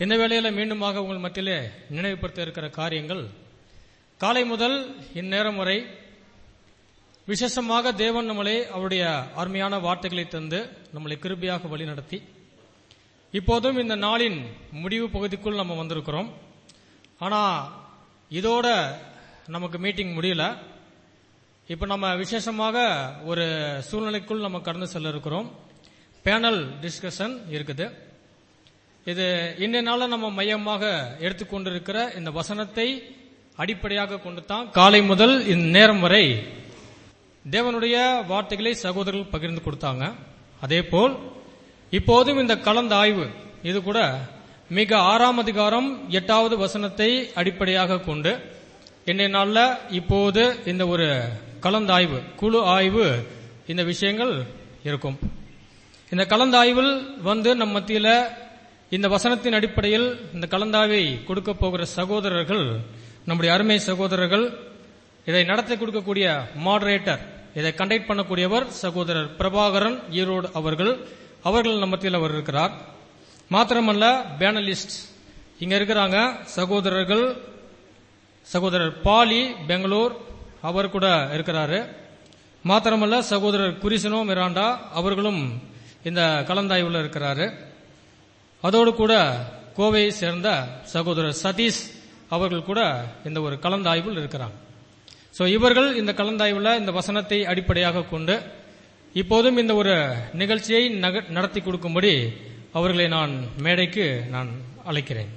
இந்த வேளையில மீண்டுமாக உங்கள் மத்தியிலே நினைவுபடுத்த இருக்கிற காரியங்கள் காலை முதல் இந்நேரம் வரை விசேஷமாக தேவன் நம்மளை அவருடைய அருமையான வார்த்தைகளை தந்து நம்மளை கிருபியாக வழிநடத்தி இப்போதும் இந்த நாளின் முடிவு பகுதிக்குள் நம்ம வந்திருக்கிறோம் ஆனா இதோட நமக்கு மீட்டிங் முடியல இப்ப நம்ம விசேஷமாக ஒரு சூழ்நிலைக்குள் நம்ம கடந்து செல்ல இருக்கிறோம் பேனல் டிஸ்கஷன் இருக்குது இது இன்றைய நாள நம்ம மையமாக எடுத்துக்கொண்டிருக்கிற இந்த வசனத்தை அடிப்படையாக கொண்டு தான் காலை முதல் இந்த நேரம் வரை தேவனுடைய வார்த்தைகளை சகோதரர்கள் பகிர்ந்து கொடுத்தாங்க அதே போல் இப்போதும் இந்த கலந்த ஆய்வு இது கூட மிக ஆறாம் அதிகாரம் எட்டாவது வசனத்தை அடிப்படையாக கொண்டு இன்றைய நாள்ல இப்போது இந்த ஒரு கலந்தாய்வு குழு ஆய்வு இந்த விஷயங்கள் இருக்கும் இந்த கலந்தாய்வில் வந்து நம் மத்தியில இந்த வசனத்தின் அடிப்படையில் இந்த கலந்தாய்வை கொடுக்க போகிற சகோதரர்கள் நம்முடைய அருமை சகோதரர்கள் இதை நடத்தி கொடுக்கக்கூடிய மாடரேட்டர் இதை கண்டக்ட் பண்ணக்கூடியவர் சகோதரர் பிரபாகரன் ஈரோடு அவர்கள் அவர்கள் நம்ம மத்தியில் அவர் இருக்கிறார் மாத்திரமல்ல பேனலிஸ்ட் இங்க இருக்கிறாங்க சகோதரர்கள் சகோதரர் பாலி பெங்களூர் அவர் கூட இருக்கிறாரு மாத்திரமல்ல சகோதரர் குரிசனோ மிராண்டா அவர்களும் இந்த கலந்தாய்வில் இருக்கிறாரு அதோடு கூட கோவையை சேர்ந்த சகோதரர் சதீஷ் அவர்கள் கூட இந்த ஒரு கலந்தாய்வில் இருக்கிறாங்க சோ இவர்கள் இந்த கலந்தாய்வில் இந்த வசனத்தை அடிப்படையாக கொண்டு இப்போதும் இந்த ஒரு நிகழ்ச்சியை நக- நடத்தி கொடுக்கும்படி அவர்களை நான் மேடைக்கு நான் அழைக்கிறேன்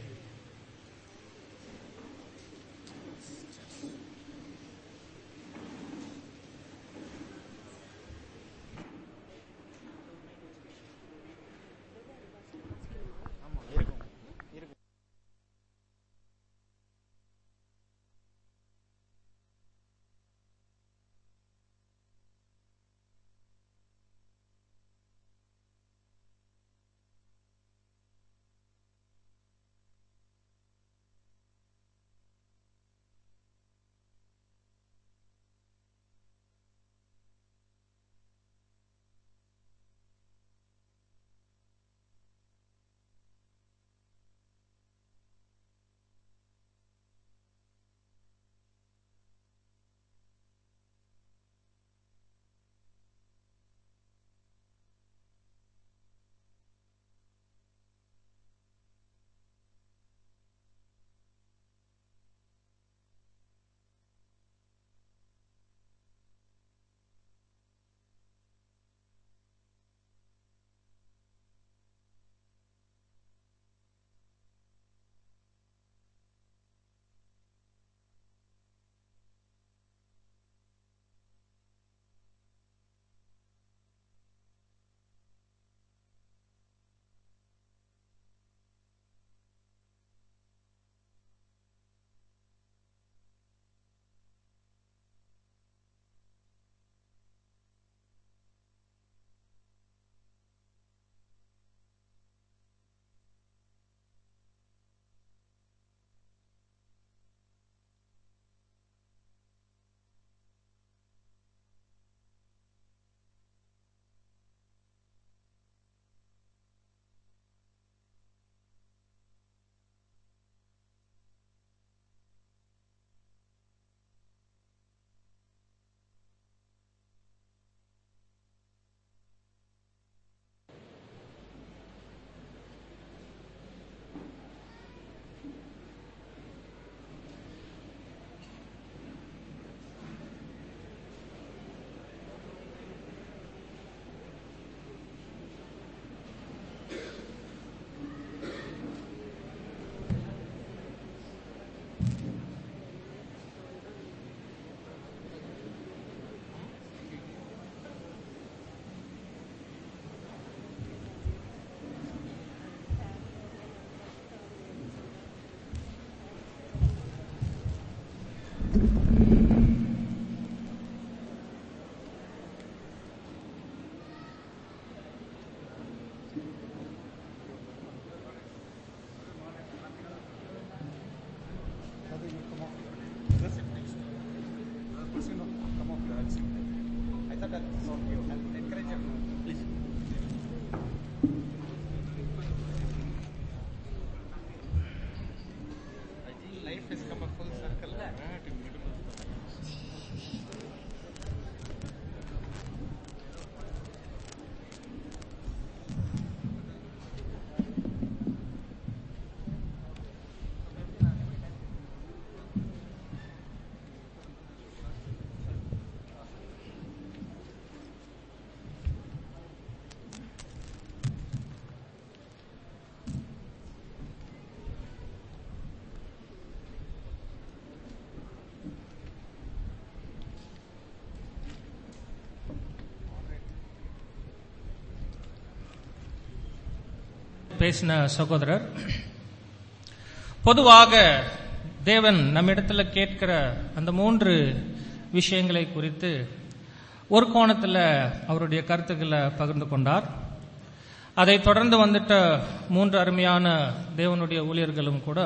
பேசின சகோதரர் பொதுவாக தேவன் நம்மிடத்துல கேட்கிற அந்த மூன்று விஷயங்களை குறித்து ஒரு கோணத்தில் அவருடைய கருத்துக்களை பகிர்ந்து கொண்டார் அதை தொடர்ந்து வந்துட்ட மூன்று அருமையான தேவனுடைய ஊழியர்களும் கூட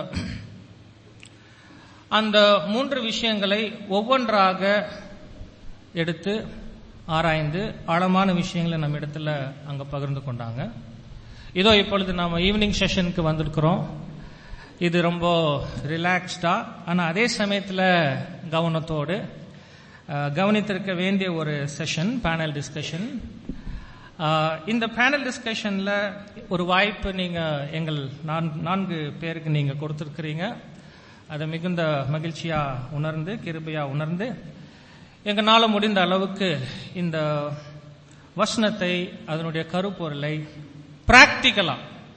அந்த மூன்று விஷயங்களை ஒவ்வொன்றாக எடுத்து ஆராய்ந்து ஆழமான விஷயங்களை நம்ம இடத்துல அங்க பகிர்ந்து கொண்டாங்க இதோ இப்பொழுது நாம ஈவினிங் செஷனுக்கு வந்திருக்கிறோம் இது ரொம்ப ரிலாக்ஸ்டா ஆனா அதே சமயத்துல கவனத்தோடு அஹ், கவனித்திருக்க வேண்டிய ஒரு செஷன் பேனல் டிஸ்கஷன் இந்த பேனல் டிஸ்கஷன்ல ஒரு வாய்ப்பு நீங்க எங்கள் நான்- நான்கு பேருக்கு நீங்க கொடுத்திருக்கிறீங்க அதை மிகுந்த மகிழ்ச்சியா உணர்ந்து கிருபையா உணர்ந்து எங்களால முடிந்த அளவுக்கு இந்த வசனத்தை அதனுடைய கருப்பொருளை பிராக்டிக்கலா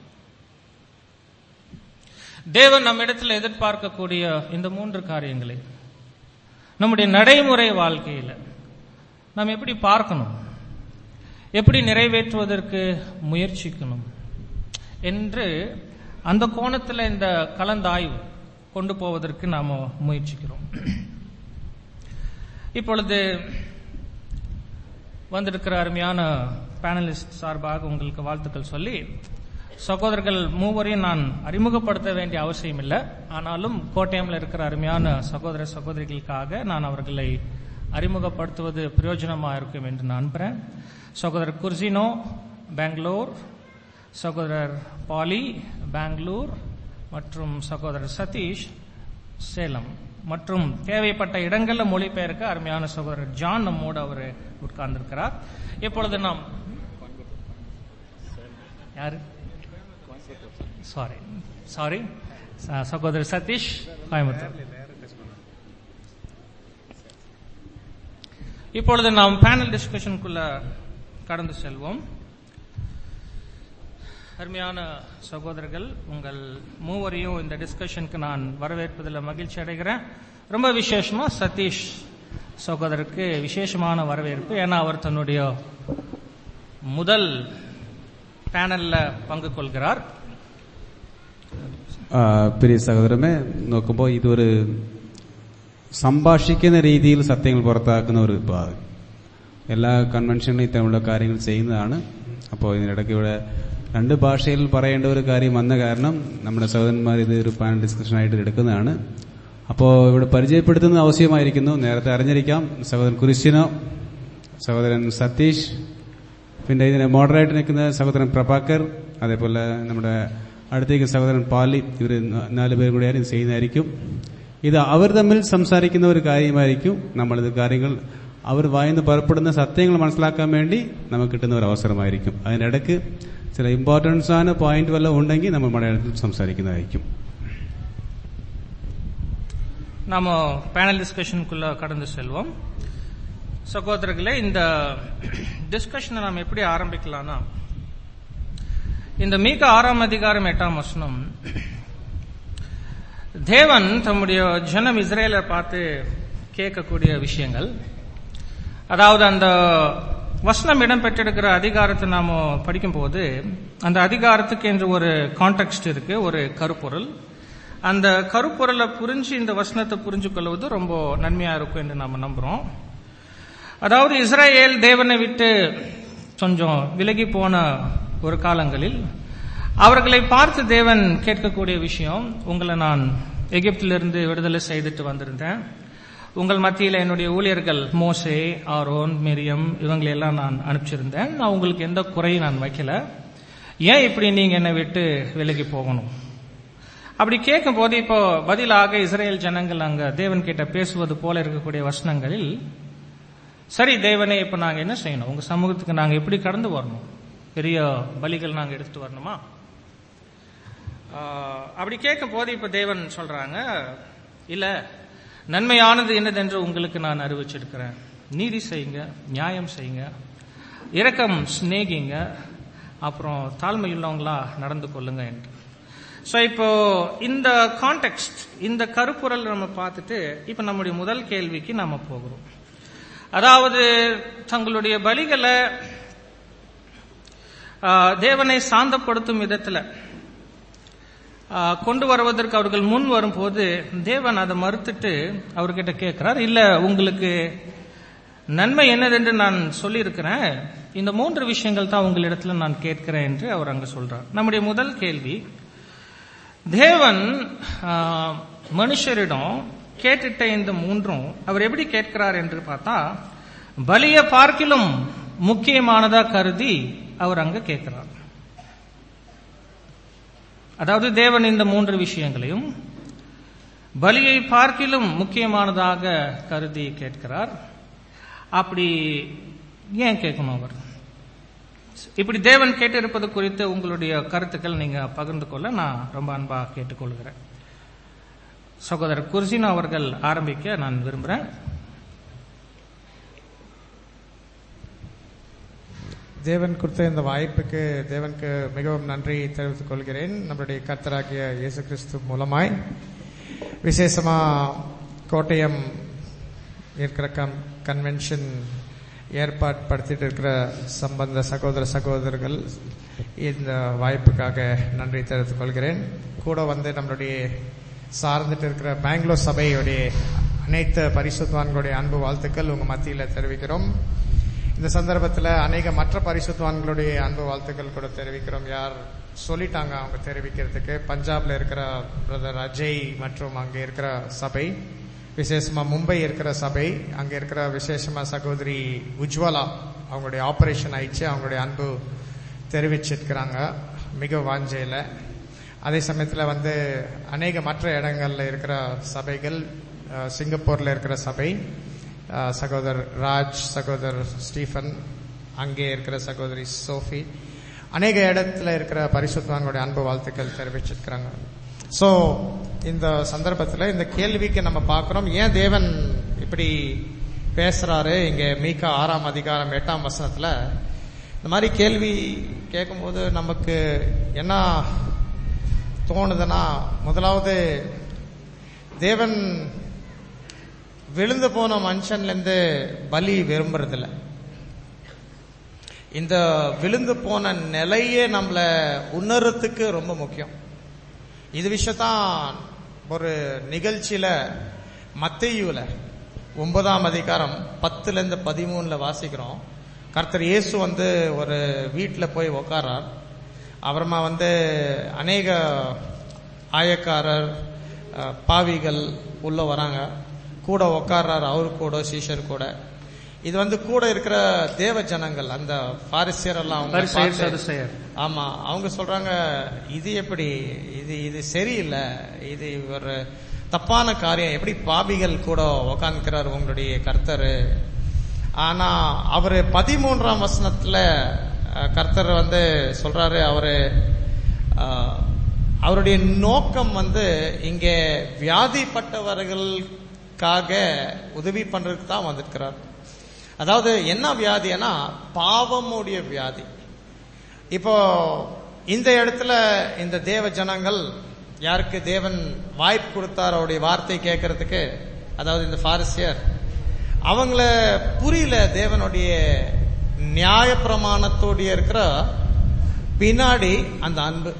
தேவன் நம்மிடத்தில் எதிர்பார்க்கக்கூடிய இந்த மூன்று காரியங்களை நம்முடைய நடைமுறை வாழ்க்கையில நாம் எப்படி பார்க்கணும் எப்படி நிறைவேற்றுவதற்கு முயற்சிக்கணும் என்று அந்த கோணத்தில் இந்த கலந்தாய்வு கொண்டு போவதற்கு நாம முயற்சிக்கிறோம் இப்பொழுது வந்திருக்கிற அருமையான பேனலிஸ்ட் சார்பாக உங்களுக்கு வாழ்த்துக்கள் சொல்லி சகோதரர்கள் மூவரையும் நான் அறிமுகப்படுத்த வேண்டிய அவசியம் இல்லை ஆனாலும் கோட்டயம்ல இருக்கிற அருமையான சகோதர சகோதரிகளுக்காக நான் அவர்களை அறிமுகப்படுத்துவது பிரயோஜனமா இருக்கும் என்று நான் நம்புறேன் சகோதரர் குர்சினோ பெங்களூர் சகோதரர் பாலி பெங்களூர் மற்றும் சகோதரர் சதீஷ் சேலம் மற்றும் தேவைப்பட்ட இடங்கள்ல மொழிபெயர்க்க அருமையான சகோதரர் ஜான் நம்மோடு அவர் உட்கார்ந்திருக்கிறார் இப்பொழுது நாம் யாரு சாரி சாரி சகோதரர் சதீஷ் கோயம்புத்தூர் இப்பொழுது நாம் பேனல் டிஸ்கஷனுக்குள்ள கடந்து செல்வோம் அருமையான சகோதரர்கள் உங்கள் மூவரையும் இந்த டிஸ்கஷனுக்கு நான் வரவேற்பதில் மகிழ்ச்சி அடைகிறேன் ரொம்ப விசேஷமா சதீஷ் சகோதரருக்கு விசேஷமான வரவேற்பு ஏன்னா அவர் தன்னுடைய முதல் பேனல்ல பங்கு கொள்கிறார் ആ, പ്രിയ സഹോദരമേ നോക്കുമ്പോൾ ഇതൊരു സംഭാഷിക്കുന്ന രീതിയിൽ സത്യങ്ങൾ പുറത്താക്കുന്ന ഒരു ഭാഗം എല്ലാ കൺവെൻഷനിലും ഇത്തരമുള്ള കാര്യങ്ങൾ ചെയ്യുന്നതാണ് അപ്പോൾ ഇതിനിടയ്ക്ക് ഇവിടെ രണ്ട് ഭാഷയിൽ പറയേണ്ട ഒരു കാര്യം വന്ന കാരണം നമ്മുടെ സഹോദരന്മാർ ഇത് ഒരു പാനൽ ഡിസ്കഷനായിട്ട് എടുക്കുന്നതാണ് അപ്പോൾ ഇവിടെ പരിചയപ്പെടുത്തുന്നത് ആവശ്യമായിരിക്കുന്നു നേരത്തെ അറിഞ്ഞിരിക്കാം സഹോദരൻ കുരിശിനോ സഹോദരൻ സതീഷ് പിന്നെ ഇതിനെ മോഡറേറ്റ് നിൽക്കുന്ന സഹോദരൻ പ്രഭാകർ അതേപോലെ നമ്മുടെ അടുത്തേക്ക് സഹോദരൻ പാലി ഇവർ നാല് പേരും കൂടെയാണ് ഇത് ചെയ്യുന്നതായിരിക്കും ഇത് അവർ തമ്മിൽ സംസാരിക്കുന്ന ഒരു കാര്യമായിരിക്കും നമ്മളിത് കാര്യങ്ങൾ അവർ വായിന്ന് പുറപ്പെടുന്ന സത്യങ്ങൾ മനസ്സിലാക്കാൻ വേണ്ടി നമുക്ക് കിട്ടുന്ന ഒരു അവസരമായിരിക്കും അതിനിടയ്ക്ക് ചില ഇമ്പോർട്ടൻസ് ആണ് പോയിന്റ് വല്ലതും ഉണ്ടെങ്കിൽ നമ്മൾ മലയാളത്തിൽ സംസാരിക്കുന്നതായിരിക്കും நாம பேனல் டிஸ்கஷனுக்குள்ள கடந்து செல்வோம் சகோதரர்களே இந்த டிஸ்கஷனை நாம் எப்படி ஆரம்பிக்கலாம்னா இந்த மீக ஆறாம் அதிகாரம் எட்டாம் வசனம் தேவன் தம்முடைய ஜனம் இஸ்ரேலர் பார்த்து கேட்கக்கூடிய விஷயங்கள் அதாவது அந்த வசனம் இடம்பெற்றிருக்கிற அதிகாரத்தை நாம படிக்கும்போது அந்த அதிகாரத்துக்கு என்று ஒரு கான்டெக்ட் இருக்கு ஒரு கருப்பொருள் அந்த கருப்பொருளை புரிஞ்சு இந்த வசனத்தை புரிஞ்சு கொள்வது ரொம்ப நன்மையா இருக்கும் என்று நாம நம்புறோம் அதாவது இஸ்ரேல் தேவனை விட்டு கொஞ்சம் விலகி போன ஒரு காலங்களில் அவர்களை பார்த்து தேவன் கேட்கக்கூடிய விஷயம் உங்களை நான் எகிப்திலிருந்து விடுதலை செய்துட்டு வந்திருந்தேன் உங்கள் மத்தியில் என்னுடைய ஊழியர்கள் மோசே ஆரோன் மிரியம் இவங்களையெல்லாம் நான் அனுப்பிச்சிருந்தேன் நான் உங்களுக்கு எந்த குறையும் நான் வைக்கல ஏன் இப்படி நீங்க என்னை விட்டு விலகி போகணும் அப்படி கேட்கும் போது இப்போ பதிலாக இஸ்ரேல் ஜனங்கள் அங்க தேவன் கிட்ட பேசுவது போல இருக்கக்கூடிய வசனங்களில் சரி தேவனே இப்ப நாங்க என்ன செய்யணும் உங்க சமூகத்துக்கு நாங்க எப்படி கடந்து வரணும் பெரிய பலிகள் நாங்க எடுத்துட்டு வரணுமா ஆஹ், அப்படி கேட்கும் போது இப்ப தேவன் சொல்றாங்க இல்ல நன்மையானது என்னதென்று உங்களுக்கு நான் அறிவிச்சிருக்கிறேன் நீதி செய்யுங்க நியாயம் செய்யுங்க இரக்கம் சிநேகிங்க அப்புறம் தாழ்மையுள்ளவங்களா நடந்து கொள்ளுங்க என்று சோ இப்போ இந்த கான்டெக்ட் இந்த கருப்பொருள் நம்ம பார்த்துட்டு இப்ப நம்முடைய முதல் கேள்விக்கு நாம போகிறோம் அதாவது தங்களுடைய பலிகளை ஆஹ், தேவனை சாந்தப்படுத்தும் விதத்துல ஆ, கொண்டு வருவதற்கு அவர்கள் முன் வரும்போது தேவன் அதை மறுத்துட்டு அவர்கிட்ட கேட்கிறார் இல்ல உங்களுக்கு நன்மை என்னதென்று நான் சொல்லியிருக்கிறேன் இந்த மூன்று விஷயங்கள் தான் உங்களிடத்துல நான் கேட்கிறேன் என்று அவர் அங்க சொல்றார் நம்முடைய முதல் கேள்வி தேவன் ஆ, மனுஷரிடம் கேட்டுட்ட இந்த மூன்றும் அவர் எப்படி கேட்கிறார் என்று பார்த்தா பலிய பார்க்கிலும் முக்கியமானதா கருதி அவர் அங்க கேட்கிறார் அதாவது தேவன் இந்த மூன்று விஷயங்களையும் பலியை பார்க்கிலும் முக்கியமானதாக கருதி கேட்கிறார் அப்படி ஏன் கேட்கணும் அவர் இப்படி தேவன் கேட்டிருப்பது குறித்து உங்களுடைய கருத்துக்கள் நீங்க பகிர்ந்து கொள்ள நான் ரொம்ப அன்பா கேட்டுக்கொள்கிறேன் சகோதரர் குர்சினா அவர்கள் ஆரம்பிக்க நான் விரும்புகிறேன் தேவன் கொடுத்த இந்த வாய்ப்புக்கு தேவனுக்கு மிகவும் நன்றி தெரிவித்துக் கொள்கிறேன் நம்முடைய கர்த்தராகிய இயேசு கிறிஸ்து மூலமாய் விசேஷமா கோட்டயம் இருக்கிற கம் கன்வென்ஷன் ஏற்பாடுபடுத்திட்டு இருக்கிற சம்பந்த சகோதர சகோதரர்கள் இந்த வாய்ப்புக்காக நன்றி தெரிவித்துக் கொள்கிறேன் கூட வந்து நம்மளுடைய சார்ந்துட்டு இருக்கிற பெங்களூர் சபையுடைய அனைத்து பரிசுத்தவான்களுடைய அன்பு வாழ்த்துக்கள் உங்க மத்தியில தெரிவிக்கிறோம் இந்த சந்தர்ப்பத்தில் அநேக மற்ற பரிசுத்தவான்களுடைய அன்பு வாழ்த்துக்கள் கூட தெரிவிக்கிறோம் யார் சொல்லிட்டாங்க அவங்க தெரிவிக்கிறதுக்கு பஞ்சாப்ல இருக்கிற பிரதர் அஜய் மற்றும் அங்கே இருக்கிற சபை விசேஷமா மும்பை இருக்கிற சபை அங்க இருக்கிற விசேஷமா சகோதரி உஜ்வாலா அவங்களுடைய ஆபரேஷன் ஆயிடுச்சு அவங்களுடைய அன்பு தெரிவிச்சிருக்கிறாங்க மிக வாஞ்சையில் அதே சமயத்தில் வந்து அநேக மற்ற இடங்கள்ல இருக்கிற சபைகள் அஹ், சிங்கப்பூர்ல இருக்கிற சபை அஹ், சகோதரர் ராஜ் சகோதரர் ஸ்டீஃபன் அங்கே இருக்கிற சகோதரி சோஃபி அநேக இடத்துல இருக்கிற பரிசுத்தவான்களுடைய அன்பு வாழ்த்துக்கள் தெரிவிச்சிருக்கிறாங்க ஸோ இந்த சந்தர்ப்பத்தில் இந்த கேள்விக்கு நம்ம பார்க்கிறோம் ஏன் தேவன் இப்படி பேசுறாரு இங்க மீகா ஆறாம் அதிகாரம் எட்டாம் வசனத்துல இந்த மாதிரி கேள்வி கேட்கும்போது நமக்கு என்ன தோணுதுன்னா முதலாவது தேவன் விழுந்து போன மனுஷன்ல இருந்து பலி விரும்புறதில்ல இந்த விழுந்து போன நிலையே நம்மள உணர்றதுக்கு ரொம்ப முக்கியம் இது விஷயத்தான் ஒரு நிகழ்ச்சியில மத்தேயுல ஒன்பதாம் அதிகாரம் பத்துல இருந்து பதிமூணுல வாசிக்கிறோம் கர்த்தர் இயேசு வந்து ஒரு வீட்டுல போய் உக்காரார் அப்புறமா வந்து அநேக ஆயக்காரர் அஹ், பாவிகள் உள்ள வராங்க கூட உக்காரார் அவரு கூட சீஷர் கூட இது வந்து கூட இருக்கிற தேவ ஜனங்கள் அந்த பாரிசியர் எல்லாம் அவங்க பரிசேயர், பார்த்து- சதுசேயர். ஆமா அவங்க சொல்றாங்க இது எப்படி இது இது சரியில்லை இது ஒரு தப்பான காரியம் எப்படி பாபிகள் கூட உக்காந்துக்கிறார் உங்களுடைய கர்த்தர் ஆனா அவரு பதிமூன்றாம் வசனத்துல அஹ், கர்த்தர் வந்து சொல்றாரு அவரு அஹ், அவருடைய நோக்கம் வந்து இங்க வியாதிப்பட்டவர்களுக்காக உதவி பண்றதுக்கு தான் வந்திருக்கிறார் அதாவது என்ன வியாதினா பாவமுடைய வியாதி இப்போ இந்த இடத்துல இந்த தேவ ஜனங்கள் யாருக்கு தேவன் வாய்ப்பு கொடுத்தார் அவருடைய வார்த்தை கேட்கறதுக்கு அதாவது இந்த பாரிசியர் அவங்கள புரியல தேவனுடைய நியாய பிரமாணத்தோடைய இருக்கிற பின்னாடி அந்த அன்பு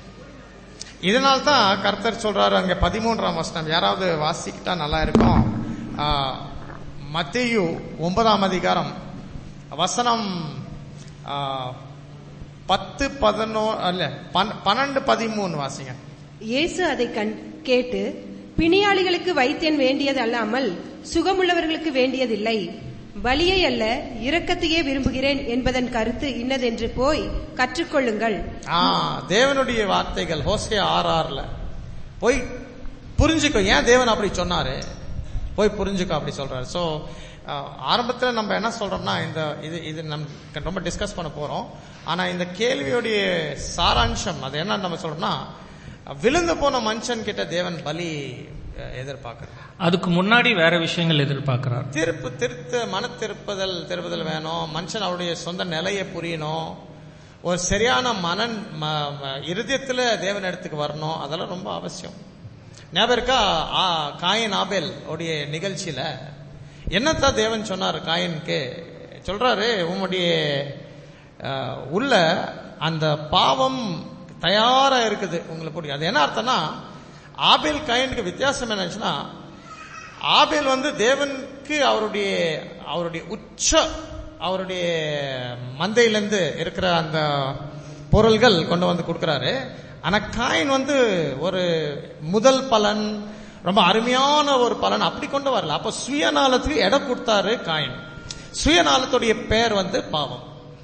இதனால தான் கர்த்தர் சொல்றாரு அங்க பதிமூன்றாம் வசனம் யாராவது வாசிக்கிட்டா நல்லா இருக்கும் ஆ, மத்தேயு ஒன்பதாம் அதிகாரம் வசனம் ஆ, பத்து பதினோ அல்ல பன்- பன்னெண்டு பதிமூணு வாசிங்க இயேசு அதை கண்- கேட்டு பிணியாளிகளுக்கு வைத்தியன் வேண்டியது அல்லாமல் சுகமுள்ளவர்களுக்கு வேண்டியதில்லை பலியை அல்ல இரக்கத்தையே விரும்புகிறேன் என்பதன் கருத்து இன்னதென்று போய் கற்றுக்கொள்ளுங்கள் ஆ தேவனுடைய வார்த்தைகள் ஹோசே ஆறு ஆறுல போய் புரிஞ்சுக்கோ ஏன் தேவன் அப்படி சொன்னாரு போய் புரிஞ்சுக்கோ அப்படி சொல்றாரு சோ ஆரம்பத்துல நம்ம என்ன சொல்றோம்னா இந்த இது இது நம்ம ரொம்ப டிஸ்கஸ் பண்ண போறோம் ஆனா இந்த கேள்வியுடைய சாராம்சம் அது என்ன நம்ம சொல்றோம்னா விழுந்து போன மனுஷன் கிட்ட தேவன் பலி அஹ், எதிர்பார்க்கிறார் அதுக்கு முன்னாடி வேற விஷயங்கள் எதிர்பார்க்கிறார் திருப்பு திருத்த மன திருப்புதல் திருப்புதல் வேணும் மனுஷன் அவருடைய சொந்த நிலையை புரியணும் ஒரு சரியான மனன் ம- ம- இருதயத்துல தேவன் இடத்துக்கு வரணும் அதெல்லாம் ரொம்ப அவசியம் ஞாபகம் இருக்கா ஆ, காயின் ஆபேல் உடைய நிகழ்ச்சியில என்னத்தான் தேவன் சொன்னார் காயினுக்கு சொல்றாரு உம்முடைய அஹ், உள்ள அந்த பாவம் தயாரா இருக்குது உங்களுக்கு பிடிக்கும் அது என்ன அர்த்தம்னா ஆபேல் கைனுக்கு வித்தியாசம் என்னச்சுன்னா ஆபேல் வந்து தேவனுக்கு அவருடைய அவருடைய உச்ச அவருடைய மந்தையிலிருந்து இருக்கிற அந்த பொருள்கள் கொண்டு வந்து கொடுக்கறாரு ஆனா காயின் வந்து ஒரு முதல் பலன் ரொம்ப அருமையான ஒரு பலன் அப்படி கொண்டு வரல அப்ப சுயநலத்துக்கு இடம் கொடுத்தாரு காயின் சுயநலத்துடைய பெயர் வந்து பாவம்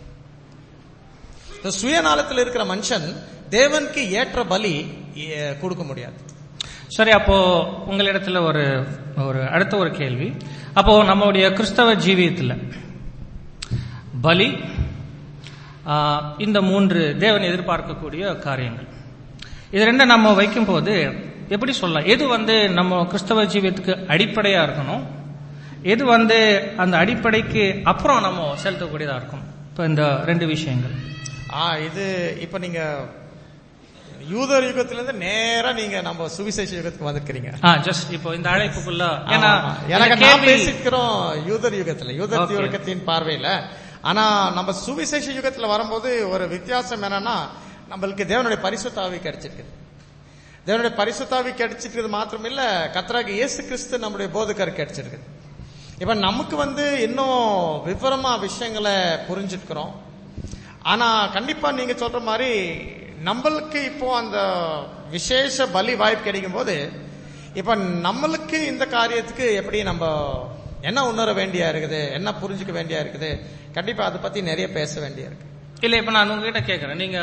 இந்த சுயநலத்தில் இருக்கிற மனுஷன் தேவனுக்கு ஏற்ற பலி எ, கொடுக்க முடியாது சரி அப்போ உங்களிடத்துல ஒரு ஒரு அடுத்த ஒரு கேள்வி அப்போ நம்மளுடைய கிறிஸ்தவ ஜீவியத்துல பலி ஆ, இந்த மூன்று தேவன் எதிர்பார்க்கக்கூடிய காரியங்கள் இது ரெண்டும் நம்ம வைக்கும்போது எப்படி சொல்லலாம் எது வந்து நம்ம கிறிஸ்தவ ஜீவியத்துக்கு அடிப்படையா இருக்கணும் எது வந்து அந்த அடிப்படைக்கு அப்புறம் நம்ம செலுத்தக்கூடியதா இருக்கும் இப்போ இந்த ரெண்டு விஷயங்கள் ஆ இது இப்ப நீங்க யூதர் யுகத்திலிருந்து நேரா நீங்க நம்ம சுவிசேஷ யுகத்துக்கு வந்திருக்கிறீங்க ஆ ஜஸ்ட் இப்போ இந்த அழைப்புக்குள்ள ஏன்னா ஆமா. எனக்கு இந்த நான் கேள்வி- பேசிக்கிறோம் யூதர் யுகத்துல யூதர் Okay. யுகத்தின் பார்வையில ஆனா நம்ம சுவிசேஷ யுகத்துல வரும்போது ஒரு வித்தியாசம் என்னன்னா நம்மளுக்கு தேவனுடைய பரிசுத்தாவி கிடைச்சிருக்கு தேவனுடைய பரிசுத்தாவி கிடைச்சிருக்கிறது மாத்திரம் இல்ல கத்தராக இயேசு கிறிஸ்து நம்முடைய போதகர் கிடைச்சிருக்கு இப்ப நமக்கு வந்து இன்னும் விவரமா விஷயங்களை புரிஞ்சிருக்கிறோம் ஆனா கண்டிப்பா நீங்க சொல்ற மாதிரி நம்மளுக்கு இப்போ அந்த விசேஷ பலி வாய்ப்பு கிடைக்கும் போது இப்ப நம்மளுக்கு இந்த காரியத்துக்கு எப்படி நம்ம என்ன உணர வேண்டியா இருக்குது என்ன புரிஞ்சுக்க வேண்டியா இருக்குது கண்டிப்பா அதை பத்தி நிறைய பேச வேண்டியா இருக்கு இல்ல இப்ப நான் உங்ககிட்ட கேக்குறேன் நீங்க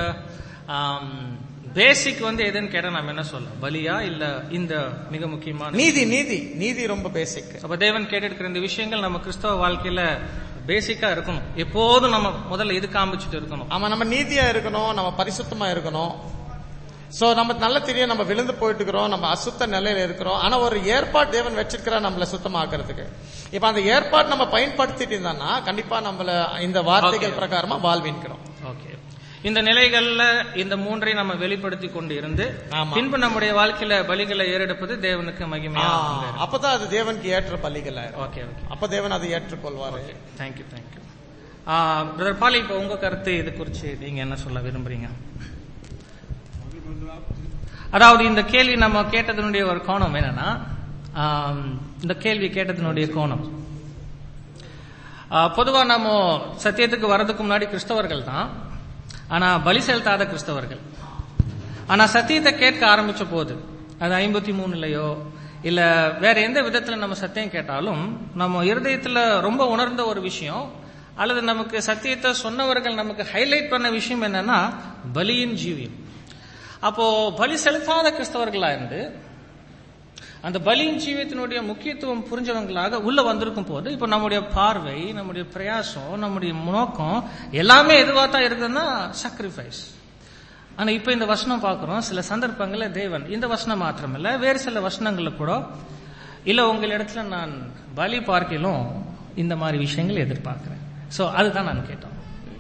பேசிக் வந்து எதுன்னு கேட்டா நம்ம என்ன சொல்ல பலியா இல்ல இந்த மிக முக்கியமான நீதி நீதி நீதி ரொம்ப பேசிக் அப்ப தேவன் கேட்டிருக்கிற இந்த விஷயங்கள் நம்ம கிறிஸ்தவ வாழ்க்கையில பேசிக்கா இருக்கணும் எப்போதும் நம்ம முதல்ல இது காமிச்சிட்டு இருக்கணும் ஆமா நம்ம நீதியா இருக்கணும் நம்ம பரிசுத்தமா இருக்கணும் சோ நம்ம நல்ல தெரியும் நம்ம விழுந்து போயிட்டு இருக்கிறோம் நம்ம அசுத்த நிலையில இருக்கிறோம் ஆனா ஒரு ஏற்பாடு தேவன் வச்சிருக்கிறா நம்மள சுத்தமாக்குறதுக்கு இப்ப அந்த ஏற்பாடு நம்ம பயன்படுத்திட்டு இருந்தான்னா கண்டிப்பா நம்மள இந்த வார்த்தைகள் Okay. பிரகாரமா வாழ்வின்கிறோம் ஓகே இந்த நிலைகள்ல இந்த மூன்றை நம்ம வெளிப்படுத்தி கொண்டு இருந்து ஆமா. பின்பு நம்முடைய வாழ்க்கையில பலிகளை ஏறெடுப்பது தேவனுக்கு மகிமையா ஆ, அப்பதான் அது தேவனுக்கு ஏற்ற பலிகள் ஆயிரும் ஓகே ஓகே அப்ப தேவன் அதை ஏற்றுக்கொள்வாரு தேங்க்யூ தேங்க்யூ பிரதர் பாலி இப்போ உங்க கருத்து இது குறித்து நீங்க என்ன சொல்ல விரும்புறீங்க அதாவது இந்த கேள்வி நம்ம கேட்டதனுடைய ஒரு கோணம் என்னன்னா ஆம், இந்த கேள்வி கேட்டதனுடைய கோணம் ஆ, பொதுவா நம்ம சத்தியத்துக்கு வர்றதுக்கு முன்னாடி கிறிஸ்தவர்கள் தான் ஆனா பலி செலுத்தாத கிறிஸ்தவர்கள் ஆனா சத்தியத்தை கேட்க ஆரம்பிச்ச போது அது ஐம்பத்தி மூணுலயோ இல்ல வேற எந்த விதத்துல நம்ம சத்தியம் கேட்டாலும் நம்ம இருதயத்துல ரொம்ப உணர்ந்த ஒரு விஷயம் அல்லது நமக்கு சத்தியத்தை சொன்னவர்கள் நமக்கு ஹைலைட் பண்ண விஷயம் என்னன்னா பலியின் ஜீவியம் அப்போ பலி செலுத்தாத கிறிஸ்தவர்களா இருந்து அந்த பலியின் ஜீவியத்தினுடைய முக்கியத்துவம் புரிஞ்சவங்களாக உள்ள வந்திருக்கும் போது இப்ப நம்முடைய பார்வை நம்முடைய பிரயாசம் நம்முடைய நோக்கம் எல்லாமே எதுவா தான் இருக்குதுன்னா சாக்ரிஃபைஸ் ஆனா இப்ப இந்த வசனம் பார்க்கிறோம் சில சந்தர்ப்பங்கள்ல தேவன் இந்த வசனம் மாத்திரமல்ல வேறு சில வசனங்கள்ல கூட இல்ல உங்களிடத்துல நான் பலி பார்க்கிலும் இந்த மாதிரி விஷயங்கள் எதிர்பார்க்கிறேன் சோ அதுதான் நான் கேட்டோம்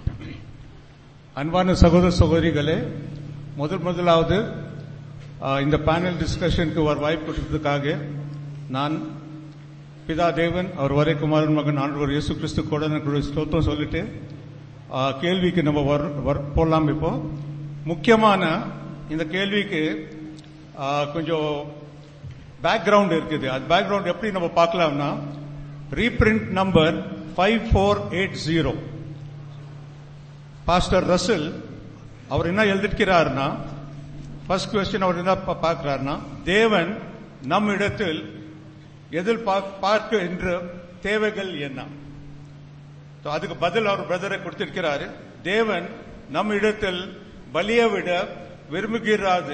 அன்பான சகோதர சகோதரிகளே முதல் முதலாவது ஆ, இந்த பேனல் டிஸ்கஷனுக்கு ஒரு வாய்ப்பு கொடுத்ததுக்காக நான் பிதா தேவன் அவர் வரை குமாரன் மகன் ஆண்டவர் இயேசு கிறிஸ்து கூட எனக்கு ஸ்தோத்திரம் சொல்லிட்டு ஆ, கேள்விக்கு நம்ம வர்- வர்- போடலாம் இப்போ முக்கியமான இந்த கேள்விக்கு ஆ, கொஞ்சம் பேக்ரவுண்ட் இருக்குது அது பேக்ரவுண்ட் எப்படி நம்ம பார்க்கலாம்னா reprint number five four eight zero pastor Russell அவர் என்ன எழுதிருக்கிறார்னா ஃபர்ஸ்ட் கொஸ்டின் அவர் என்ன பா- பார்க்கிறார்னா தேவன் நம் இடத்தில் எதில் பார்க்க என்ற தேவைகள் என்ன So, அதுக்கு பதில் அவர் பிரதரை கொடுத்திருக்கிறாரு தேவன் நம் இடத்தில் பலியை விட விரும்புகிறாது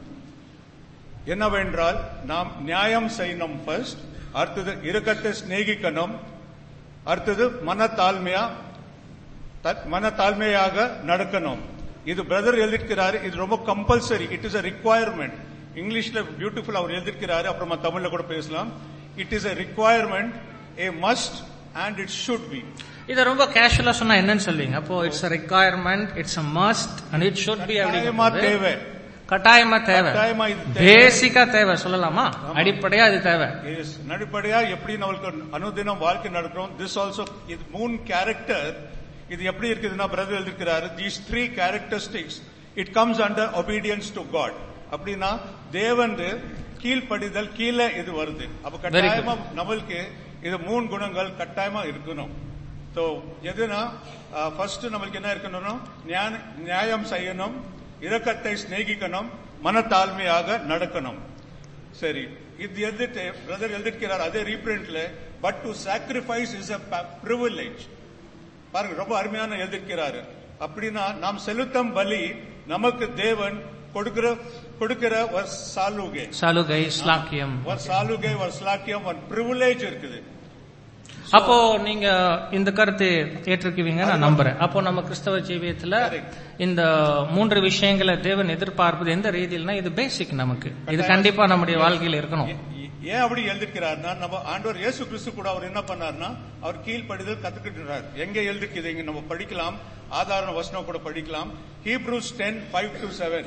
என்னவென்றால் நாம் நியாயம் செய்யணும் ஃபர்ஸ்ட் அடுத்தது இரக்கத்தை சிநேகிக்கணும் அடுத்தது மனத்தாழ்மையா த- மனத்தாழ்மையாக நடக்கணும் இது பிரதர் எழுதிருக்கிறாரு இது ரொம்ப compulsory it is a requirement இங்கிலீஷ்ல பியூட்டிஃபுல் அவர் எழுதிருக்கிறாரு அப்புறமா தமிழ்ல கூட பேசலாம் it is a requirement a must and it should be இத ரொம்ப கேஷுவலா சொன்னா என்னன்னு சொல்வீங்க அப்போ it's requirement it's a must and it should be கட்டாயமா தேவை கட்டாயமா தேவை கட்டாயமா இது தேவை. பேசிக்கா தேவை சொல்லலாமா அடிப்படையா இது தேவை Yes, நடிப்படையா எப்படி நம்மளுக்கு அனுதினம் வாழ்க்கை நடக்கிறோம் திஸ் ஆல்சோ இது மூணு கேரக்டர் இது எப்படி இருக்குதுன்னா பிரதர் எழுதிருக்கிறாரு these three characteristics it comes under obedience to God அப்படின்னா தேவன் கீழ்ப்படிதல் கீழே இது வருது அப்ப Very good. கட்டாயமா நம்மளுக்கு இது மூணு குணங்கள் கட்டாயமா இருக்கணும் ஸோ எதுனா ஃபர்ஸ்ட் நம்மளுக்கு என்ன இருக்கணும் ஞான- நியாயம் செய்யணும் இரக்கத்தை சிநேகிக்கணும் மனத்தாழ்மையாக நடக்கணும் சரி இது எழுதிட்டு பிரதர் எழுதிக்கிறார் அதே ரீப்ரிண்ட்ல but to sacrifice is a privilege பாருங்க ரொம்ப அருமையான எழுதிக்கிறாரு அப்படின்னா நாம் செலுத்தும் பலி நமக்கு தேவன் கொடுக்கிற கொடுக்கிற ஒரு சாலுகை சலுகை ஸ்லாக்கியம் ஒரு சாலுகை ஒரு ஸ்லாக்கியம் ஒரு ப்ரிவிலேஜ் இருக்குது அப்போ நீங்க இந்த கருத்து ஏற்றுக்குவீங்க நான் நம்புறேன் அப்போ நம்ம கிறிஸ்தவ ஜீவியத்துல Correct. இந்த மூன்று விஷயங்களை தேவன் எதிர்பார்ப்பது எந்த ரீதியில்னா இது பேசிக் நமக்கு இது கண்டிப்பா நம்முடைய வாழ்க்கையில இருக்கணும் ஏ- ஏன் அப்படி எழுதிக்கிறார்னா நம்ம ஆண்டவர் இயேசு கிறிஸ்து கூட அவர் என்ன பண்ணார்னா அவர் கீழ்ப்படிதல் கத்துக்கிட்டார் எங்க எழுதிக்குது இங்க நம்ம படிக்கலாம் ஆதார வசனம் கூட படிக்கலாம் Hebrews ten five to seven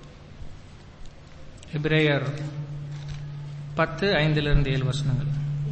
எபிரேயர் பத்து ஐந்திலிருந்து ஏழு வசனங்கள்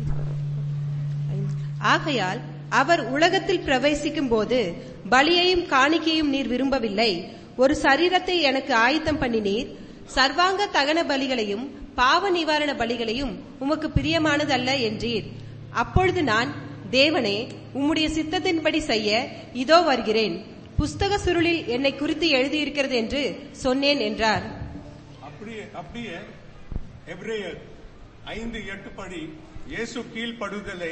ஆகையால் அவர் உலகத்தில் பிரவேசிக்கும் போது பலியையும் காணிக்கையும் நீர் விரும்பவில்லை ஒரு சரீரத்தை எனக்கு ஆயத்தம் பண்ணினீர் சர்வாங்க தகன பலிகளையும் பாவ நிவாரண பலிகளையும் உமக்கு பிரியமானதல்ல என்றீர் அப்பொழுது நான் தேவனே உம்முடைய சித்தத்தின்படி செய்ய இதோ வருகிறேன் புஸ்தக சுருளில் என்னை குறித்து எழுதியிருக்கிறது என்று சொன்னேன் என்றார் அப்படியே அப்படியே எபிரேயர் ஐந்து எட்டு படி இயேசு கீழ்ப்படுதலை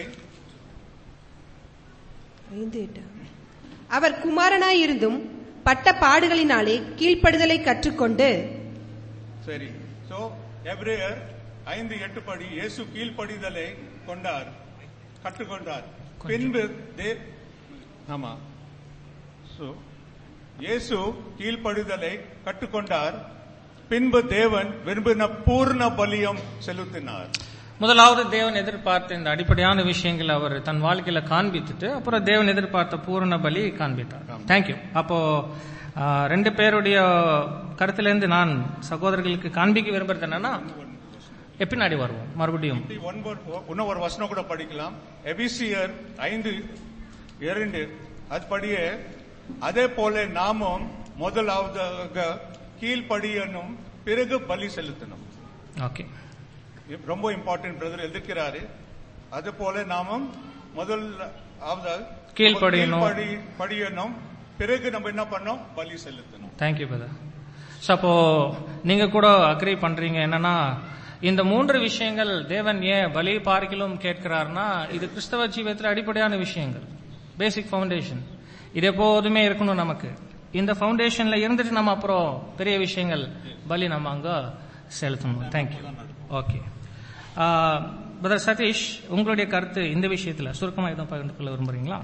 ஐந்து எட்டு. அவர் குமாரனாயிருந்தும் பட்ட பாடுகளினாலே கீழ்ப்படுதலை கற்றுக்கொண்டு சரி சோ எபிரேயர் ஐந்து எட்டு படி இயேசு கீழ்ப்படிதலை கொண்டார் கற்றுக்கொண்டார் பின்பு தே- ஆமா சோ இயேசு கீழ்ப்படிதலை கற்றுக்கொண்டார் பின்பு தேவன் விரும்பின பூர்ண பலியம் செலுத்தினார் முதலாவது தேவன் எதிர்பார்த்த இந்த அடிப்படையான விஷயங்களை அவர் தன் வாழ்க்கையில காண்பித்துட்டு அப்புறம் தேவன் எதிர்பார்த்த பூரண பலி காண்பித்தார் தேங்க்யூ அப்போ ஆ, ரெண்டு பேருடைய கருத்திலிருந்து நான் சகோதரர்களுக்கு காண்பிக்க விரும்புறது என்னன்னா பின்னாடி வருவோம் மறுபடியும் இப்படி ஒன்பது இன்னும் ஒரு வசனம் கூட படிக்கலாம் எபிசியர் ஐந்து இரண்டு அதுபடியே அதே போல நாமும் முதலாவதாக கீழ்ப்படியனும் பிறகு பலி செலுத்தணும் ஓகே ரொம்ப இம்பார்ட்டன்ட் பிரதர் எழுதிக்கிறாரு அது போல நாமும் முதல் கீழ்ப்படியணும். படியணும் பிறகு நம்ம என்ன பண்ணோம் பலி செலுத்தணும் தேங்க்யூ பிரதர் ஸோ அப்போ நீங்க கூட அக்ரி பண்றீங்க என்னன்னா இந்த மூன்று விஷயங்கள் தேவன் ஏன் பலி பார்க்கிலும் கேட்கிறார்னா இது கிறிஸ்தவ ஜீவியத்தில் அடிப்படையான விஷயங்கள் பேசிக் ஃபவுண்டேஷன் இது எப்போதுமே இருக்கணும் நமக்கு இந்த ஃபவுண்டேஷன்ல இருந்துட்டு நம்ம அப்புறம் பெரிய விஷயங்கள் பலி நம்ம அங்க செலுத்தணும் தேங்க்யூ ஓகே பிரதர் சதீஷ் உங்களுடைய கருத்து இந்த விஷயத்துல சுருக்கமா எதுவும் பகிர்ந்து கொள்ள விரும்புறீங்களா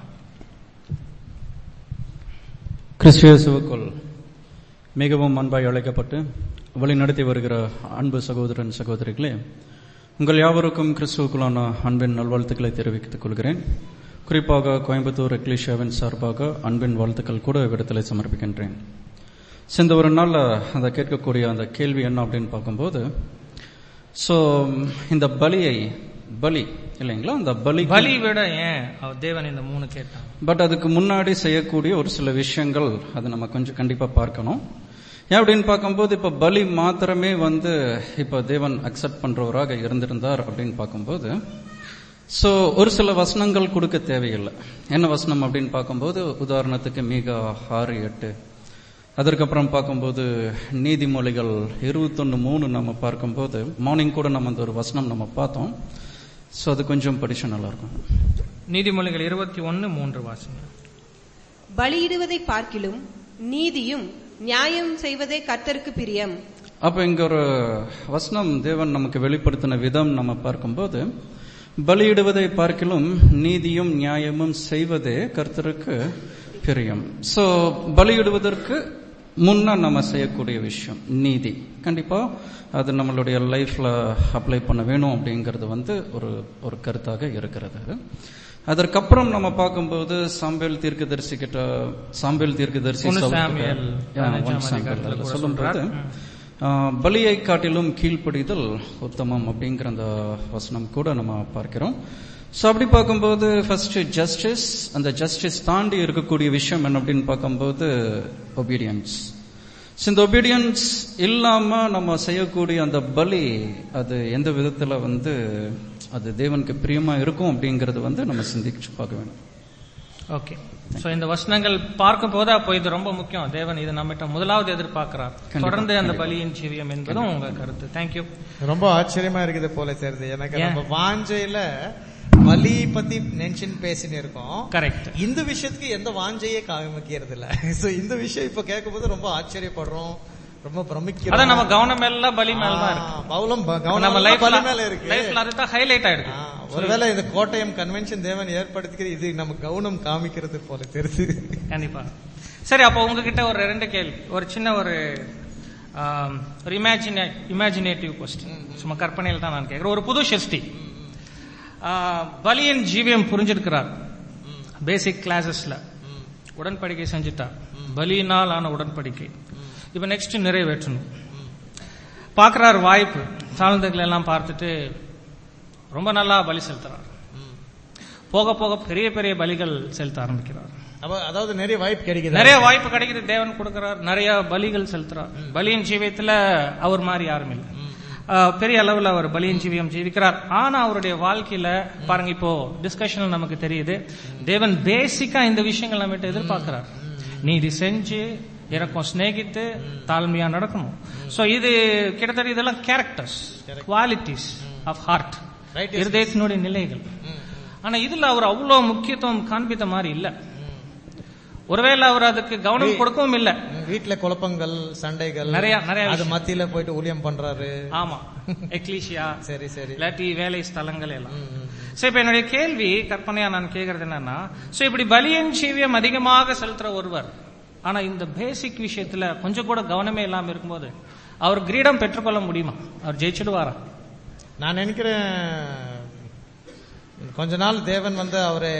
கிறிஸ்துவேசுவுக்குள் மிகவும் அன்பாய் அழைக்கப்பட்டு வழிநடத்தி வருகிற அன்பு சகோதரன் சகோதரிகளே உங்கள் யாவருக்கும் கிறிஸ்துவுக்குள்ளான அன்பின் நல்வாழ்த்துக்களை தெரிவித்துக் கொள்கிறேன் குறிப்பாக கோயம்புத்தூர் எக்லிஷாவின் சார்பாக அன்பின் வாழ்த்துக்கள் கூட இவ்விடத்தில் சமர்ப்பிக்கின்றேன் இந்த ஒரு நாளில் அந்த கேட்கக்கூடிய அந்த கேள்வி என்ன அப்படின்னு பார்க்கும்போது ஸோ இந்த பலியை பலி இல்லைங்களா அந்த பலி பலி விட ஏன் அவர் தேவன் இந்த மூணு கேட்டான் பட் அதுக்கு முன்னாடி செய்யக்கூடிய ஒரு சில விஷயங்கள் அது நம்ம கொஞ்சம் கண்டிப்பா பார்க்கணும் ஏன் அப்படின்னு பார்க்கும்போது இப்ப பலி மாத்திரமே வந்து இப்ப தேவன் அக்செப்ட் பண்றவராக இருந்திருந்தார் அப்படின்னு பார்க்கும்போது சோ ஒரு சில வசனங்கள் கொடுக்க தேவையில்லை என்ன வசனம் அப்படின்னு பார்க்கும்போது உதாரணத்துக்கு மீக ஆறு எட்டு அதற்கப்புறம் பார்க்கும்போது நீதிமொழிகள் இருபத்தொன்னு மூணு நம்ம பார்க்கும்போது மார்னிங் கூட நம்ம அந்த ஒரு வசனம் நம்ம பார்த்தோம் ஸோ அது கொஞ்சம் படிச்சா நல்லா இருக்கும் நீதிமொழிகள் இருபத்தி ஒன்னு மூன்று வாசனம் பலியிடுவதை பார்க்கிலும் நீதியும் நியாயம் செய்வதே கர்த்தருக்கு பிரியம் அப்ப இங்க ஒரு வசனம் தேவன் நமக்கு வெளிப்படுத்தின விதம் நம்ம பார்க்கும்போது பலியிடுவதை பார்க்கிலும் நீதியும் நியாயமும் செய்வதே கர்த்தருக்கு பிரியம் சோ பலியிடுவதற்கு முன்ன நம்ம செய்யக்கூடிய விஷயம் நீதி கண்டிப்பா அது நம்மளுடைய லைஃப்ல அப்ளை பண்ண வேணும் அப்படிங்கிறது வந்து ஒரு ஒரு கருத்தாக இருக்கிறது அதற்கப்புறம் நம்ம பார்க்கும்போது சாம்பேல் தீர்க்கதரிசி கிட்ட சாம்பேல் தீர்க்கதரிசி ஒன்னு சவுல் கிட்ட- சாமுவேல் Yeah, பதினஞ்சாம் ஒன்னு சாமுவேல் அதிகாரத்துல அதுல கூட சொல்லும்போது சொல்றார். ஆஹ், பலியை காட்டிலும் கீழ்ப்படிதல் உத்தமம் அப்படிங்கிற அந்த வசனம் கூட நம்ம பார்க்கிறோம் சோ அப்படி பார்க்கும்போது ஃபர்ஸ்ட் ஜஸ்டிஸ் அந்த ஜஸ்டிஸ் தாண்டி இருக்கக்கூடிய விஷயம் என்ன அப்படின்னு பார்க்கும்போது ஒபீடியன்ஸ் So, இந்த ஒபீடியன்ஸ் இல்லாம நம்ம செய்யக்கூடிய அந்த பலி அது எந்த விதத்துல வந்து அது தேவனுக்கு பிரியமா இருக்கும் அப்படிங்கறது வந்து நம்ம சிந்திச்சு பார்க்க வேணும் ஓகே சோ இந்த வசனங்கள் பார்க்கும் போது அப்போ இது ரொம்ப முக்கியம் தேவன் இது நம்மகிட்ட முதலாவது எதிர்பார்க்கிறார் கண்டிப்பா, தொடர்ந்து அந்த பலியின் ஜீவியம் என்பதும் உங்க கருத்து தேங்க்யூ ரொம்ப ஆச்சரியமா இருக்குது போல தெரியுது எனக்கு ஏன்? நம்ம வாஞ்சையில பலி பத்தி மென்ஷன் பேசின்னு இருக்கோம் கரெக்ட் இந்த விஷயத்துக்கு எந்த வாஞ்சையே காமிக்கிறது இல்ல சோ இந்த விஷயம் இப்ப கேட்கும்போது ரொம்ப ஆச்சரியப்படுறோம் ரொம்ப பிரமிக்கிறோம் அதான் நம்ம கவனம் எல்லாம் பலி மேல தான் இருக்கு ஆ, பவுலம் ப- நம்ம கவனம் லைஃப்ல பலி மேல இருக்கு லைஃப்ல அதுதான் ஹைலைட் ஆயிடுது ஆ, ஒருவேளை இந்த கோட்டயம் கன்வென்ஷன் தேவன் ஏற்படுத்திக்கிறது இது நம்ம கவனம் காமிக்கிறது போல தெரியுது கண்டிப்பா சரி அப்போ உங்ககிட்ட ஒரு ரெண்டு கேள்வி ஒரு சின்ன ஒரு ஆம், ஒரு இமேஜினே இமேஜினேட்டிவ் கொஸ்டின் சும்மா கற்பனையில் தான் நான் கேட்கிறேன் ஒரு புது சிருஷ்டி ஆ, பலியின் ஜீவியம் புரிஞ்சிருக்கிறார் பேசிக் கிளாஸஸ்ல உடன்படிக்கை செஞ்சுட்டார் பலியினால் ஆன உடன்படிக்கை இப்ப நெக்ஸ்ட் நிறைவேற்றணும் பார்க்கிறார் வாய்ப்பு சாழ்ந்துகளை எல்லாம் பார்த்துட்டு ரொம்ப நல்லா பலி செலுத்துறார் போக போக பெரிய பெரிய பலிகள் செலுத்த ஆரம்பிக்கிறார் அப்ப அதாவது நிறைய வாய்ப்பு கிடைக்குது நிறைய வாய்ப்பு கிடைக்குது தேவன் கொடுக்கிறார் நிறைய பலிகள் செலுத்துறார் பலியின் ஜீவியத்துல அவர் மாதிரி யாரும் இல்லை ஆஹ், பெரிய அளவுல அவர் பலியின் ஜீவியம் ஜீவிக்கிறார் ஆனா அவருடைய வாழ்க்கையில பாருங்க இப்போ டிஸ்கஷன் நமக்கு தெரியுது தேவன் பேசிக்கா இந்த விஷயங்கள் நம்மகிட்ட எதிர்பார்க்கிறார் நீ இது செஞ்சு இறக்கம் சிநேகித்து தாழ்மையா நடக்கணும் சோ இது கிட்டத்தட்ட இதெல்லாம் characters qualities of heart Right, இருதயத்தினுடைய நிலைகள் ஆனா இதுல அவர் அவ்வளவு முக்கியத்துவம் காண்பித்த மாதிரி இல்ல ஒருவேளை அவர் அதுக்கு கவனம் கொடுக்கவும் இல்ல ம், வீட்ல குழப்பங்கள் சண்டைகள் நிறைய நிறைய அது விஷயம். மத்தியில போயிட்டு ஊழியம் பண்றாரு ஆமா எக்லீஷியா சரி சரி இல்லாட்டி வேலை ஸ்தலங்கள் எல்லாம் ம், ம். சோ இப்ப என்னுடைய கேள்வி கற்பனையா நான் கேக்குறது என்னன்னா சோ இப்படி பலியன் ஜீவியம் அதிகமாக செலுத்துற ஒருவர் ஆனா இந்த பேசிக் விஷயத்துல கொஞ்சம் கூட கவனமே இல்லாம இருக்கும்போது அவர் கிரீடம் பெற்றுக்கொள்ள முடியுமா அவர் ஜெயிச்சிடுவாரா நான் நினைக்கிறேன் கொஞ்ச நாள் தேவன் வந்து அவரை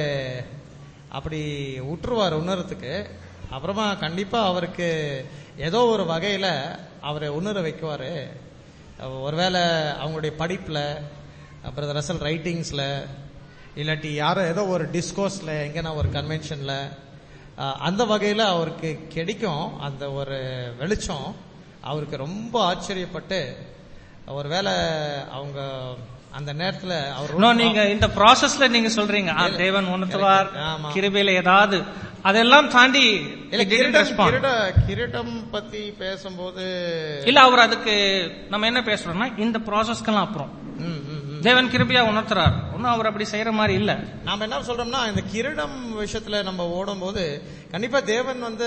அப்படி விட்டுருவார் உணர்றதுக்கு அப்புறமா கண்டிப்பா அவருக்கு ஏதோ ஒரு வகையில அவரை உணர வைக்குவாரு ஒருவேளை அவங்களுடைய படிப்புல அப்புறம் ரசல் ரைட்டிங்ஸ்ல இல்லாட்டி யாரோ ஏதோ ஒரு டிஸ்கோர்ஸ்ல எங்கன்னா ஒரு கன்வென்ஷன்ல அந்த வகையில அவருக்கு கிடைக்கும் அந்த ஒரு வெளிச்சம் அவருக்கு ரொம்ப ஆச்சரியப்பட்டு ஒருவேளை அவங்க அந்த நேரத்துல அவர் இன்னும் நீங்க இந்த ப்ராசஸ்ல நீங்க சொல்றீங்க ஆ, தேவன் உணர்த்துவார் ஆமா. கிருபையில ஏதாவது அதெல்லாம் தாண்டி இல்ல he didn't கிரீடம் respond. கிரீட- கிரீடம் பத்தி பேசும்போது இல்ல அவர் அதுக்கு நம்ம என்ன பேசுறோம்னா இந்த ப்ராசஸ்க்கெல்லாம் அப்புறம் ம், ம், ம். தேவன் கிருபையா உணர்த்துறார் ஒன்னும் அவர் அப்படி செய்யற மாதிரி இல்ல நாம என்ன சொல்றோம்னா இந்த கிரீடம் விஷயத்துல நம்ம ஓடும்போது கண்டிப்பா தேவன் வந்து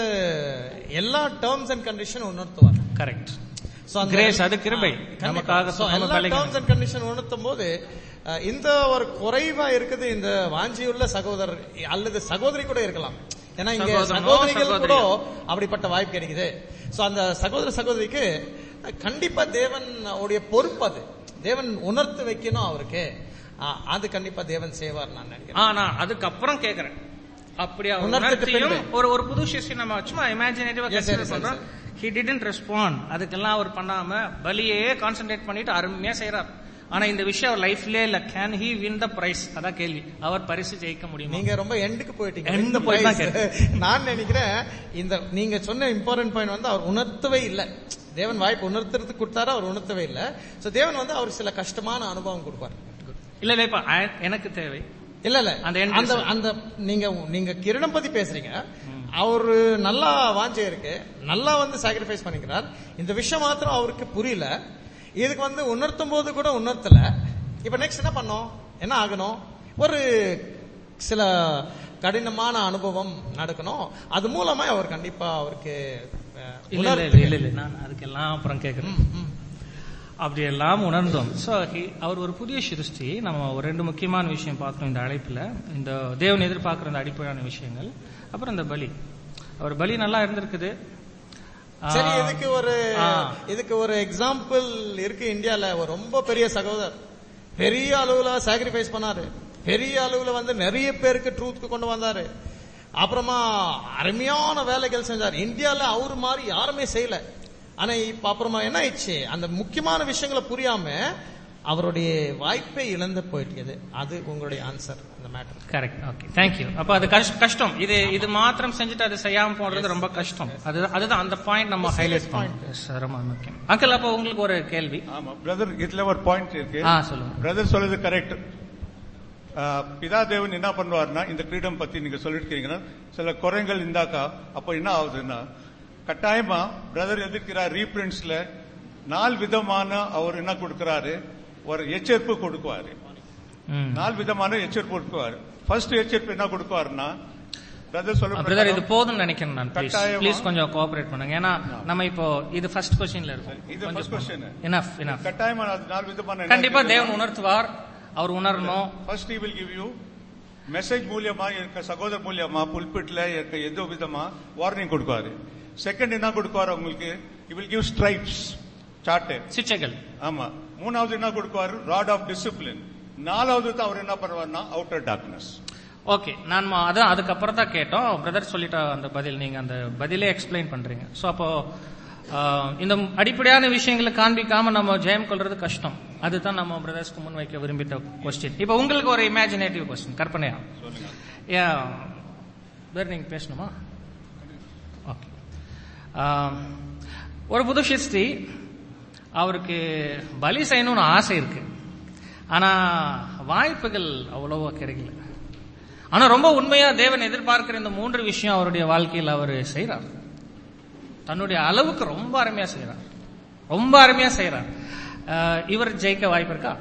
எல்லா டேர்ம்ஸ் அண்ட் கண்டிஷன் உணர்த்துவார் கரெக்ட் So, அந்த- Grace, அது கிருபை. ஆ, கண்டிப்பா. நமக்காக So, நம்ம எல்லா பலிகள். டேர்ம்ஸ் அண்ட் கண்டிஷன் உணர்த்தும் போது அஹ், இந்த ஒரு குறைவா இருக்குது இந்த வாஞ்சியுள்ள சகோதரர் அல்லது சகோதரி கூட இருக்கலாம் ஏன்னா இங்க சகோதரனோ, சகோதரிகள் கூட சகோதரியோ. அப்படிப்பட்ட வாய்ப்பு கிடைக்குது சோ அந்த சகோதர சகோதரிக்கு அஹ், கண்டிப்பா தேவன் உடைய பொறுப்பு அது தேவன் உணர்த்து வைக்கணும் அவருக்கு அஹ், அது கண்டிப்பா தேவன் செய்வார் நான் நினைக்கிறேன் ஆனா அதுக்கப்புறம் கேக்குறேன் அப்படி அவர் உணர்த்துக்கு உணர்த்தியும் பின்பு. ஒரு ஒரு புது சிஷ்யம் நம்ம சும்மா இமேஜினேட்டிவா Yes, கன்சிடர் yes, பண்றோம் ஹி டிடன்ட் ரெஸ்பாண்ட் அதுக்கெல்லாம் அவர் பண்ணாம பலியே கான்சென்ட்ரேட் பண்ணிட்டு அருமையா செய்யறார் ஆனா இந்த விஷயம் அவர் லைஃப்லயே இல்ல can he win the prize அதான் கேள்வி அவர் பரிசு ஜெயிக்க முடியுமா நீங்க ரொம்ப எண்டுக்கு போயிட்டீங்க End இந்த போய் தான் price. நான் நினைக்கிறேன் இந்த நீங்க சொன்ன இம்பார்ட்டன்ட் பாயிண்ட் வந்து அவர் உணர்த்தவே இல்ல தேவன் வாய்ப்பு உணர்த்துறதுக்கு கொடுத்தாரு அவர் உணர்த்தவே இல்ல சோ தேவன் வந்து அவருக்கு சில கஷ்டமான அனுபவம் கொடுப்பார் இல்ல இல்ல இப்ப I- எனக்கு தேவை இல்ல இல்ல அந்த end அந்த result. அந்த நீங்க நீங்க கிரீடம் பத்தி பேசுறீங்க அவரு நல்லா வாஞ்சை இருக்கு நல்லா வந்து சாக்ரிஃபைஸ் பண்ணிக்கிறார் இந்த விஷயம் மாத்திரம் அவருக்கு புரியல இதுக்கு வந்து உணர்த்தும் போது கூட உணர்த்தல இப்ப நெக்ஸ்ட் என்ன பண்ணோம் என்ன ஆகணும் ஒரு சில கடினமான அனுபவம் நடக்கணும் அது மூலமா அவர் கண்டிப்பா அவருக்கு அஹ், இல்ல இல்ல உணர்த்து- இல்ல இல்ல நான் அதுக்கெல்லாம் அப்புறம் கேக்குறேன் ம், ம். அப்படி எல்லாம் உணர்ந்தோம் சோ அவர் ஒரு புதிய சிருஷ்டி நம்ம ஒரு ரெண்டு முக்கியமான விஷயம் பார்த்தோம் இந்த அழைப்புல இந்த தேவன் எதிர்பார்க்கிற இந்த அடிப்படையான விஷயங்கள் அப்புறம் இந்த பலி அவர் பலி நல்லா இருந்திருக்குது சரி ஆ, இதுக்கு ஒரு ஆ. இதுக்கு ஒரு எக்ஸாம்பிள் இருக்கு இந்தியால ஒரு ரொம்ப பெரிய சகோதரர் பெரிய அளவுல சாக்ரிஃபைஸ் பண்ணாரு பெரிய அளவுல வந்து நிறைய பேருக்கு ட்ரூத்க்கு கொண்டு வந்தாரு அப்புறமா அருமையான வேலைகள் செஞ்சார் இந்தியால அவரு மாதிரி யாருமே செய்யல ஆனா இப்ப அப்புறமா என்ன ஆயிடுச்சு அந்த முக்கியமான விஷயங்களை புரியாம அவருடைய வாய்ப்பை இழந்து போயிட்டது அது உங்களுடைய ஆன்சர் இந்த மேட்டர் கரெக்ட் ஓகே தேங்க்யூ அப்ப அது கஷ்ட- கஷ்டம் இது இது மாத்திரம் செஞ்சுட்டு அது செய்யாம போடுறது ரொம்ப கஷ்டம் அது அதுதான் அந்த பாயிண்ட் நம்ம ஹைலைட் பண்ணோம் ரொம்ப முக்கியம் அங்கிள் அப்ப உங்களுக்கு ஒரு கேள்வி ஆமா பிரதர் இதுல ஒரு பாயிண்ட் இருக்கு ஆ சொல்லுங்க பிரதர் சொல்றது கரெக்ட் பிதா தேவன் என்ன பண்ணுவார்னா இந்த கிரீடம் பத்தி நீங்க சொல்லிருக்கீங்கன்னா சில குறைகள் இருந்தாக்கா அப்ப என்ன ஆகுதுன்னா கட்டாயமா பிரதர் எதிர்க்கிறார் ரீபிரிண்ட்ஸ்ல நாலு விதமான அவர் என்ன கொடுக்கிறாரு ஒரு எச்சரிப்பு கொடுக்குவாரு ம். நாலு விதமான எச்சரிப்பு கொடுக்குவாரு ஃபர்ஸ்ட் எச்சரிப்பு என்ன கொடுக்குவாருன்னா பிரதர் சொல்ல பிரதர் இது போதும்னு நினைக்கிறேன் நான் ப்ளீஸ் கட்டாயமா. ப்ளீஸ் கொஞ்சம் கோஆபரேட் பண்ணுங்க ஏன்னா நம்ம இப்போ இது ஃபர்ஸ்ட் கொஸ்டின்ல இருக்கும் இது ஃபர்ஸ்ட் கொஸ்டின் இனஃப் இனஃப் கட்டாயமா அது நாலு விதமான கண்டிப்பா தேவன் உணர்த்துவார் அவர் உணரணும் first he will give you message மூலியமா இருக்க சகோதர மூலியமா புல்பிட்ல இருக்க எதோ விதமா வார்னிங் கொடுப்பாரு செகண்ட் என்ன கொடுப்பாரு உங்களுக்கு he will give stripes சார்ட் சிச்சைகள் ஆமா மூணாவது என்ன கொடுப்பாரு ராட் ஆஃப் டிசிப்ளின் நாலாவது தான் அவர் என்ன பண்ணுவாருன்னா அவுட்டர் டார்க்னஸ் ஓகே நான் ம- அதான் அதுக்கப்புறம் தான் கேட்டோம் பிரதர் சொல்லிட்ட அந்த பதில் நீங்க அந்த பதிலே எக்ஸ்பிளைன் பண்றீங்க சோ அப்போ ஆ, இந்த அடிப்படையான விஷயங்களை காண்பிக்காம நம்ம ஜெயம் கொள்றது கஷ்டம் அதுதான் நம்ம பிரதர்ஸ்க்கு முன் வைக்க விரும்பிட்ட கொஸ்டின் இப்போ உங்களுக்கு ஒரு இமேஜினேட்டிவ் கொஸ்டின் கற்பனையா ஏன் வேற நீங்க பேசணுமா ஓகே ஒரு புது சிருஷ்டி அவருக்கு பலி செய்யணும்னு ஆசை இருக்கு ஆனா வாய்ப்புகள் அவ்வளவா கிடைக்கல ஆனா ரொம்ப உண்மையா தேவன் எதிர்பார்க்கிற இந்த மூன்று விஷயம் அவருடைய வாழ்க்கையில் அவர் செய்றார் தன்னுடைய அளவுக்கு ரொம்ப அருமையா செய்றார் ரொம்ப அருமையா செய்றார் அஹ், இவர் ஜெயிக்க வாய்ப்பு இருக்கா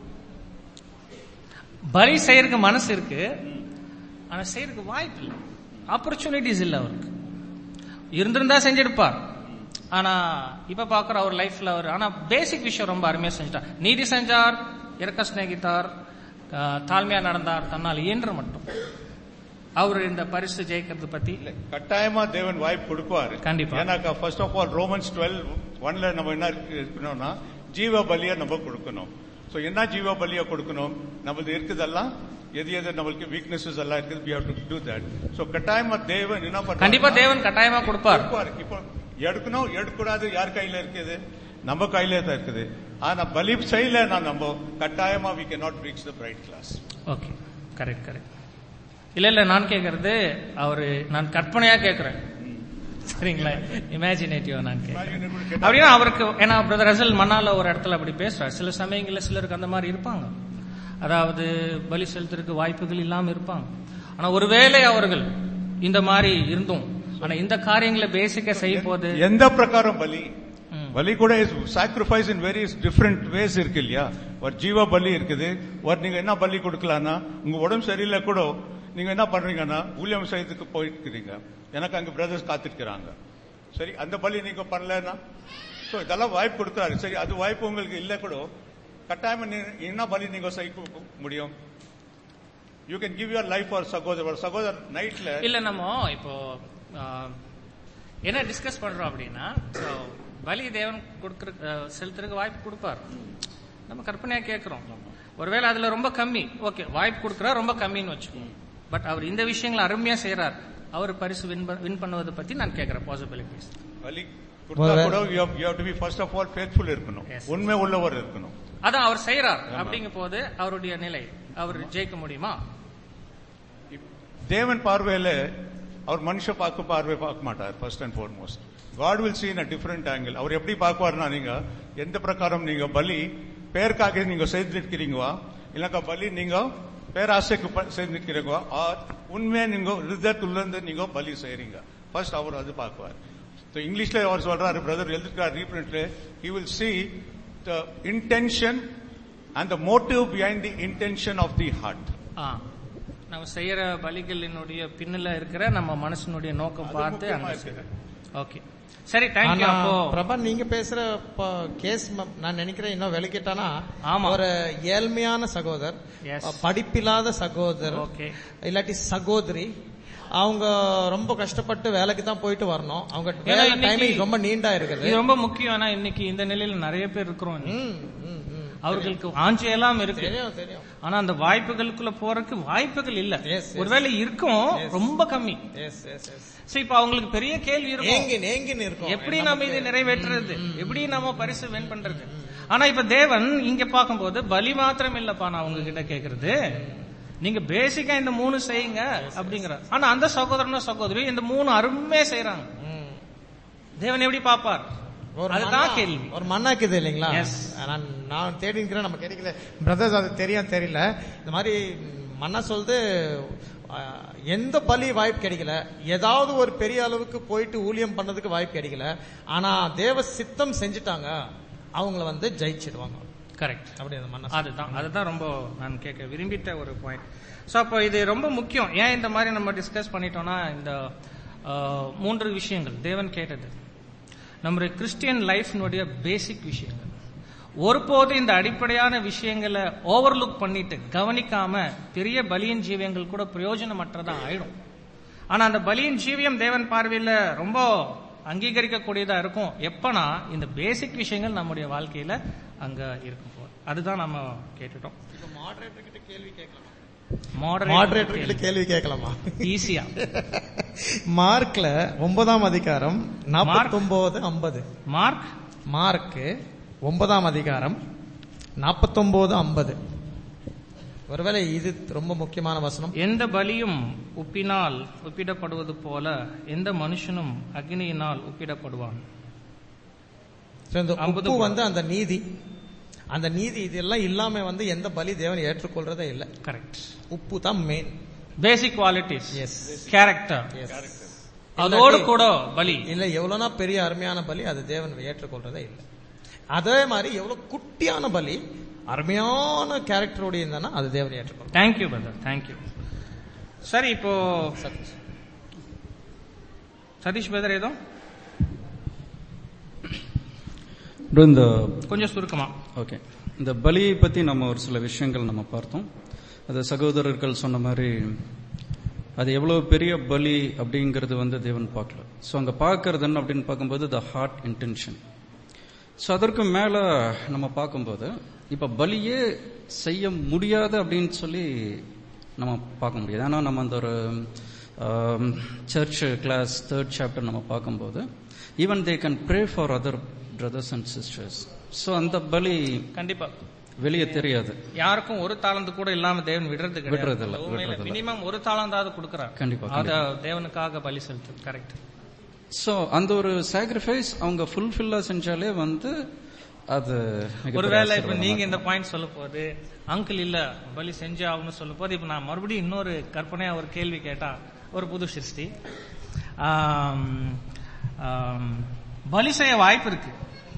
பலி செய்யறதுக்கு மனசு இருக்கு ஆனா செய்யறதுக்கு வாய்ப்பு இல்லை ஆப்பர்ச்சுனிட்டிஸ் இல்லை அவருக்கு இருந்திருந்தா செஞ்சிருப்பார் ஆனா இப்ப பாக்குற அவர் லைஃப்ல அவர் ஆனா பேசிக் விஷயம் ரொம்ப அருமையா செஞ்சிட்டார் நீதி செஞ்சார் இறக்க சிநேகித்தார் அஹ், தாழ்மையா நடந்தார் தன்னால் இயன்ற மட்டும் அவர் இந்த பரிசு ஜெயிக்கிறது பத்தி கட்டாயமா தேவன் வாய்ப்பு கொடுப்பாரு கண்டிப்பா. ஏன்னாக்கா first of all Romans twelve ஒன்ல நம்ம என்ன இருக்கு- இருக்கணும்னா ஜீவ பலியை நம்ம கொடுக்கணும் சோ என்ன ஜீவ பலியை கொடுக்கணும் நம்மளது இருக்குதெல்லாம் எது எது நம்மளுக்கு வீக்னஸஸ் எல்லாம் இருக்குது we have to do that so கட்டாயமா தேவன் என்ன பண்றாருன்னா- கண்டிப்பா தேவன் கட்டாயமா கொடுப்பார் கொடுப்பாரு. இப்போ எடுக்கணும் எடுக்கக்கூடாது யார் கையில இருக்குது நம்ம கையில தான் இருக்குது ஆனா பலி செய்யலன்னா நம்ம கட்டாயமா we cannot reach the bright class okay correct correct இல்ல இல்ல நான் கேக்குறது அவரு நான் கற்பனையா கேக்குறேன் சரிங்களா இமேஜினேட்டிவா நான் கேக்குறேன் அப்படின்னா அவருக்கு ஏன்னா பிரதர் ரசல் மன்னால ஒரு இடத்துல அப்படி பேசுறாரு சில சமயங்கள்ல சிலருக்கு அந்த மாதிரி இருப்பாங்க அதாவது பலி செலுத்துறதுக்கு வாய்ப்புகள் இல்லாம இருப்பாங்க ஆனா ஒருவேளை அவர்கள் இந்த மாதிரி இருந்தும் ஆனா இந்த காரியங்களை பேசிக்கா செய்யும் போது எந்த பிரகாரம் பலி ம். பலி கூட sacrifice in various different ways இருக்கு இல்லையா ஒரு ஜீவ பலி இருக்குது ஒரு நீங்க என்ன பலி கொடுக்கலாம்னா உங்க உடம்பு சரியில்லை கூட நீங்க என்ன பண்றீங்கன்னா ஊழியம் செய்யறதுக்கு போயிருக்கிறீங்க எனக்கு அங்க பிரதர்ஸ் காத்திருக்கிறாங்க சரி அந்த பலி நீங்க பண்ணலன்னா சோ இதெல்லாம் வாய்ப்பு கொடுக்குறாரு சரி அது வாய்ப்பு உங்களுக்கு இல்ல கூட கட்டாயமா நீ- என்ன பலி நீங்க செய்ய முடியும் you can give your life for சகோதரர் சகோதரர் நைட்ல இல்ல நம்ம இப்போ ஆ, என்ன டிஸ்கஸ் பண்றோம் அப்படின்னா so, பலி தேவன் கொடுக்கற அஹ், செலுத்துறதுக்கு வாய்ப்பு கொடுப்பார் நம்ம கற்பனையா கேட்கிறோம் ஒருவேளை அதுல ரொம்ப கம்மி ஓகே வாய்ப்பு கொடுக்கறா ரொம்ப கம்மின்னு வச்சுக்கோங்க பட் அவர் இந்த விஷயங்களை அருமையா செய்யறார் அவர் பரிசு வின் வின் பண்ணுவதை பத்தி நான் கேட்கிறேன் பாசிபிலிட்டிஸ் பலி கொடுத்தா கூட you have- you have to be first of all faithful இருக்கணும் Yes. உண்மை உள்ளவர் இருக்கணும் அதான் அவர் செய்யறார் அப்படிங்கும் போது அவருடைய நிலை அவர் ஜெயிக்க முடியுமா தேவன் பார்வையில அவர் மனுஷ பார்க்க பார்வை பார்க்க மாட்டார் first and foremost God will see in a different angle அவர் எப்படி பார்க்குவார்னா நீங்க எந்த பிரகாரம் நீங்க பலி பேருக்காக நீங்க செய்திருக்கிறீங்களா இல்லக்கா பலி நீங்க பேராசைக்கு ப- செய்திருக்கிறீங்களா ஆர் உண்மையா நீங்க ரிசல்ட் இருந்து நீங்க பலி செய்றீங்க ஃபர்ஸ்ட் அவர் அது பார்க்குவார் So, இங்கிலீஷ்ல அவர் சொல்றாரு பிரதர் எழுதிருக்கார் ரீப்ரிண்ட்ல he will see the intention and the motive behind the intention of the heart ஆ. நம்ம செய்யற பலிகளினுடைய பின்னல இருக்கிற நம்ம மனசனுடைய நோக்கம் அது பார்த்து முக்கியமா அங்க இருக்குது. ஓகே சரி தேங்க்யூ ஆனா, அப்போ பிரபா நீங்க பேசுற கேஸ் நான் நினைக்கிறேன் இன்னும் விளக்கிட்டானா ஆமா. ஒரு ஏழ்மையான சகோதரர் Yes. படிப்பில்லாத சகோதரர் ஓகே இல்லாட்டி சகோதரி அவங்க ரொம்ப கஷ்டப்பட்டு வேலைக்கு தான் போயிட்டு வரணும் அவங்க ஏன்னா வேலை இன்னைக்கு- டைமிங் ரொம்ப நீண்டா இருக்குது இது ரொம்ப முக்கியம் ஏன்னா இன்னைக்கு இந்த நிலையில நிறைய பேர் இருக்கிறோம் இன்னைக்கு. ம், ம், ம். அவர்களுக்கு வாஞ்சி எல்லாம் இருக்கு தெரியும் தெரியும் ஆனா அந்த வாய்ப்புகளுக்குள்ள போறதுக்கு வாய்ப்புகள் இல்ல Yes, yes. ஒருவேளை இருக்கும் ரொம்ப கம்மி எஸ் எஸ் எஸ் சோ இப்ப அவங்களுக்கு பெரிய கேள்வி இருக்கும் ஏங்கி ஏங்கின்னு இருக்கும் எப்படி நம்ம இதை நிறைவேற்றுறது எப்படி நம்ம பரிசு வின் பண்றது ஆனா இப்ப தேவன் இங்க பார்க்கும்போது பலி மாத்திரம் இல்லப்பா நான் உங்ககிட்ட கேக்குறது நீங்க பேசிக்கா இந்த மூணு செய்யுங்க அப்படிங்கிற ஆனா அந்த சகோதரனும் சகோதரி இந்த மூணு அருமையா செய்யறாங்க தேவன் எப்படி பாப்பார் ஒரு அதுதான் மண்ணா- கேள்வி ஒரு மண்ணாக்குது இல்லைங்களா Yes. நான் நான் தேடி இருக்கிறேன் நம்ம கிடைக்கல பிரதர்ஸ் அது தெரியும் தெரியல இந்த மாதிரி மண்ணா சொல்லுது அஹ், எந்த பலி வாய்ப்பு கிடைக்கல ஏதாவது ஒரு பெரிய அளவுக்கு போயிட்டு ஊழியம் பண்ணதுக்கு வாய்ப்பு கிடைக்கல ஆனா தேவ சித்தம் செஞ்சுட்டாங்க அவங்கள வந்து ஜெயிச்சிடுவாங்க கரெக்ட் அப்படி அந்த மண்ணா அதுதான் அதுதான் ரொம்ப நான் கேட்க விரும்பிட்ட ஒரு பாயிண்ட் சோ அப்போ இது ரொம்ப முக்கியம் ஏன் இந்த மாதிரி நம்ம டிஸ்கஸ் பண்ணிட்டோம்னா இந்த அஹ், மூன்று விஷயங்கள் தேவன் கேட்டது நம்முடைய கிறிஸ்டியன் லைஃப்னுடைய பேசிக் விஷயங்கள் ஒருபோது இந்த அடிப்படையான விஷயங்களை ஓவர்லுக் பண்ணிட்டு கவனிக்காம பெரிய பலியின் ஜீவியங்கள் கூட பிரயோஜனமற்றதா ஆயிடும் ஆனா அந்த பலியின் ஜீவியம் தேவன் பார்வையில ரொம்ப அங்கீகரிக்கக்கூடியதா இருக்கும் எப்பனா இந்த பேசிக் விஷயங்கள் நம்முடைய வாழ்க்கையில அங்க இருக்கும் போது அதுதான் நம்ம கேட்டுட்டோம் மாடரேட்டர் கிட்ட கேள்வி கேட்கலாமா மாடரேட்டர் மாடரேட்டர் கிட்ட கேள்வி கேட்கலாமா ஈஸியா மார்க்ல ஒன்பதாம் அதிகாரம் நாற்பத்தொன்பது ஐம்பது மார்க் மார்க்கு ஒன்பதாம் அதிகாரம் நாற்பத்தொன்பது ஐம்பது ஒருவேளை இது ரொம்ப முக்கியமான வசனம் எந்த பலியும் உப்பினால் உப்பிடப்படுவது போல எந்த மனுஷனும் அக்னியினால் உப்பிடப்படுவான் So, இந்த ஐம்பது உப்பு வந்து அந்த நீதி அந்த நீதி இதெல்லாம் இல்லாம வந்து எந்த பலி தேவன் ஏற்றுக்கொள்றதே இல்ல கரெக்ட் உப்பு தான் main basic qualities as character அதோடு கூட பலி இல்ல எவ்வளவுனா பெரிய அருமையான பலி அது தேவன் ஏற்றுக்கொள்றதே இல்ல அதே மாதிரி எவ்வளவு குட்டியான பலி அருமையான கேரக்டரோட இருந்தானா அது தேவன் ஏற்றுக்கொள்ளும் தேங்க்யூ பிரதர் தேங்க்யூ சரி இப்போ சதீஷ் பிரதர் ஏதோ bro, இந்த கொஞ்சம் சுருக்கமா ஓகே இந்த பலியை பத்தி நம்ம ஒரு சில விஷயங்கள் நம்ம பார்த்தோம் அது சகோதரர்கள் சொன்ன மாதிரி அது எவ்வளவு பெரிய பலி அப்படிங்கிறது வந்து தேவன் பார்க்கல ஸோ அங்க பார்க்கறது என்ன அப்படின்னு பார்க்கும்போது த ஹார்ட் இன்டென்ஷன் ஸோ அதற்கு மேல நம்ம பார்க்கும்போது இப்ப பலியே செய்ய முடியாது அப்படின்னு சொல்லி நம்ம பார்க்க முடியாது ஏன்னா நம்ம அந்த ஒரு சர்ச் கிளாஸ் தேர்ட் சாப்டர் நம்ம பார்க்கும்போது even they can pray for other brothers and sisters so அந்த பலி கண்டிப்பா வெளியே தெரியாது யாருக்கும் ஒரு தாளந்து கூட இல்லாம தேவன் விடுறது விடுறதில்ல, கிடையாது விடுறதில்ல. மினிமம் ஒரு தாளந்தாவது கொடுக்கறார் கண்டிப்பா, அத தேவனுக்காக பலி செலுத்து கரெக்ட் ஸோ அந்த ஒரு சாக்ரிஃபைஸ் அவங்க ஃபுல்ஃபில்லா செஞ்சாலே வந்து அது மிகப்பெரிய ஒருவேளை இப்ப ஆசீர்வாதமா நீங்க இந்த பாயிண்ட் சொல்ல போது அங்கிள் இல்ல பலி செஞ்சே ஆகணும்னு சொல்லும் போது இப்ப நான் மறுபடியும் இன்னொரு கற்பனையா ஒரு கேள்வி கேட்டா ஒரு புது சிருஷ்டி ஆம், ஆம், பலி செய்ய வாய்ப்பு இருக்கு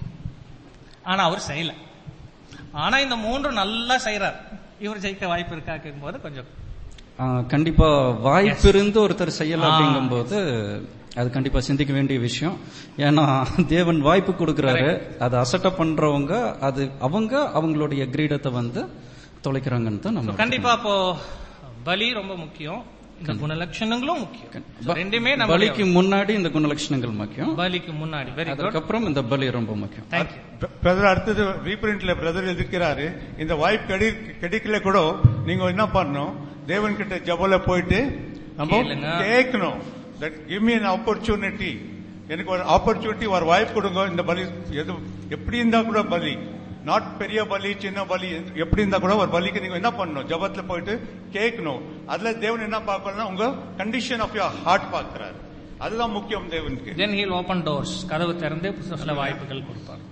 ஆனா அவர் செய்யல ஆனா இந்த மூன்று நல்லா செய்யறார் இவர் ஜெயிக்க வாய்ப்பு இருக்கா கேட்கும்போது கொஞ்சம் ஆ, கண்டிப்பா வாய்ப்பு இருந்து ஒருத்தர் செய்யல ஆ. அப்படிங்கும்போது அது கண்டிப்பா சிந்திக்க வேண்டிய விஷயம் ஏன்னா தேவன் வாய்ப்பு கொடுக்கறாரு அதை அசட்ட பண்றவங்க அது அவங்க அவங்களுடைய கிரீடத்தை வந்து தொலைக்கிறாங்கன்னு தான் நம்ம கண்டிப்பா அப்போ பலி ரொம்ப முக்கியம் இந்த குணலட்சணங்களும் முக்கியம் So, ரெண்டுமே நம்ம பலிக்கு முன்னாடி இந்த குணலட்சணங்கள் முக்கியம் பலிக்கு முன்னாடி வெரி குட் அதுக்கப்புறம் இந்த பலி ரொம்ப முக்கியம் தேங்க்யூ பிரதர் அடுத்தது ரீபிரிண்ட்ல பிரதர் எதிர்க்கிறாரு இந்த வாய்ப்பு கிடை கிடைக்கல கூட நீங்க என்ன பண்ணணும் தேவன் கிட்ட ஜபல போயிட்டு நம்ம கேளுங்க. கேட்கணும் that give me an opportunity எனக்கு ஒரு ஆப்பர்ச்சுனிட்டி ஒரு வாய்ப்பு கொடுங்க இந்த பலி எது எப்படி இருந்தா கூட பலி நாட் பெரிய பலி சின்ன பலி எப்படி இருந்தா கூட ஒரு பலிக்கு நீங்க என்ன பண்ணணும் ஜபத்துல போயிட்டு கேட்கணும் அதுல தேவன் என்ன பார்க்கணும்னா உங்க கண்டிஷன் ஆஃப் யோர் ஹார்ட் பார்க்கிறாரு அதுதான் முக்கியம் தேவனுக்கு தென் ஹீல் ஓபன் டோர்ஸ் கதவு திறந்து சில வாய்ப்புகள் கொடுப்பார்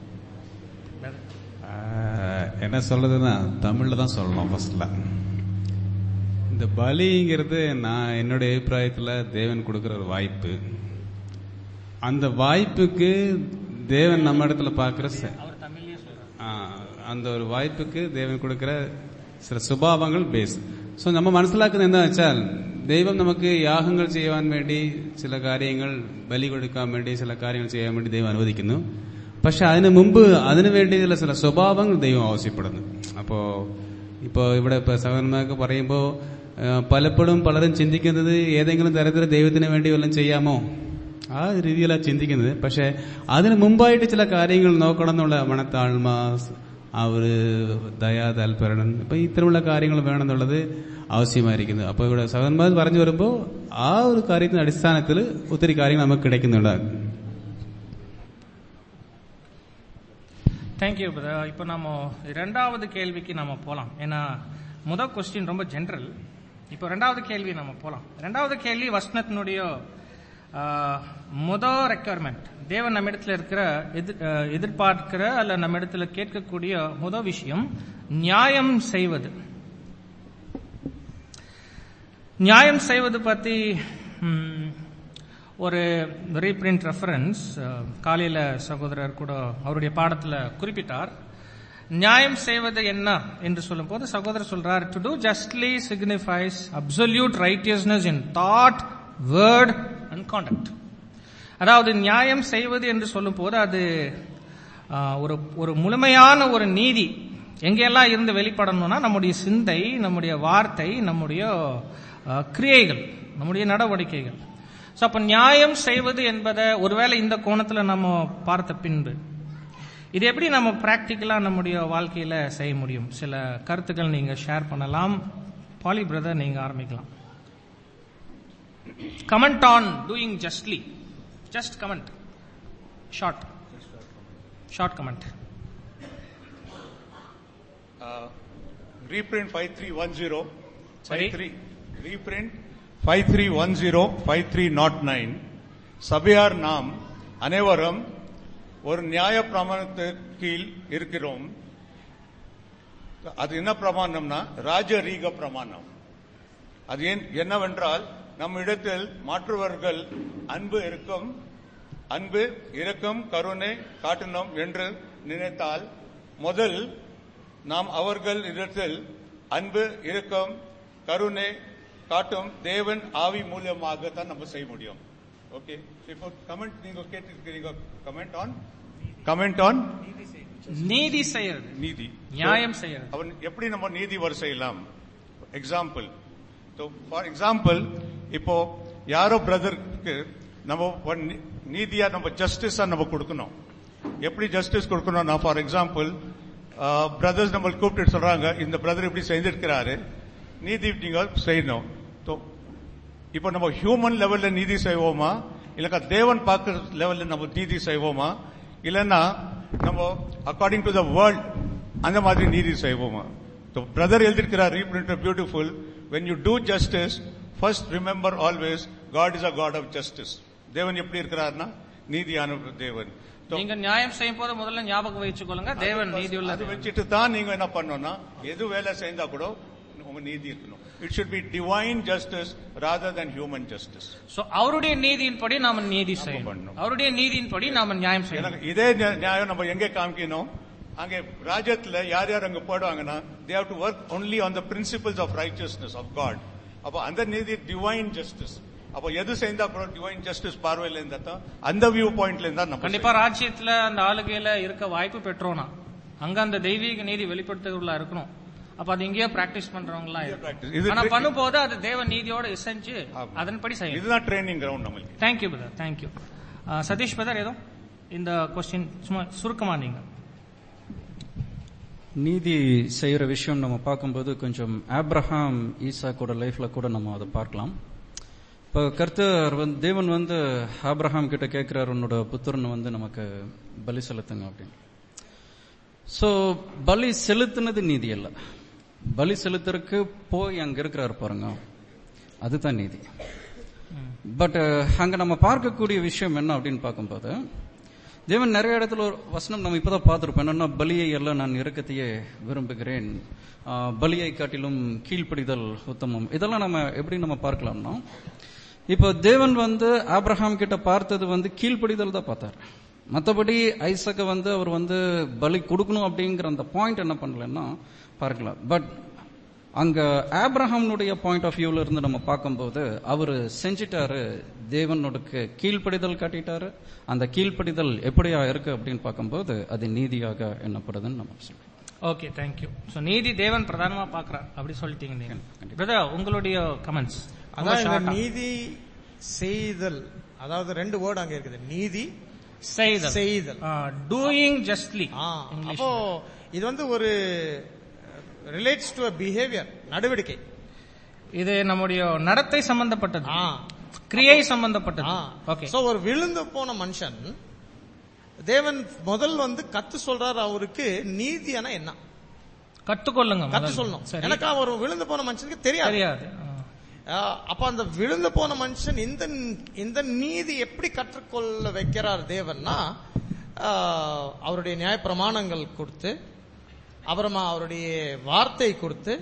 ஆஹ், என்ன சொல்றதுன்னா தமிழ்ல தான் சொல்லணும் ஃபர்ஸ்ட்ல இந்த பலிங்கிறது நான் என்னுடைய அபிப்பிராயத்துல தேவன் கொடுக்கிற ஒரு வாய்ப்பு அந்த வாய்ப்புக்கு தேவன் நம்ம இடத்துல பார்க்கிற ச- ஆஹ், அந்த ஒரு வாய்ப்புக்கு தேவன் கொடுக்கிற சில சுபாவங்கள் பேஸ் ஸோ நம்ம മനസ്സിലാക്കുന്നത് എന്താ വെച്ചാൽ ദൈവം നമുക്ക് യാഗങ്ങൾ ചെയ്യുവാൻ വേണ്ടി ചില കാര്യങ്ങൾ ബലി കൊടുക്കാൻ വേണ്ടി ചില കാര്യങ്ങൾ ചെയ്യാൻ വേണ്ടി ദൈവം അനുവദിക്കുന്നു പക്ഷെ അതിനു മുമ്പ് അതിനു വേണ്ടിയുള്ള ചില സ്വഭാവങ്ങൾ ദൈവം ആവശ്യപ്പെടുന്നു അപ്പോ ഇപ്പോ ഇവിടെ ഇപ്പൊ സഹോദരന്മാർക്ക് പറയുമ്പോൾ പലപ്പോഴും പലരും ചിന്തിക്കുന്നത് ഏതെങ്കിലും തരത്തിൽ ദൈവത്തിന് വേണ്ടി വല്ലതും ചെയ്യാമോ ആ രീതിയിലാണ് ചിന്തിക്കുന്നത് പക്ഷെ അതിന് മുമ്പായിട്ട് ചില കാര്യങ്ങൾ നോക്കണം എന്നുള്ള മണത്താഴ്മ ആ ഒരു ദയാ താല്പര്യം ഇപ്പൊ ഇത്തരമുള്ള കാര്യങ്ങൾ വേണമെന്നുള്ളത് ആവശ്യമായിരിക്കുന്നു അപ്പൊ ഇവിടെ സഹോദരന്മാർ പറഞ്ഞു വരുമ്പോൾ ആ ഒരു കാര്യത്തിന്റെ അടിസ്ഥാനത്തിൽ ഒത്തിരി കാര്യങ്ങൾ നമുക്ക് കിടക്കുന്നുണ്ട് தேங்க்யூ பிரதர் இப்போ நம்ம ரெண்டாவது கேள்விக்கு நம்ம போலாம் ஏன்னா முதல் கொஸ்டின் ரொம்ப ஜென்ரல் இப்போ ரெண்டாவது கேள்வி நம்ம போலாம் ரெண்டாவது கேள்வி வசனத்தினுடைய ஆஹ், முதல் ரெக்குவயர்மெண்ட் தேவன் நம்ம இடத்துல இருக்கிற எதிர் ஆஹ், எதிர்பார்க்கிற அல்ல நம்ம இடத்துல கேட்கக்கூடிய முதல் விஷயம் நியாயம் செய்வது நியாயம் செய்வது பத்தி ம், ஒரு ரீபிரிண்ட் ரெஃபரன்ஸ் காலையில சகோதரர் கூட அவருடைய பாடத்துல குறிப்பிட்டார் நியாயம் செய்வது என்ன என்று சொல்லும்போது சகோதரர் சொல்றார் to do justly signifies absolute righteousness in thought word and conduct அதாவது நியாயம் செய்வது என்று சொல்லும்போது அது ஆ, ஒரு ஒரு முழுமையான ஒரு நீதி எங்கெல்லாம் இருந்து வெளிப்படணும்னா நம்முடைய சிந்தை நம்முடைய வார்த்தை நம்முடைய ஆ, கிரியைகள் நம்முடைய நடவடிக்கைகள் ஸோ அப்ப நியாயம் செய்வது என்பதை ஒருவேளை இந்த கோணத்துல நம்ம பார்த்த பின்பு இது எப்படி நம்ம பிராக்டிக்கலா நம்முடைய வாழ்க்கையில செய்ய முடியும் சில கருத்துக்கள் நீங்க ஷேர் பண்ணலாம் பாலி பிரதர் நீங்க ஆரம்பிக்கலாம் comment on doing justly just comment short short comment Uh, reprint 5310 Sorry? 53 reprint 5310 5309 சபையார் நாம் அனைவரும் ஒரு நியாய பிரமாணத்தின் கீழ் இருக்கிறோம் அது என்ன பிரமாணம்னா ராஜரீக பிரமாணம் அது ஏன் என்னவென்றால் நம்ம இடத்தில் மாற்றுவர்கள் அன்பு இருக்கும் அன்பு இரக்கம் கருணை காட்டணும் என்று நினைத்தால் முதல் நாம் அவர்கள் இடத்தில் அன்பு இரக்கம் கருணை காட்டும் தேவன் ஆவி மூலியமாக தான் நம்ம செய்ய முடியும் ஓகே இப்போ கமெண்ட் நீங்க கேட்டிருக்கிறீங்க கமெண்ட் ஆன் கமெண்ட் ஆன் நீதி செய்யறது நீதி நியாயம் செய்யறது அவன் எப்படி நம்ம நீதி வர செய்யலாம் எக்ஸாம்பிள் ஃபார் எக்ஸாம்பிள் இப்போ யாரோ பிரதருக்கு நம்ம ஒரு நீ- நீதியா நம்ம ஜஸ்டிஸா நம்ம கொடுக்கணும் எப்படி ஜஸ்டிஸ் கொடுக்கணும்னா ஃபார் எக்ஸாம்பிள் பிரதர்ஸ் நம்ம கூப்பிட்டு சொல்றாங்க இந்த பிரதர் இப்படி செய்திருக்கிறாரு நீதி நீங்க செய்யணும் So, இப்போ நம்ம ஹியூமன் லெவல்ல நீதி செய்வோமா இல்லக்கா தேவன் பார்க்கிற லெவல்ல நம்ம நீதி செய்வோமா இல்லைன்னா நம்ம அக்கார்டிங் டு த வேர்ல்ட் அந்த மாதிரி நீதி செய்வோமா பிரதர் எழுதியிருக்கிறார் reprint beautiful when you do justice first remember always God is a God of justice தேவன் எப்படி இருக்கிறார்னா நீதியான தேவன் So, நீங்க நியாயம் செய்யும் போது முதல்ல ஞாபகம் வச்சுக்கொள்ளுங்க தேவன் நீதியுள்ள அது தேவன். வச்சுட்டு தான் நீங்க என்ன பண்ணணும்னா எது வேலை செய்தா கூட உங்க நீதி இருக்கணும் it should be divine justice rather than human justice So, அவருடைய நீதியின்படி நாம நீதி செய்யணும் பண்ணணும். அவருடைய நீதியின்படி நாம நியாயம் செய்யணும் எனக்கு இதே நியா- நியாயம் நம்ம எங்கே காமிக்கணும் அங்கே ராஜ்யத்துல யார் யார் அங்க போடுவாங்கன்னா they have to work only on the principles of righteousness of God அப்போ அந்த நீதி டிவைன் ஜஸ்டிஸ் அப்போ எது செய்தா கூட டிவைன் ஜஸ்டிஸ் பார்வையில இருந்தா தான் அந்த வியூ பாயிண்ட்ல இருந்தா நம்ம கண்டிப்பா ராஜ்யத்துல அந்த ஆளுகையில இருக்க வாய்ப்பு பெற்றோனா அங்க அந்த தெய்வீக நீதி வெளிப்படுத்துகிறவங்களா இருக்கணும் அப்ப அது இங்கேயே பிராக்டிஸ் பண்றவங்களா practice. இருக்கும் இது ஆனா tri- பண்ணும்போது அது தேவ நீதியோட இசைஞ்சு ஆமா. அதன்படி செய்யணும் இதுதான் ட்ரைனிங் கிரவுண்ட் நம்மளுக்கு thank you brother thank you Satish brother ஏதோ இந்த கொஸ்டின் சும்மா சுருக்கமா நீங்க நீதி செய்யற விஷயம் நம்ம பார்க்கும்போது கொஞ்சம் ஆப்ரஹாம் ஈசா கூட லைஃப்ல கூட நம்ம அதை பார்க்கலாம் இப்ப கர்த்தர் வந்து தேவன் வந்து ஆப்ரஹாம் கிட்ட கேட்கிறார் உன்னோட புத்திரன் வந்து நமக்கு பலி செலுத்துங்க அப்படின்னு சோ பலி செலுத்தினது நீதி அல்ல பலி செலுத்துறதுக்கு போய் அங்க இருக்கிறாரு பாருங்க அதுதான் நீதி பட் அங்க நம்ம பார்க்கக்கூடிய விஷயம் என்ன அப்படின்னு பார்க்கும்போது தேவன் நிறைய இடத்துல ஒரு வசனம் நம்ம இப்பதான் பார்த்திருப்போம் என்னன்னா பலியை எல்லாம் நான் இறக்கத்தையே விரும்புகிறேன் ஆ, பலியை காட்டிலும் கீழ்ப்படிதல் உத்தமம் இதெல்லாம் நம்ம எப்படி நம்ம பார்க்கலாம்னா இப்போ தேவன் வந்து ஆபிரகாம் கிட்ட பார்த்தது வந்து கீழ்ப்படிதல் தான் பார்த்தார் மற்றபடி ஐசக்க வந்து அவர் வந்து பலி கொடுக்கணும் அப்படிங்கிற அந்த பாயிண்ட் என்ன பண்ணலன்னா பார்க்கலாம் பட் அங்க ஆப்ரஹாம்னுடைய பாயிண்ட் ஆஃப் வியூல இருந்து நம்ம பார்க்கும்போது அவர் செஞ்சிட்டாரு தேவனுக்கு கீழ்ப்படிதல் காட்டிட்டாரு அந்த கீழ்ப்படிதல் எப்படியா இருக்கு அப்படின்னு பார்க்கும்போது அது நீதியாக எண்ணப்படுதுன்னு நம்ம சொல்றோம் ஓகே தேங்க்யூ சோ நீதி தேவன் பிரதானமா பாக்குறார் அப்படி சொல்லிட்டீங்க நீங்க பிரதர் உங்களுடைய கமெண்ட்ஸ் அதான் இந்த நீதி செய்தல் அதாவது ரெண்டு வேர்டு அங்க இருக்குது நீதி செய்தல் செய்தல் டூயிங் ஜஸ்ட்லி ஆ, அப்போ இது வந்து ஒரு ரிலேட்ஸ் டு பிஹேவியர் நடவடிக்கை இது நம்முடைய நடத்தை சம்பந்தப்பட்டது ஆ கிரியை சம்பந்தப்பட்டது ஆ ஓகே சோ ஒரு விழுந்து போன மனுஷன் தேவன் முதல் வந்து கத்து சொல்றாரு அவருக்கு நீதியான என்ன கற்றுக்கொள்ளுங்க கத்து முதல்ல. சொல்லணும் சரி எனக்கு அவர் விழுந்து போன மனுஷனுக்கு தெரியாது தெரியாது ஆ. ஆஹ் அப்ப அந்த விழுந்து போன மனுஷன் இந்த இந்த நீதி எப்படி கற்றுக்கொள்ள வைக்கிறார் தேவன்னா ஆஹ் அவருடைய நியாய பிரமாணங்கள் கொடுத்து அப்புறமா அவருடைய வார்த்தை கொடுத்து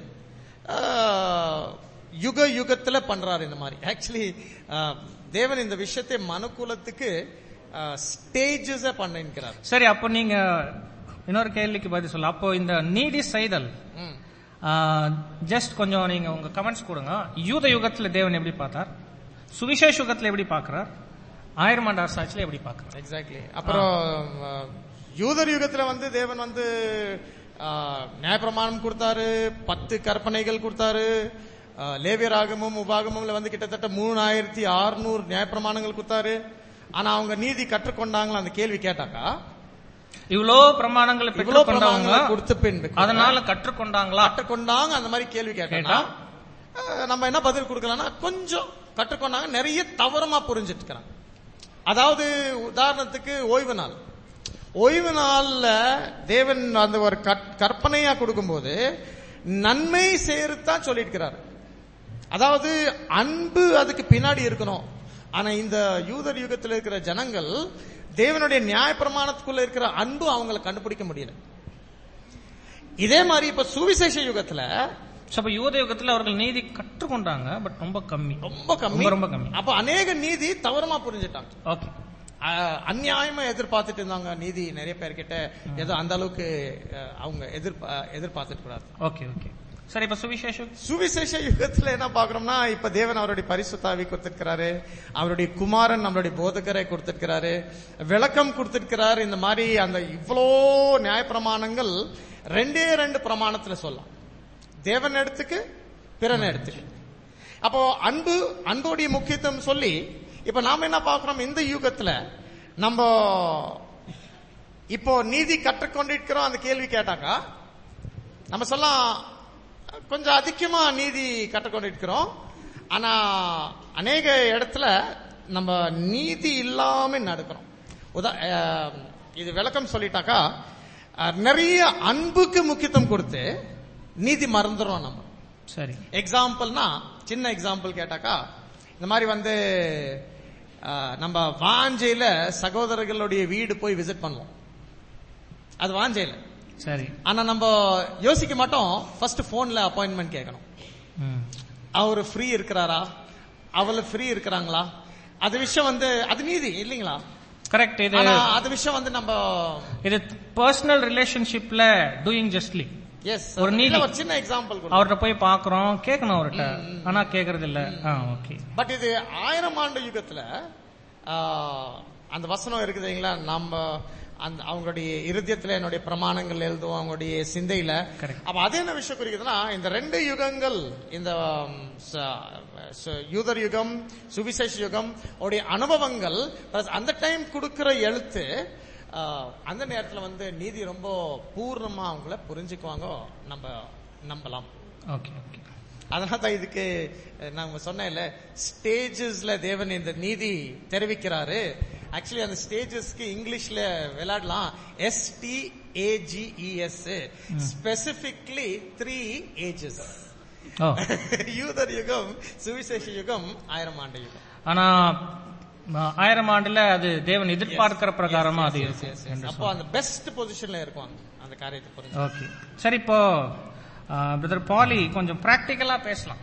ஆஹ் யுக யுகத்துல பண்றாரு இந்த மாதிரி ஆக்சுவலி தேவன் இந்த விஷயத்தை மனுக்குலத்துக்கு ஸ்டேஜஸ் பண்ணிருக்கிறார் சரி அப்போ நீங்க இன்னொரு கேள்விக்கு பதில் சொல்ல அப்போ இந்த நீதி செய்தல் ம். ஜஸ்ட் கொஞ்சம் நீங்க உங்க கமெண்ட்ஸ் கொடுங்க யூத யுகத்துல தேவன் எப்படி பார்த்தார் சுவிசேஷ யுகத்துல எப்படி பார்க்கிறார் ஆயிரம் ஆண்டு அரசாட்சியில எப்படி பார்க்கிறார் எக்ஸாக்ட்லி அப்புறம் அஹ், யூதர் யுகத்துல வந்து தேவன் வந்து அஹ், நியாயப்பிரமாணம் கொடுத்தாரு பத்து கற்பனைகள் கொடுத்தாரு அஹ், லேவியராகமும் உபாகமும்ல வந்து கிட்டத்தட்ட மூணாயிரத்தி அறுநூறு நியாயப்பிரமாணங்கள் கொடுத்தாரு ஆனா அவங்க நீதி கற்றுக்கொண்டாங்களா அந்த கேள்வி கேட்டாக்கா இவ்வளோ பிரமாணங்களை இவ்வளவு பெற்றுக்கொண்டவங்க பிரமாணங்களை கொடுத்த பின்பு கூட அதனால கற்றுக்கொண்டாங்களா கற்றுக்கொண்டாங்க அந்த மாதிரி கேள்வி கேட்டா கேட்டா? நம்ம என்ன பதில் கொடுக்கலாம்னா கொஞ்சம் கற்றுக்கொண்டாங்க நிறைய தவறமா புரிஞ்சிட்டு இருக்கிறாங்க அதாவது உதாரணத்துக்கு ஓய்வு நாள் ஓய்வு நாள்ல தேவன் அந்த ஒரு கற்- கற்பனையா கொடுக்கும்போது நன்மை சேர்த்தான் சொல்லியிருக்கிறார் அதாவது அன்பு அதுக்கு பின்னாடி இருக்கணும் ஆனா இந்த யூதர் யுகத்தில் இருக்கிற ஜனங்கள் தேவனுடைய நியாய பிரமாணத்துக்குள்ள இருக்கிற அன்பு அவங்களை கண்டுபிடிக்க முடியல இதே மாதிரி இப்ப சுவிசேஷ யுகத்துல So, அப்ப யூத யுகத்துல அவர்கள் நீதி கற்றுக்கொண்டாங்க பட் ரொம்ப கம்மி ரொம்ப கம்மி ரொம்ப, ரொம்ப கம்மி. அப்ப அநேக நீதி தவறமா புரிஞ்சுட்டாங்க ஓகே அஹ், அநியாயமா எதிர்பார்த்துட்டு இருந்தாங்க நீதி நிறைய பேர்கிட்ட ஏதோ அந்த அளவுக்கு அஹ், அவங்க எதிர்பா எதிர்பார்த்துட்டு கூடாது ஓகே ஓகே சரி இப்ப சுவிசேஷம் சுவிசேஷ யுகத்துல என்ன பாக்குறோம்னா இப்ப தேவன் அவருடைய பரிசுத்தாவி கொடுத்திருக்கிறாரு அவருடைய குமாரன் நம்மளுடைய போதகரை கொடுத்திருக்கிறாரு விளக்கம் கொடுத்திருக்கிறாரு இந்த மாதிரி அந்த இவ்வளோ நியாயப்பிரமாணங்கள் ரெண்டே ரெண்டு பிரமாணத்துல சொல்லலாம் தேவன் இடத்துக்கு பிறன் இடத்துக்கு அப்போ அன்பு அன்புடைய முக்கியத்துவம் சொல்லி இப்ப நாம என்ன பார்க்கிறோம் இந்த யுகத்துல நம்ம இப்போ நீதி கற்றுக்கொண்டிருக்கிறோம் அந்த கேள்வி கேட்டாக்கா நம்ம சொல்லலாம் கொஞ்சம் அதிகமா நீதி கற்றுக்கொண்டிருக்கிறோம் ஆனா அநேக இடத்துல நம்ம நீதி இல்லாம நடக்கிறோம் உதா அஹ், இது விளக்கம் சொல்லிட்டாக்கா அஹ், நிறைய அன்புக்கு முக்கியத்துவம் கொடுத்து நீதி மறந்துடுறோம் நம்ம சரி எக்ஸாம்பிள்னா சின்ன எக்ஸாம்பிள் கேட்டாக்கா இந்த மாதிரி வந்து அஹ், நம்ம வாஞ்சையில சகோதரர்களுடைய வீடு போய் விசிட் பண்ணுவோம் அது வாஞ்சையில சரி ஆனா நம்ம யோசிக்க மாட்டோம் ஃபர்ஸ்ட் போன்ல அப்பாயின்மெண்ட் கேட்கணும் ம். அவரு ஃப்ரீ இருக்கிறாரா அவள ஃப்ரீ இருக்கிறாங்களா அது விஷயம் வந்து அது நீதி இல்லைங்களா கரெக்ட் இது ஆனா அது விஷயம் வந்து நம்ம இது பர்சனல் ரிலேஷன்ஷிப்ல டூயிங் ஜஸ்ட்லி எஸ் ஒரு நீதி. ஒரு சின்ன எக்ஸாம்பிள் அவர்கிட்ட போய் பாக்குறோம் கேட்கணும் அவர்கிட்ட ஆனா கேக்குறது இல்ல ஆ ஓகே பட் இது ஆயிரம் ஆண்டு யுகத்துல ஆ, அந்த வசனம் இருக்குதுங்களா நம்ம அந்த அவங்களுடைய இருதயத்துல என்னுடைய பிரமாணங்கள் எழுதும் அவங்களுடைய சிந்தையில Correct. அப்ப அது என்ன விஷயம் குறிக்குதுன்னா இந்த ரெண்டு யுகங்கள் இந்த ம், ச- ச- யூதர் யுகம் சுவிசேஷ யுகம் உடைய அனுபவங்கள் plus அந்த டைம் கொடுக்கிற எழுத்து ஆ, அந்த நேரத்துல வந்து நீதி ரொம்ப பூர்ணமா அவங்கள புரிஞ்சுக்குவாங்க நம்ம நம்பலாம் ஓகே ஓகே அதனால தான் இதுக்கு அஹ், நாங்க சொன்னேன்ல ஸ்டேஜஸ்ல தேவன் இந்த நீதி தெரிவிக்கிறாரு ஆக்சுவலி அந்த ஸ்டேஜஸ்க்கு இங்கிலீஷ்ல விளையாடலாம் S T A G E S specifically three ages ஓ யூதர் யுகம் சுவிசேஷ யுகம் ஆயிரம் ஆண்டு யுகம் ஆனா ஆ, ஆயிரம் ஆண்டுல அது தேவன் எதிர்பார்க்கிற பிரகாரமா அது Yes, yes, இருக்கும் yes. என்று அப்போ அந்த பெஸ்ட் பொசிஷன்ல இருக்கும் அந்த காரியத்தை புரிஞ்சு ஓகே சரி இப்போ பிரதர் பாலி கொஞ்சம் பிராக்டிக்கலா பேசலாம்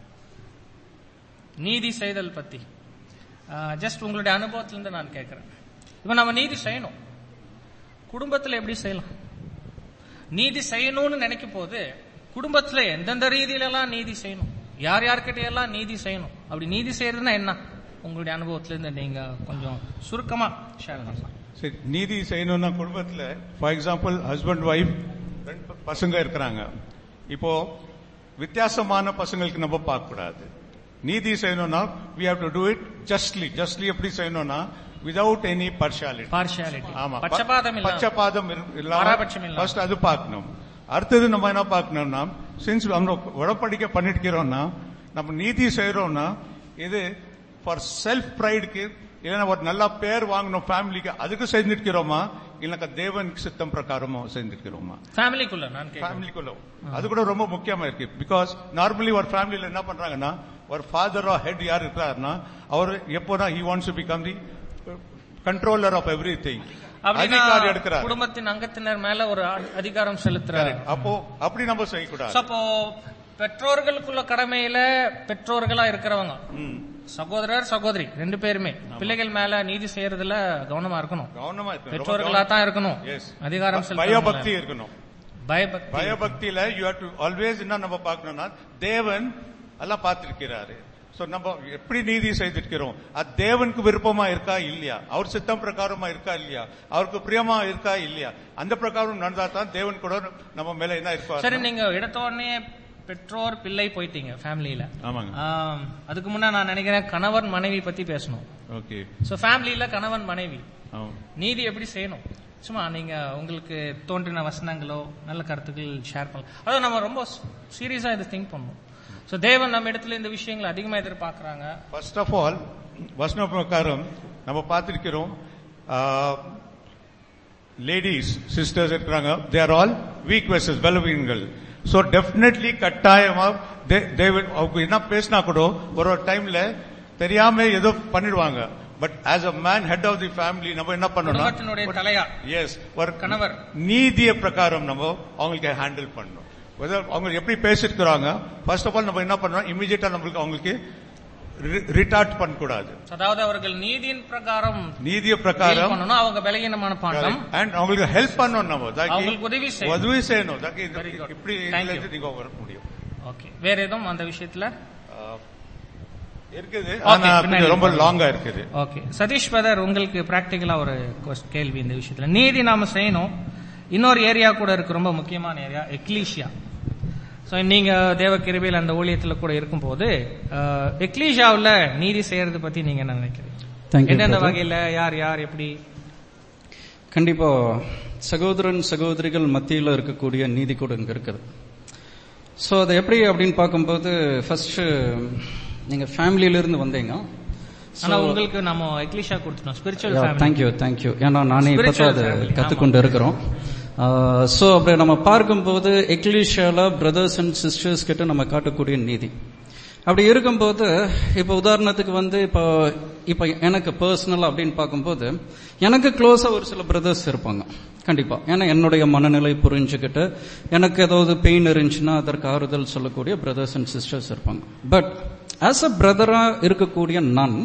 நீதி செய்தல் பத்தி ஜஸ்ட் உங்களுடைய அனுபவத்திலிருந்து நான் கேட்கிறேன் இப்போ நம்ம நீதி செய்யணும் குடும்பத்துல எப்படி செய்யலாம் நீதி செய்யணும்னு நினைக்கும் போது குடும்பத்துல எந்தெந்த ரீதியில எல்லாம் நீதி செய்யணும் யார் யார்கிட்ட எல்லாம் நீதி செய்யணும் அப்படி நீதி செய்யறதுன்னா என்ன உங்களுடைய அனுபவத்திலிருந்து நீங்க கொஞ்சம் சுருக்கமா ஷேர் பண்ணலாம் சரி நீதி செய்யணும்னா குடும்பத்துல ஃபார் எக்ஸாம்பிள் ஹஸ்பண்ட் ஒய்ஃப் ரெண்டு பசங்க இருக்கிறாங்க இப்போ வித்தியாசமான பசங்களுக்கு நம்ம பார்க்க கூடாது நீதி செய்யணும்னா we have to do it justly justly எப்படி செய்யணும்னா without any partiality பார்ஷியாலிட்டி ஆமா பட்சபாதம் இல்ல பட்சபாதம் இரு- இல்லாம பாராபட்சம் இல்லாம. ஃபர்ஸ்ட் அது பார்க்கணும் அடுத்தது நம்ம என்ன பார்க்கணும்னா சின்ஸ் நம்ம உடப்படிக்கை பண்ணிருக்கிறோம்னா நம்ம நீதி செய்யறோம்னா இது ஃபார் செல்ஃப் ப்ரைடுக்கு இல்லைன்னா ஒரு நல்ல பேர் வாங்கணும் ஃபேமிலிக்கு அதுக்கு செஞ்சிருக்கிறோமா இல்லைனாக்கா தேவன் சித்தம் பிரகாரமா செஞ்சிருக்கிறோமா ஃபேமிலிக்குள்ள நான் கேட்கிறேன் ஃபேமிலிக்குள்ள அது கூட ரொம்ப முக்கியமா இருக்கு பிகாஸ் நார்மலி ஒரு ஃபேமிலியில என்ன பண்றாங்கன்னா ஒரு ஃபாதரோ ஹெட் யார் இருக்கிறாருன்னா அவர் எப்போதான் he wants to become the controller of everything அப்படின்னா அதிகாரி எடுக்கிறார் குடும்பத்தின் அங்கத்தினர் மேல ஒரு அ- அதிகாரம் செலுத்துறாரு அப்போ அப்படி நம்ம செய்யக்கூடாது So, அப்போ பெற்றோர்களுக்குள்ள கடமையில பெற்றோர்களா இருக்கிறவங்க ம். சகோதரர் சகோதரி ரெண்டு பேருமே பிள்ளைகள் மேல நீதி செய்யறதுல கவனமா இருக்கணும் கவனமா இருக்கணும். ரொம்ப பெற்றோர்களா தான் இருக்கணும் Yes. அதிகாரம் ப- செலுத்துறவங்க. பயபக்தி இருக்கணும் பயபக்தி பயபக்தியில யூ ஹேவ் டு ஆல்வேஸ் என்ன நம்ம பார்க்கணும்னா தேவன் எல்லாம் பார்த்திருக்கிறாரு சோ நம்ம எப்படி நீதி செய்திருக்கிறோம் அது தேவனுக்கு விருப்பமா இருக்கா இல்லையா அவர் சித்தம் பிரகாரமா இருக்கா இல்லையா அவருக்கு பிரியமா இருக்கா இல்லையா அந்த பிரகாரம் நடந்தா தான் தேவன் கூட நம்ம மேல என்ன சரி இருப்பாரு நீங்க எடுத்த உடனே பெற்றோர் பிள்ளை போயிட்டீங்க ஃபேமிலியில ஆமாங்க ஆம், அதுக்கு முன்ன நான் நினைக்கிறேன் கணவன் மனைவி பத்தி பேசணும் ஓகே சோ ஃபேமிலியில கணவன் மனைவி நீதி எப்படி செய்யணும் சும்மா நீங்க உங்களுக்கு தோன்றின வசனங்களோ நல்ல கருத்துக்கள் ஷேர் பண்ணலாம் அதாவது நம்ம ரொம்ப சீரியஸா இதை திங்க் பண்ணணும் சோ தேவன் நம்ம இடத்துல இந்த விஷயங்களை அதிகமா எதிர்பார்க்கறாங்க ஃபர்ஸ்ட் ஆஃப் ஆல் வசன பிரகாரம் நம்ம பார்த்திருக்கிறோம் லேடிஸ் சிஸ்டர்ஸ் இருக்கிறாங்க தே ஆர் ஆல் வீக் வெசஸ் பலவீனங்கள் சோ டெஃபினெட்லி கட்டாயமா they- they will- அவங்க என்ன பேசினா கூட ஒரு ஒரு டைம்ல தெரியாம ஏதோ பண்ணிடுவாங்க but as a man head of the family நம்ம என்ன குடும்பத்தினுடைய பண்ணணும் தலையா எஸ் ஒரு கணவர். நீதிய பிரகாரம் நம்ம அவங்களுக்கு ஹேண்டில் பண்ணணும் whether அவங்க எப்படி பேசிருக்கிறாங்க ஃபர்ஸ்ட் ஆஃப் ஆல் நம்ம என்ன பண்ணணும் இமிடியேட்டா நம்மளுக்கு அவங்களுக்கு ரிட்டார்ட் பண்ணக்கூடாது அதாவது அவர்கள் நீதியின் பிரகாரம் நீதிய deal பிரகாரம் பண்ணணும் அவங்க பலகீனமான பாண்டம் அண்ட் அவங்களுக்கு ஹெல்ப் பண்ணணும் நம்ம தாக்கி அவங்களுக்கு உதவி செய்யணும். உதவி செய்யணும் தாக்கி இது- Very good. இப்படி Thank you. இதுல இருந்து நீங்க வர முடியும் ஓகே வேற எதுவும் அந்த விஷயத்துல ஆஹ், இருக்குது Okay, ஆனா பின்னாடி கொஞ்சம் ரொம்ப போகலாம். லாங்கா இருக்குது ஓகே சதீஷ் பதர் உங்களுக்கு பிராக்டிக்கலா ஒரு quest- கேள்வி இந்த விஷயத்துல நீதி நாம செய்யணும் இன்னொரு ஏரியா கூட இருக்கு ரொம்ப முக்கியமான ஏரியா எக்லீஷியா சோ நீங்க தேவ கிருபையில் அந்த ஊழியத்துல கூட இருக்கும்போது எக்லீஷியாவுல நீதி செய்யறது பத்தி நீங்க என்ன நினைக்கிறீங்க Thank you, எந்தெந்த brother. வகையில யார் யார் எப்படி கண்டிப்பா சகோதரன் சகோதரிகள் மத்தியில் இருக்கக்கூடிய நீதி கூட இங்க இருக்குது ஸோ அது எப்படி அப்படின்னு பார்க்கும்போது ஃபர்ஸ்ட் நீங்க ஃபேமிலியில இருந்து வந்தீங்க ஆனா உங்களுக்கு நம்ம எக்லீஷியா கொடுத்துட்டோம் ஸ்பிரிச்சுவல் ஃபேமிலி தேங்க்யூ தேங்க்யூ ஏன்னா நானே இப்போ Spiritual அதை family, கத்துக்கொண்டு இருக்கிறோம் ஸோ அப்படி நம்ம பார்க்கும்போது எக்லீஷியால பிரதர்ஸ் அண்ட் சிஸ்டர்ஸ் கிட்ட நம்ம காட்டக்கூடிய நீதி அப்படி இருக்கும்போது இப்போ உதாரணத்துக்கு வந்து இப்போ இப்போ எனக்கு பர்சனல் அப்படின்னு பார்க்கும்போது எனக்கு க்ளோஸா ஒரு சில பிரதர்ஸ் இருப்பாங்க கண்டிப்பா ஏன்னா என்னுடைய மனநிலை புரிஞ்சுக்கிட்டு எனக்கு ஏதாவது பெயின் இருந்துச்சுன்னா அதற்கு ஆறுதல் சொல்லக்கூடிய பிரதர்ஸ் அண்ட் சிஸ்டர்ஸ் இருப்பாங்க பட் ஆஸ் அ பிரதரா இருக்கக்கூடிய நான்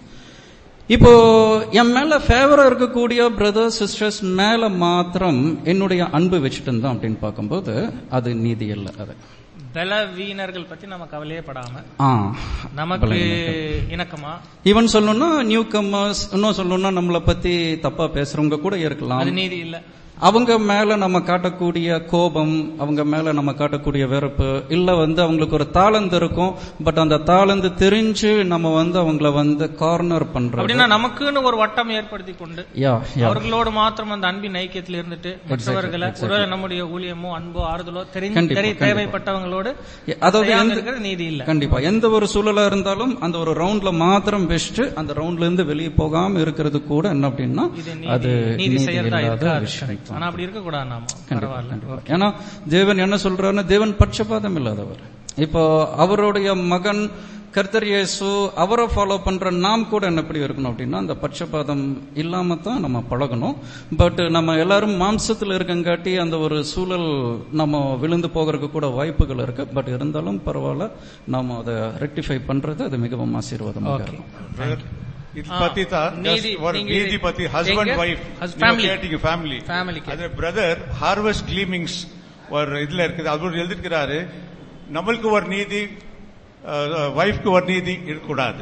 இப்போ என் மேல ஃபேவரா இருக்கக்கூடிய பிரதர்ஸ் சிஸ்டர்ஸ் மேல மாத்திரம் என்னுடைய அன்பு வச்சுட்டு இருந்தோம் அப்படின்னு பார்க்கும்போது அது நீதி இல்லை அது பலவீனர்கள் பத்தி நம்ம கவலையே படாம ஆ நமக்கு இணக்கமா ஈவன் சொல்லணும்னா நியூ கம்மர்ஸ் இன்னும் சொல்லணும்னா நம்மளை பத்தி தப்பா பேசுறவங்க கூட அது இருக்கலாம் நீதி இல்ல அவங்க மேல நம்ம காட்டக்கூடிய கோபம் அவங்க மேல நம்ம காட்டக்கூடிய வெறுப்பு இல்ல வந்து அவங்களுக்கு ஒரு தாளந்து இருக்கும் பட் அந்த தாளந்து தெரிஞ்சு நம்ம வந்து அவங்கள வந்து கார்னர் பண்றது அப்படின்னா நமக்குன்னு ஒரு வட்டம் ஏற்படுத்தி கொண்டு யா யா அவர்களோடு மாத்திரம் அந்த அன்பின் ஐக்கியத்தில் இருந்துட்டு மற்றவர்களை ஒருவேளை நம்முடைய ஊழியமோ அன்போ ஆறுதலோ தெரிஞ்சு கண்டிப்பா, தெரிய கண்டிப்பா. தேவைப்பட்டவங்களோடு அதாவது செய்யாம எந்த- இருக்கிறது நீதி இல்ல கண்டிப்பா எந்த ஒரு சூழலா இருந்தாலும் அந்த ஒரு ரவுண்ட்ல மாத்திரம் வச்சுட்டு அந்த ரவுண்ட்ல இருந்து வெளியே போகாம இருக்கிறது கூட என்ன அப்படின்னா இது அது நீதி நீதி நீதி செய்யறதா இல்லாத இருக்காது விஷயம் Correct. ஆனா அப்படி இருக்க கூடாது நாம கண்டிப்பா, பரவாயில்ல கண்டிப்பா. ஏன்னா தேவன் என்ன சொல்றாருன்னா தேவன் பட்சபாதம் இல்லாதவர் இப்போ அவருடைய மகன் கர்த்தர் இயேசு அவரை ஃபாலோ பண்ற நாம் கூட என்ன எப்படி இருக்கணும் அப்படின்னா அந்த பட்சபாதம் இல்லாம தான் நம்ம பழகணும் பட் நம்ம எல்லாரும் மாம்சத்துல இருக்கங்காட்டி அந்த ஒரு சூழல் நம்ம விழுந்து போகிறதுக்கு கூட வாய்ப்புகள் இருக்கு பட் இருந்தாலும் பரவாயில்ல நாம அதை ரெக்டிஃபை பண்றது அது மிகவும் ஆசீர்வாதமாக ஓகே இருக்கும் இது ஆ, பத்தி தான் நீதி, just ஒரு நீங்க நீதி பத்தி ஹஸ்பண்ட் எங்க? Wife Hus- family. கேட்டீங்க ஃபேமிலி Family க்கு. அது பிரதர் ஹார்வெஸ்ட் கிளீமிங்ஸ் ஒரு இதுல இருக்குது அவர் எழுதிருக்கிறாரு நம்மளுக்கு ஒரு நீதி ஒய்ஃப்க்கு ஒரு நீதி இருக்கக்கூடாது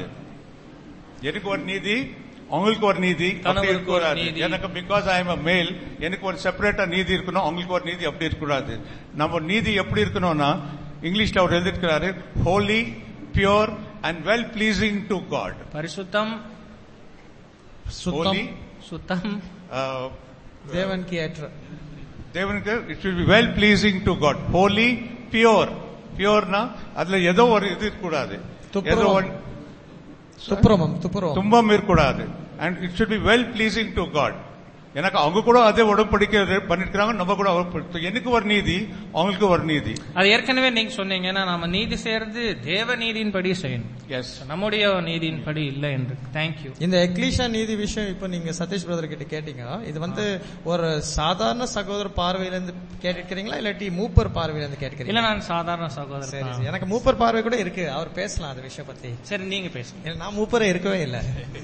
எனக்கு ஒரு நீதி அவங்களுக்கு ஒரு நீதி அப்படி கணவருக்கு ஒரு இருக்கக்கூடாது நீதி. எனக்கு பிகாஸ் ஐ எம் அ மேல் எனக்கு ஒரு செப்பரேட்டா நீதி இருக்கணும் அவங்களுக்கு ஒரு நீதி அப்படி இருக்கக்கூடாது நம்ம நீதி எப்படி இருக்கணும்னா இங்கிலீஷ்ல அவர் எழுதிருக்கிறாரு holy pure and well pleasing to God பரிசுத்தம் சுத்தம் ஹோலி சுத்தம் தேவனுக்கு ஏற்ற தேவனுக்கு it will be well pleasing to God holy pure பியோர்னா அதுல ஏதோ ஒரு இது இருக்கக்கூடாது துப்புரவு. ஏதோ ஒரு துப்புரவம் துப்புரவம் துன்பம் இருக்கக்கூடாது and it should be well pleasing to God எனக்கு அவங்க கூட அதே உடன்படிக்கை பண்ணிருக்கிறாங்க நம்ம கூட அவர் எனக்கு ஒரு நீதி அவங்களுக்கு ஒரு நீதி அது ஏற்கனவே நீங்க சொன்னீங்கன்னா நாம நீதி செய்யறது தேவ நீதியின் படி செய்யணும் எஸ் நம்முடைய நீதியின் படி இல்லை என்று தேங்க்யூ இந்த எக்லீஷா நீதி விஷயம் இப்ப நீங்க சதீஷ் பிரதர் கிட்ட கேட்டீங்க இது வந்து ஒரு சாதாரண சகோதர பார்வையில இருந்து கேட்டிருக்கிறீங்களா இல்லாட்டி மூப்பர் பார்வையில இருந்து இல்ல கேட்டிருக்கீங்களா நான் சாதாரண சரி சகோதரன் சரி. தான். எனக்கு மூப்பர் பார்வை கூட இருக்கு அவர் பேசலாம் அந்த விஷயம் பத்தி சரி நீங்க பேசுங்க ஏன்னா நான் மூப்பரே இருக்கவே இல்லை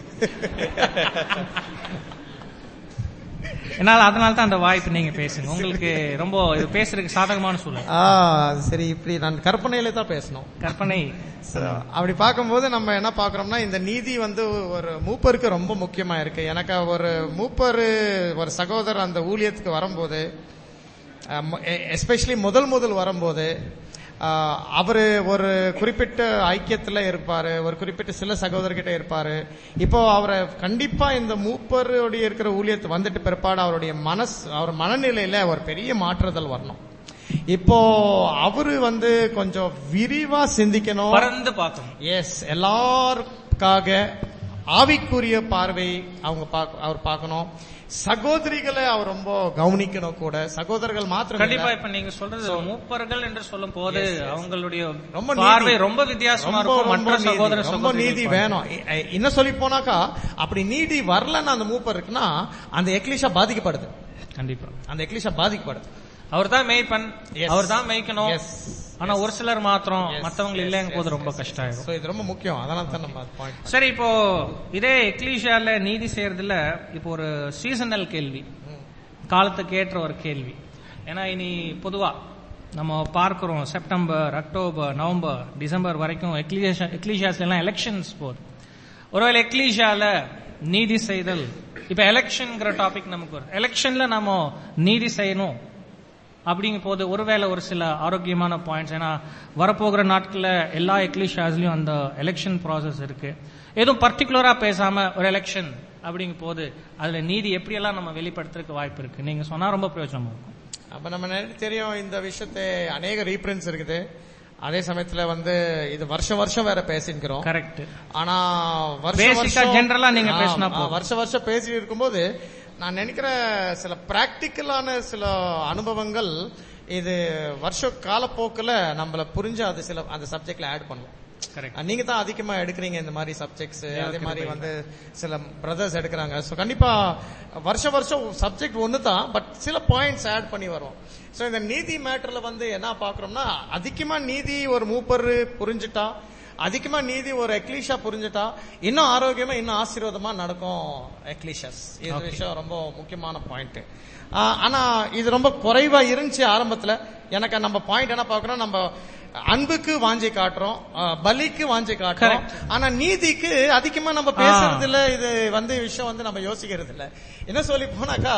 என்னால அதனால தான் அந்த வாய்ப்பு நீங்க பேசுங்க உங்களுக்கு ரொம்ப இது பேசுறதுக்கு சாதகமான சூழல் ஆ சரி இப்படி நான் கற்பனையில தான் பேசணும் கற்பனை So, அப்படி பார்க்கும்போது நம்ம என்ன பார்க்கறோம்னா இந்த நீதி வந்து ஒரு மூப்பருக்கு ரொம்ப முக்கியமா இருக்கு எனக்கு ஒரு மூப்பர் ஒரு சகோதரர் அந்த ஊழியத்துக்கு வரும்போது எஸ்பெஷலி முதல் முதல் வரும்போது அஹ், அவரு ஒரு குறிப்பிட்ட ஐக்கியத்துல இருப்பாரு ஒரு குறிப்பிட்ட சில சகோதரர்கிட்ட இருப்பாரு இப்போ அவரை கண்டிப்பா இந்த மூப்பருடைய இருக்கிற ஊழியத்து வந்துட்டு பிற்பாடு அவருடைய மனசு அவர் மனநிலையில ஒரு பெரிய மாற்றுதல் வரணும் இப்போ அவரு வந்து கொஞ்சம் விரிவா சிந்திக்கணும் பறந்து பார்க்கணும் எஸ் எல்லாருக்காக ஆவிக்குரிய பார்வை அவங்க பாக்க- அவர் பார்க்கணும் சகோதரிகளை அவர் ரொம்ப கவனிக்கணும் கூட சகோதரர்கள் மாத்திரம் கண்டிப்பா இல்ல. இப்ப நீங்க சொல்றது மூப்பர்கள் என்று சொல்லும் போது அவங்களுடைய ரொம்ப பார்வை நீதி. ரொம்ப வித்தியாசமா ரொம்ப, இருக்கும் ரொம்ப மற்ற நீதி. சகோதர ரொம்ப சகோதரிகள் நீதி பார்வை. வேணும் இ- இ- இன்னும் சொல்லி போனாக்கா அப்படி நீதி வரலன்னு அந்த மூப்பர் இருக்குன்னா அந்த எக்லிஷா பாதிக்கப்படுது கண்டிப்பா அந்த எக்லிஷா பாதிக்கப்படுது அவர் தான் மேய்ப்பன் Yes. அவர் தான் மேய்க்கணும் Yes. ஆனா ஒரு சிலர் மாத்திரம் Yes, மத்தவங்க yes, இல்லைங்க போது yes, ரொம்ப yes, கஷ்டம் ஆயிடும் So, இது ரொம்ப முக்கியம் அதனால தான் நம்ம பாயிண்ட் சரி இப்போ இதே எக்லீஷியால நீதி செய்யறதுல இப்போ ஒரு சீசனல் கேள்வி காலத்துக்கு ஏற்ற ஒரு கேள்வி ஏன்னா இனி பொதுவா நம்ம பார்க்கிறோம் செப்டம்பர் அக்டோபர் நவம்பர் டிசம்பர் வரைக்கும் எக்லீஷியா எக்லீஷியாஸ்ல எல்லாம் எலெக்ஷன்ஸ் போகுது ஒருவேளை எக்லீஷியால நீதி செய்தல் இப்ப எலெக்ஷன்ங்கிற டாபிக் நமக்கு வருது எலெக்ஷன்ல நாம நீதி செய்யணும் அப்படிங்கும் போது ஒருவேளை ஒரு சில ஆரோக்கியமான பாயிண்ட்ஸ் ஏன்னா வரப்போகிற நாட்கள்ல எல்லா எக்லிஷாஸ்லயும் அந்த எலெக்ஷன் ப்ராசஸ் இருக்கு எதுவும் பர்டிகுலரா பேசாம ஒரு எலெக்ஷன் அப்படிங்கும் போது அதுல நீதி எப்படியெல்லாம் நம்ம வெளிப்படுத்துறதுக்கு வாய்ப்பு இருக்கு நீங்க சொன்னா ரொம்ப பிரயோஜனமா இருக்கும் அப்ப நம்ம நிறைய தெரியும் இந்த விஷயத்தை அநேக ரீப்ரின்ஸ் இருக்குது அதே சமயத்துல வந்து இது வருஷம் வருஷம் வேற பேசிக்கிறோம் கரெக்ட் ஆனா வருஷ Basic ஆ வருஷம் general ஆ நீங்க ஆ, பேசினா ஆ, போதும். வருஷ வருஷம் பேசி இருக்கும்போது நான் நினைக்கிற சில பிராக்டிக்கலான சில அனுபவங்கள் இது வருஷ காலப்போக்குல நம்மள புரிஞ்சு அது சில அந்த சப்ஜெக்ட்ல ஆட் பண்ணுவோம் கரெக்ட் அஹ் நீங்க தான் அதிகமா எடுக்கிறீங்க இந்த மாதிரி சப்ஜெக்ட்ஸ் அதே மாதிரி வந்து சில பிரதர்ஸ் எடுக்கிறாங்க சோ கண்டிப்பா வருஷ வருஷம் சப்ஜெக்ட் ஒன்னு தான் பட் சில பாயிண்ட்ஸ் ஆட் பண்ணி வரும் சோ இந்த நீதி மேட்டர்ல வந்து என்ன பாக்குறோம்னா அதிகமா நீதி ஒரு மூப்பர் புரிஞ்சுட்டா அதிகமா நீதி ஒரு எக்லீஷா புரிஞ்சுட்டா இன்னும் ஆரோக்கியமா இன்னும் ஆசீர்வாதமா நடக்கும் எக்லீஷஸ் இது விஷயம் ரொம்ப முக்கியமான பாயிண்ட் ஆனா இது ரொம்ப குறைவா இருந்துச்சு ஆரம்பத்துல எனக்கு நம்ம பாயிண்ட் என்ன பாக்குறோம் நம்ம அன்புக்கு வாஞ்சி காட்டுறோம் ஆ, பலிக்கு வாஞ்சி காட்டுறோம் ஆனா நீதிக்கு அதிகமா நம்ம பேசுறது இல்ல இது வந்து விஷயம் வந்து நம்ம யோசிக்கிறது இல்ல என்ன சொல்லி போனாக்கா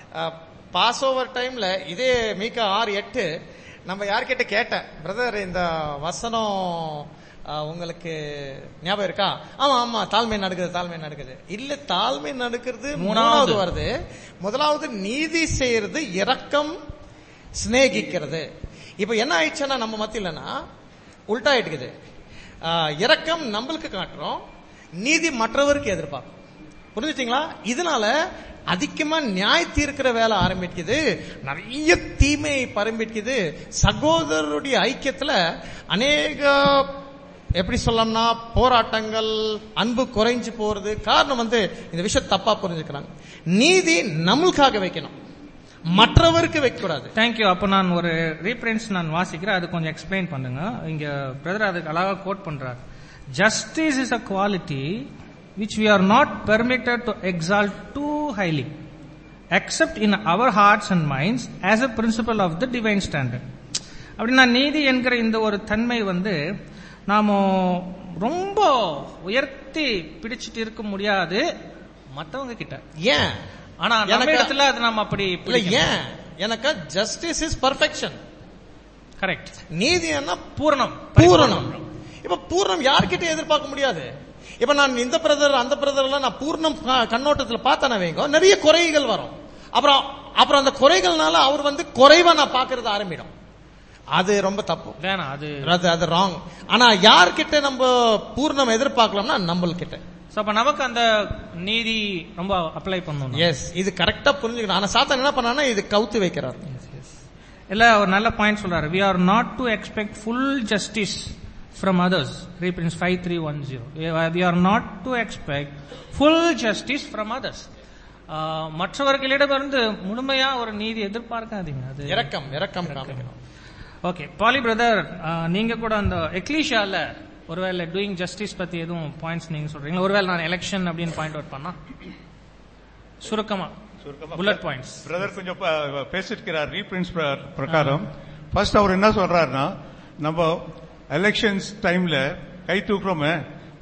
பாஸ் ஓவர் டைம்ல இதே மீகா ஆறு எட்டு நம்ம யார்கிட்ட கேட்டேன் பிரதர் இந்த வசனம் ஆ, உங்களுக்கு ஞாபகம் இருக்கா ஆமா ஆமா தாழ்மை நடக்குது தாழ்மை நடக்குது இல்ல தாழ்மை நடக்கிறது மூணாவது வருது முதலாவது நீதி செய்யறது இரக்கம் சிநேகிக்கிறது இப்ப என்ன ஆயிடுச்சுன்னா நம்ம மத்தியிலனா உல்டா ஆயிட்டுக்குது ஆஹ், இரக்கம் நம்மளுக்கு காட்டுறோம் நீதி மற்றவருக்கு எதிர்பார்க்கும் புரிஞ்சுட்டீங்களா இதனால அதிகமா நியாய தீர்க்கிற வேலை ஆரம்பிக்குது நிறைய தீமை பரம்பிக்குது சகோதரருடைய ஐக்கியத்துல அநேக எப்படி சொல்லலாம்னா போராட்டங்கள் அன்பு குறைஞ்சு போறது காரணம் வந்து இந்த விஷயம் தப்பா புரிஞ்சுக்கிறாங்க நீதி நம்மளுக்காக வைக்கணும் மற்றவருக்கு வைக்க கூடாது தேங்க்யூ அப்போ நான் ஒரு ரீஃபரன்ஸ் நான் வாசிக்கிறேன் அது கொஞ்சம் எக்ஸ்பிளைன் பண்ணுங்க இங்க பிரதர் அதுக்கு அழகா கோட் பண்றார் justice is a quality which we are not permitted to exalt too highly except in our hearts and minds as a principle of the divine standard அப்படின்னா நீதி என்கிற இந்த ஒரு தன்மை வந்து நாம ரொம்ப உயர்த்தி பிடிச்சிட்டு இருக்க முடியாது மத்தவங்க கிட்ட ஏன் ஆனா நம்ம எனக்கு- இடத்துல அது நம்ம அப்படி இல்ல ஏன் எனக்கு ஜஸ்டிஸ் இஸ் பர்ஃபெக்ஷன் கரெக்ட் நீதி என்ன பூரணம் பூரணம் இப்ப பூர்ணம் யார்கிட்ட எதிர்பார்க்க முடியாது இப்ப நான் இந்த பிரதர் அந்த பிரதர் எல்லாம் நான் பூர்ணம் க- கண்ணோட்டத்துல பார்த்தேன் வைங்க நிறைய குறைகள் வரும் அப்புறம் அப்புறம் அந்த குறைகள்னால அவர் வந்து குறைவா நான் பாக்குறது ஆரம்பிடும் அது ரொம்ப தப்பு வேணாம் அது அது அது ராங் ஆனா யார்கிட்ட நம்ம பூர்ணம் எதிர்பார்க்கலாம்னா நம்மள்கிட்ட சோ அப்ப நமக்கு அந்த நீதி ரொம்ப அப்ளை பண்ணணும் எஸ் இது கரெக்டா புரிஞ்சுக்கணும் ஆனா சாத்தான் என்ன பண்ணானா இது கவுத்து வைக்கிறார் இல்ல ஒரு நல்ல பாயிண்ட் சொல்றாரு we are not to expect full justice from others reprints five three one zero we are not to expect full justice from others மற்றவர்களிடமிருந்து முழுமையா ஒரு நீதி எதிர்பார்க்காதீங்க அது இரக்கம் இரக்கம் காமிக்கணும் ஓகே பாலி பிரதர் நீங்க கூட அந்த எக்லீஷால ஒருவேளை டூயிங் ஜஸ்டிஸ் பத்தி எதுவும் பாயிண்ட்ஸ் நீங்க சொல்றீங்களா ஒருவேளை நான் எலெக்ஷன் அப்படின்னு பாயிண்ட் அவுட் பண்ணா சுருக்கமா புல்லட் பாயிண்ட்ஸ் பிரதர் கொஞ்சம் ப- பேசிருக்கிறார் ரீபிரின்ஸ் பிரகாரம் ஃபர்ஸ்ட் அவர் என்ன சொல்றாருன்னா நம்ம எலெக்ஷன்ஸ் டைம்ல கை தூக்குறோமே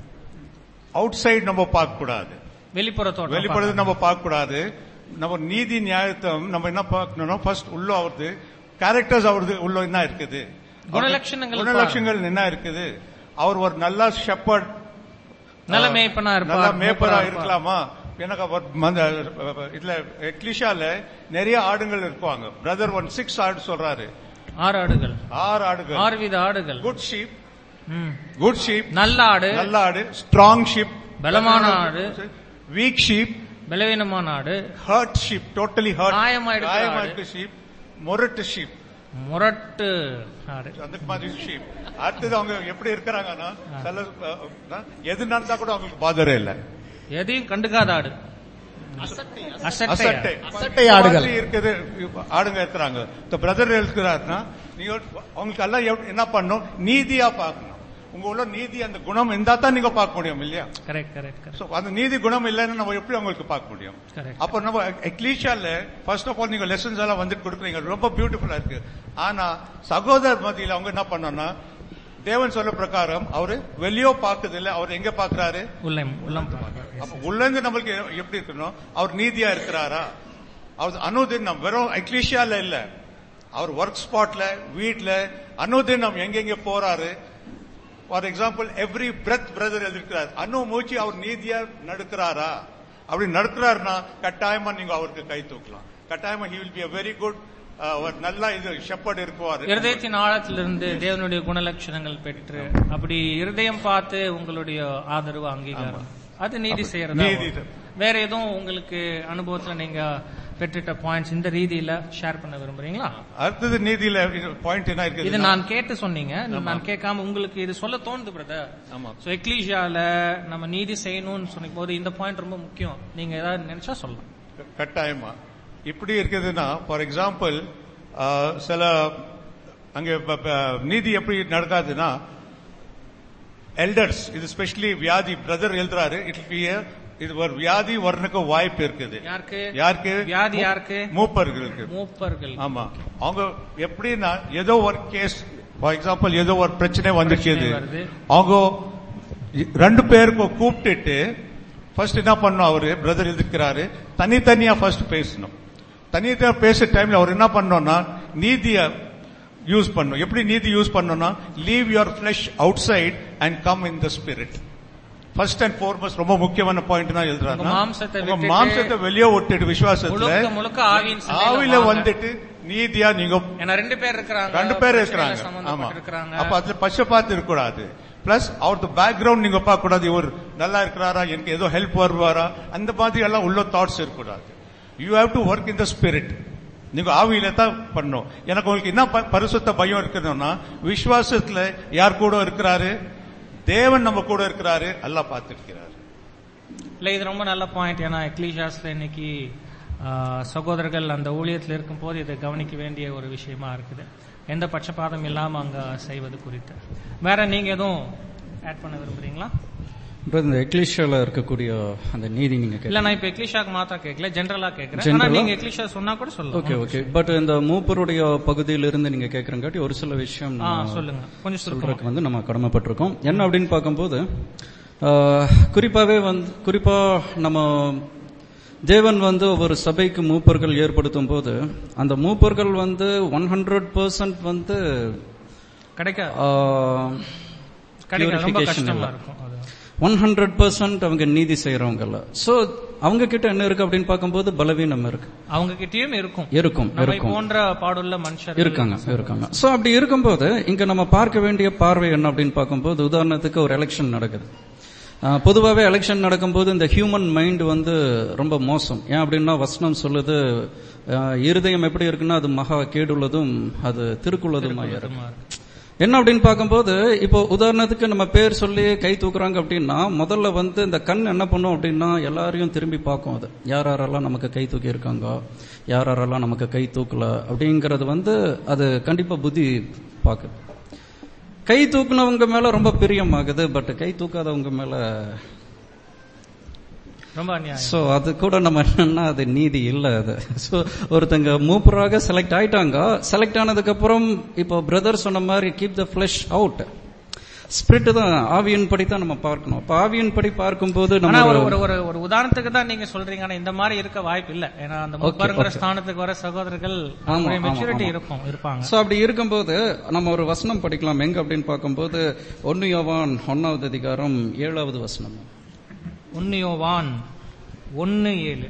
அவுட் சைடு நம்ம பார்க்க கூடாது வெளிப்புற தோட்டம் வெளிப்படுறது நம்ம பார்க்க கூடாது நம்ம நீதி நியாயத்தை நம்ம என்ன பார்க்கணும்னா ஃபர்ஸ்ட் உள்ள அவரது கேரக்டர்ஸ் அவரது உள்ள என்ன இருக்குது குணலட்சணங்கள் குணலட்சணங்கள் என்ன இருக்குது அவர் ஒரு நல்ல ஷெப்பர்ட் நல்ல மேய்ப்பனா இருப்பார். நல்ல மேய்ப்பரா மேய்ப்பரா இருக்கலாமா எனக்கு அவர் மந்த- இதுல எக்லிஷால நிறைய ஆடுகள் இருப்பாங்க பிரதர் ஒன் சிக்ஸ் ஆடு சொல்றாரு ஆறு ஆடுகள் ஆறு ஆடுகள் ஆறு வித ஆடுகள் குட் ஷீப் ம். குட் ஷீப் நல்ல ஆடு நல்ல ஆடு ஸ்ட்ராங் ஷீப் பலமான ஆடு. வீக் ஷீப் பலவீனமான ஆடு ஹர்ட் ஷீப் டோட்டலி ஹர்ட் காயமா இருக்கிற ஆடு. காயமா ஷீப் முரட்டு ஷீப் முரட்டு ஆடு அந்த மாதிரி ஷீப் அடுத்தது அவங்க எப்படி இருக்கிறாங்கன்னா சில அஹ், எது நடந்தா கூட அவங்களுக்கு பாதரே இல்லை எதையும் கண்டுக்காத ஆடு அசட்டை அசட்டை அசட்டை ஆடுகள். மாதிரி இருக்குது ஆடுங்க இருக்கிறாங்க இந்த பிரதர் இருக்கிறாருன்னா நீங்க அவங்களுக்கு எல்லாம் எவ்- என்ன பண்ணணும் நீதியா பார்க்கணும் உங்க உள்ள நீதி அந்த குணம் இருந்தா தான் நீங்க பார்க்க முடியும் இல்லையா கரெக்ட் கரெக்ட் கரெக்ட் So, அந்த நீதி குணம் இல்லைன்னு நம்ம எப்படி அவங்களுக்கு பார்க்க முடியும் Correct. அப்ப நம்ம எக்லீஷால ஃபர்ஸ்ட் ஆஃப் ஆல் நீங்க லெசன்ஸ் எல்லாம் வந்துட்டு கொடுக்குறீங்க ரொம்ப பியூட்டிஃபுல்லா இருக்கு ஆனா சகோதரர் மத்தியில அவங்க என்ன பண்ணோம்னா தேவன் சொல்ல பிரகாரம் அவரு வெளியோ பார்க்குது இல்ல அவர் எங்க பாக்குறாரு உள்ளம் உள்ளம் அப்ப உள்ளங்க நம்மளுக்கு எப்படி இருக்கணும் அவர் நீதியா இருக்கிறாரா அவர் அனுதினம் வெறும் எக்லீஷியால இல்ல அவர் ஒர்க் ஸ்பாட்ல வீட்ல அனுதினம் எங்கெங்க போறாரு for example every breath brother எதிர்க்கிறார் அனு மூச்சு அவர் நீதியா நடக்கிறாரா அப்படி நடக்கிறாருன்னா கட்டாயமா நீங்க அவருக்கு கை தூக்கலாம் கட்டாயமா he will be a very good ஒரு நல்ல இது ஷெப்பர்ட் இருக்குவாரு இருதயத்தின் ஆழத்திலிருந்து தேவனுடைய குணலட்சணங்கள் பெற்று அப்படி இருதயம் பார்த்து உங்களுடைய ஆதரவு அங்கீகாரம் அது நீதி செய்யறதா நீதி. வேற எதுவும் உங்களுக்கு அனுபவத்துல நீங்க பெற்றுட்ட பாயிண்ட்ஸ் இந்த ரீதியில ஷேர் பண்ண விரும்புறீங்களா அடுத்தது நீதியில பாயிண்ட் என்ன இது இருக்குது நான் கேட்டு சொன்னீங்க நான் கேட்காம உங்களுக்கு இது சொல்ல தோணுது பிரதர் ஆமா. சோ எக்லீஷியால நம்ம நீதி செய்யணும்னு சொன்ன போது இந்த பாயிண்ட் ரொம்ப முக்கியம் நீங்க ஏதாவது நினைச்சா சொல்லலாம் கட்டாயமா இப்படி இருக்குதுன்னா ஃபார் எக்ஸாம்பிள் சில அங்க ப- ப- நீதி எப்படி நடக்காதுன்னா எல்டர்ஸ் இது ஸ்பெஷலி வியாதி பிரதர் எழுதுறாரு இட் பி இது ஒரு வியாதி வரணுக்கு வாய்ப்பு இருக்குது யாருக்கு யாருக்கு வியாதி யாருக்கு மூப்பர்களுக்கு மூப்பர்கள் ஆமா அவங்க எப்படின்னா ஏதோ ஒரு கேஸ் ஃபார் எக்ஸாம்பிள் ஏதோ ஒரு பிரச்சனை வந்துச்சு பிரச்சனை வருது. அவங்க ரெண்டு பேருக்கும் கூப்பிட்டுட்டு ஃபர்ஸ்ட் என்ன பண்ணும் அவரு பிரதர் இருக்கிறாரு தனித்தனியா ஃபர்ஸ்ட் பேசணும் தனித்தனியா பேசுற டைம்ல அவர் என்ன பண்ணோம்னா நீதிய யூஸ் பண்ணும் எப்படி நீதி யூஸ் பண்ணோம்னா leave your flesh outside and come in the spirit first and foremost ரொம்ப முக்கியமான பாயிண்ட் தான் எழுதுறாரு உங்க மாம்சத்தை விட்டுட்டு- மாம்சத்தை வெளியே விட்டுட்டு விசுவாசத்துல முழுக்க முழுக்க ஆவியின் சிந்தையில ஆவில வாங்க. வந்துட்டு நீதியா நீங்க ஏன்னா ரெண்டு பேர் இருக்கிறாங்க ரெண்டு பேர் பிரச்சனையில இருக்கிறாங்க ஆமா சம்பந்தப்பட்டிருக்கிறாங்க. அப்ப அதுல பட்சபாத்து இருக்கக்கூடாது பிளஸ் அவரது பேக்ரவுண்ட் நீங்க பார்க்க கூடாது இவர் நல்லா இருக்கிறாரா எனக்கு ஏதோ ஹெல்ப் வருவாரா அந்த மாதிரி எல்லாம் உள்ள தாட்ஸ் இருக்கக்கூடாது you have to work in the spirit நீங்க ஆவியில தான் பண்ணணும் எனக்கு உங்களுக்கு என்ன ப- பரிசுத்த பயம் இருக்குதுன்னா விசுவாசத்துல யார் கூட இருக்கிறாரு தேவன் நம்ம கூட இருக்கிறாரு எல்லாம் பார்த்திருக்கிறாரு இல்ல இது ரொம்ப நல்ல பாயிண்ட் ஏன்னா எக்லீஷாஸ்ல இன்னைக்கு ஆ, சகோதரர்கள் அந்த ஊழியத்தில் இருக்கும் போது இதை கவனிக்க வேண்டிய ஒரு விஷயமா இருக்குது எந்த பட்சபாதம் இல்லாம அங்க செய்வது குறித்து வேற நீங்க எதுவும் ஆட் பண்ண விரும்புறீங்களா அப்புறம் இந்த எக்லிஷியால இருக்கக்கூடிய அந்த நீதி நீங்க இல்ல கேட்டீங்க. நான் இப்ப எக்லிஷாக்கு மாத்தா கேட்கல ஜென்ரலா கேட்கறேன் ஆனா General-ஆ? நீங்க எக்லிஷா சொன்னா கூட ஓகே சொல்லலாம் ஓகே பட் இந்த மூப்பருடைய பகுதியிலிருந்து நீங்க கேட்கறங்காட்டி ஒரு சில விஷயம் ஆ, நான் சொல்லுங்க கொஞ்சம் சொல்றதுக்கு சொல்றேன் வந்து நம்ம கடமைப்பட்டிருக்கோம் என்ன அப்படின்னு பார்க்கும்போது ஆ, குறிப்பாவே வந்து குறிப்பா நம்ம தேவன் வந்து ஒரு சபைக்கு மூப்பர்கள் ஏற்படுத்தும் போது அந்த மூப்பர்கள் வந்து ஒன் ஹண்ட்ரட் பர்சன்ட் வந்து கிடைக்காது ஆ, கிடைக்காது ரொம்ப purification கஷ்டமா இல்ல. இருக்கும் அது. ஒன் ஹண்ட்ரட் பர்சன்ட் அவங்க நீதி செய்யறவங்க இல்ல சோ அவங்க கிட்ட என்ன இருக்கு அப்படின்னு பார்க்கும்போது பலவீனம் இருக்கு அவங்க கிட்டயும் இருக்கும் இருக்கும் நம்மை இருக்கும் போன்ற பாடுள்ள மனுஷர் இருக்காங்க இருக்காங்க சோ அப்படி இருக்கும்போது இங்க நம்ம பார்க்க வேண்டிய பார்வை என்ன அப்படின்னு பார்க்கும்போது உதாரணத்துக்கு ஒரு எலெக்ஷன் நடக்குது பொதுவாகவே எலெக்ஷன் நடக்கும்போது இந்த ஹியூமன் மைண்ட் வந்து ரொம்ப மோசம் ஏன் அப்படின்னா வசனம் சொல்லுது அஹ், இருதயம் எப்படி இருக்குன்னா அது மகா கேடுள்ளதும் அது திருக்குள்ளதுமாக இருக்கு என்ன அப்படின்னு பார்க்கும்போது இப்போ உதாரணத்துக்கு நம்ம பேர் சொல்லி கை தூக்குறாங்க அப்படின்னா முதல்ல வந்து இந்த கண் என்ன பண்ணும் அப்படின்னா எல்லாரையும் திரும்பி பார்க்கும் அது யார் யாரெல்லாம் நமக்கு கை தூக்கி இருக்காங்க யார் யாரெல்லாம் நமக்கு கை தூக்கல அப்படிங்கறது வந்து அது கண்டிப்பா புத்தி பார்க்குது கை தூக்குனவங்க மேல ரொம்ப பிரியமாகுது பட் கை தூக்காதவங்க மேல ரொம்ப அநியாயம் சோ அது கூட நம்ம என்னன்னா அது நீதி இல்ல அது சோ ஒருத்தங்க மூப்பராக செலக்ட் ஆயிட்டாங்க செலக்ட் ஆனதுக்கு அப்புறம் இப்போ பிரதர் சொன்ன மாதிரி keep the flesh out spirit தான் ஆவியின் படி தான் நம்ம பார்க்கணும் அப்ப ஆவியின் படி பார்க்கும்போது ஆனா நம்ம ஒரு ஒரு- ஒரு ஒரு ஒரு உதாரணத்துக்கு தான் நீங்க சொல்றீங்க ஆனா இந்த மாதிரி இருக்க வாய்ப்பு இல்ல ஏன்னா அந்த முப்பருங்கிற okay. ஸ்தானத்துக்கு வர சகோதரர்கள் ஆமா, ஆமா, மெச்சூரிட்டி ஆமா. இருக்கும் இருப்பாங்க சோ அப்படி இருக்கும்போது நம்ம ஒரு வசனம் படிக்கலாம் எங்க அப்படின்னு பார்க்கும்போது ஒன்னு யோவான் ஒன்னாவது அதிகாரம் ஏழாவது வசனம் உன்னியோவான் ஒன்னு ஏழு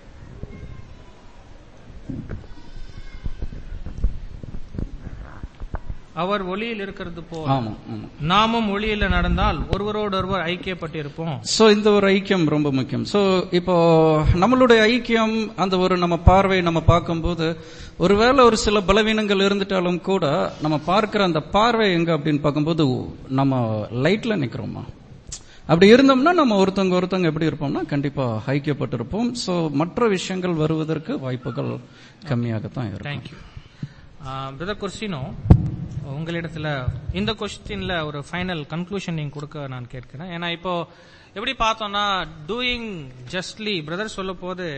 அவர் ஒளியில் இருக்கிறது போல் ஆமா ஆமா நாமும் ஒளியில நடந்தால் ஒருவரோடொருவர் ஐக்கியப்பட்டிருப்போம் சோ இந்த ஒரு ஐக்கியம் ரொம்ப முக்கியம் சோ இப்போ நம்மளுடைய ஐக்கியம் அந்த ஒரு நம்ம பார்வை நம்ம பார்க்கும்போது ஒருவேளை ஒரு சில பலவீனங்கள் இருந்துட்டாலும் கூட நம்ம பார்க்கிற அந்த பார்வை எங்க அப்படின்னு பார்க்கும்போது நம்ம லைட்ல நிக்கிறோமா அப்படி இருந்தோம்னா நம்ம ஒருத்தவங்க ஒருத்தவங்க எப்படி இருப்போம்னா கண்டிப்பா ஐக்கியப்பட்டிருப்போம் சோ மற்ற விஷயங்கள் வருவதற்கு வாய்ப்புகள் கம்மியாகத்தான் இருக்கும் தேங்க்யூ பிரதர் கொஸ்டினோ உங்களிடத்துல இந்த கொஸ்டின்ல ஒரு ஃபைனல் கன்க்ளூஷன் நீங்க கொடுக்க நான் கேட்கிறேன் ஏன்னா இப்போ எப்படி பார்த்தோம்னா டூயிங் ஜஸ்ட்லி பிரதர் சொல்ல போது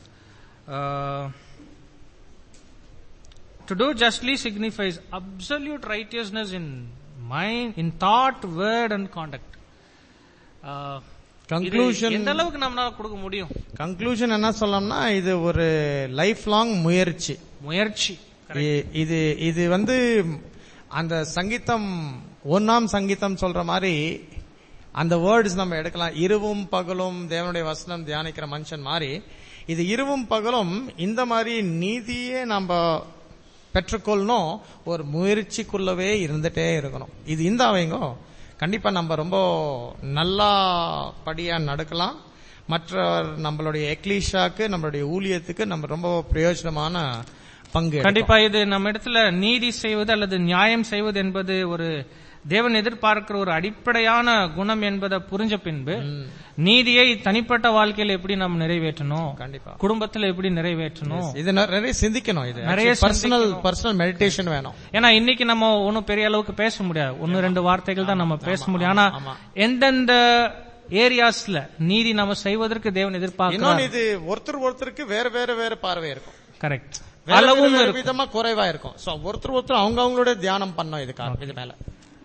to do justly signifies absolute righteousness in mind in thought word and conduct Conclusion- எந்த அளவுக்கு நம்மளால கொடுக்க முடியும் கன்க்ளூஷன் என்ன சொல்லலாம்னா இது ஒரு லைஃப் லாங் முயற்சி முயற்சி இ- இது இது வந்து அந்த சங்கீதம் ஒன்னாம் சங்கீதம் சொல்ற மாதிரி அந்த வேர்ட்ஸ் நம்ம எடுக்கலாம் இரவும் பகலும் தேவனுடைய வசனம் தியானிக்கிற மனுஷன் மாதிரி இது இரவும் பகலும் இந்த மாதிரி நீதியே நம்ம பெற்றுக்கொள்ளணும் ஒரு முயற்சிக்குள்ளவே இருந்துட்டே இருக்கணும் இது இந்த அவைங்கோ கண்டிப்பா நம்ம ரொம்ப நல்லா படியா நடக்கலாம் மற்ற நம்மளுடைய எக்லீஷாக்கு நம்மளுடைய ஊழியத்துக்கு நம்ம ரொம்ப பிரயோஜனமான பங்கு எடுக்கும். கண்டிப்பா இது நம்ம இடத்துல நீதி செய்வது அல்லது நியாயம் செய்வது என்பது ஒரு தேவன் எதிர்பார்க்கிற ஒரு அடிப்படையான குணம் என்பதை புரிஞ்ச பின்பு நீதியை தனிப்பட்ட வாழ்க்கையில எப்படி நம்ம நிறைவேற்றணும் கண்டிப்பா. குடும்பத்துல எப்படி நிறைவேற்றணும் இது நெ- நிறைய சிந்திக்கணும் இது நிறைய பர்சனல் சிந்திக்கணும். பர்சனல் மெடிடேஷன் வேணும் ஏன்னா இன்னைக்கு நம்ம ஒன்னும் பெரிய அளவுக்கு பேச முடியாது ஒன்னு ரெண்டு வார்த்தைகள் தான் நம்ம பேச முடியும் ஆனா ஆமா. எந்தெந்த ஏரியாஸ்ல நீதி நம்ம செய்வதற்கு தேவன் இன்னொன்னு எதிர்பார்க்கிறார் இது ஒருத்தர் ஒருத்தருக்கு வேற வேற வேற பார்வை இருக்கும் கரெக்ட் வேற வேற அளவும் வேற இருக்கும் விதமா குறைவா இருக்கும் சோ ஒருத்தர் ஒருத்தர் அவங்க அவங்களோட தியானம் பண்ணோம் இது கா- இது மேல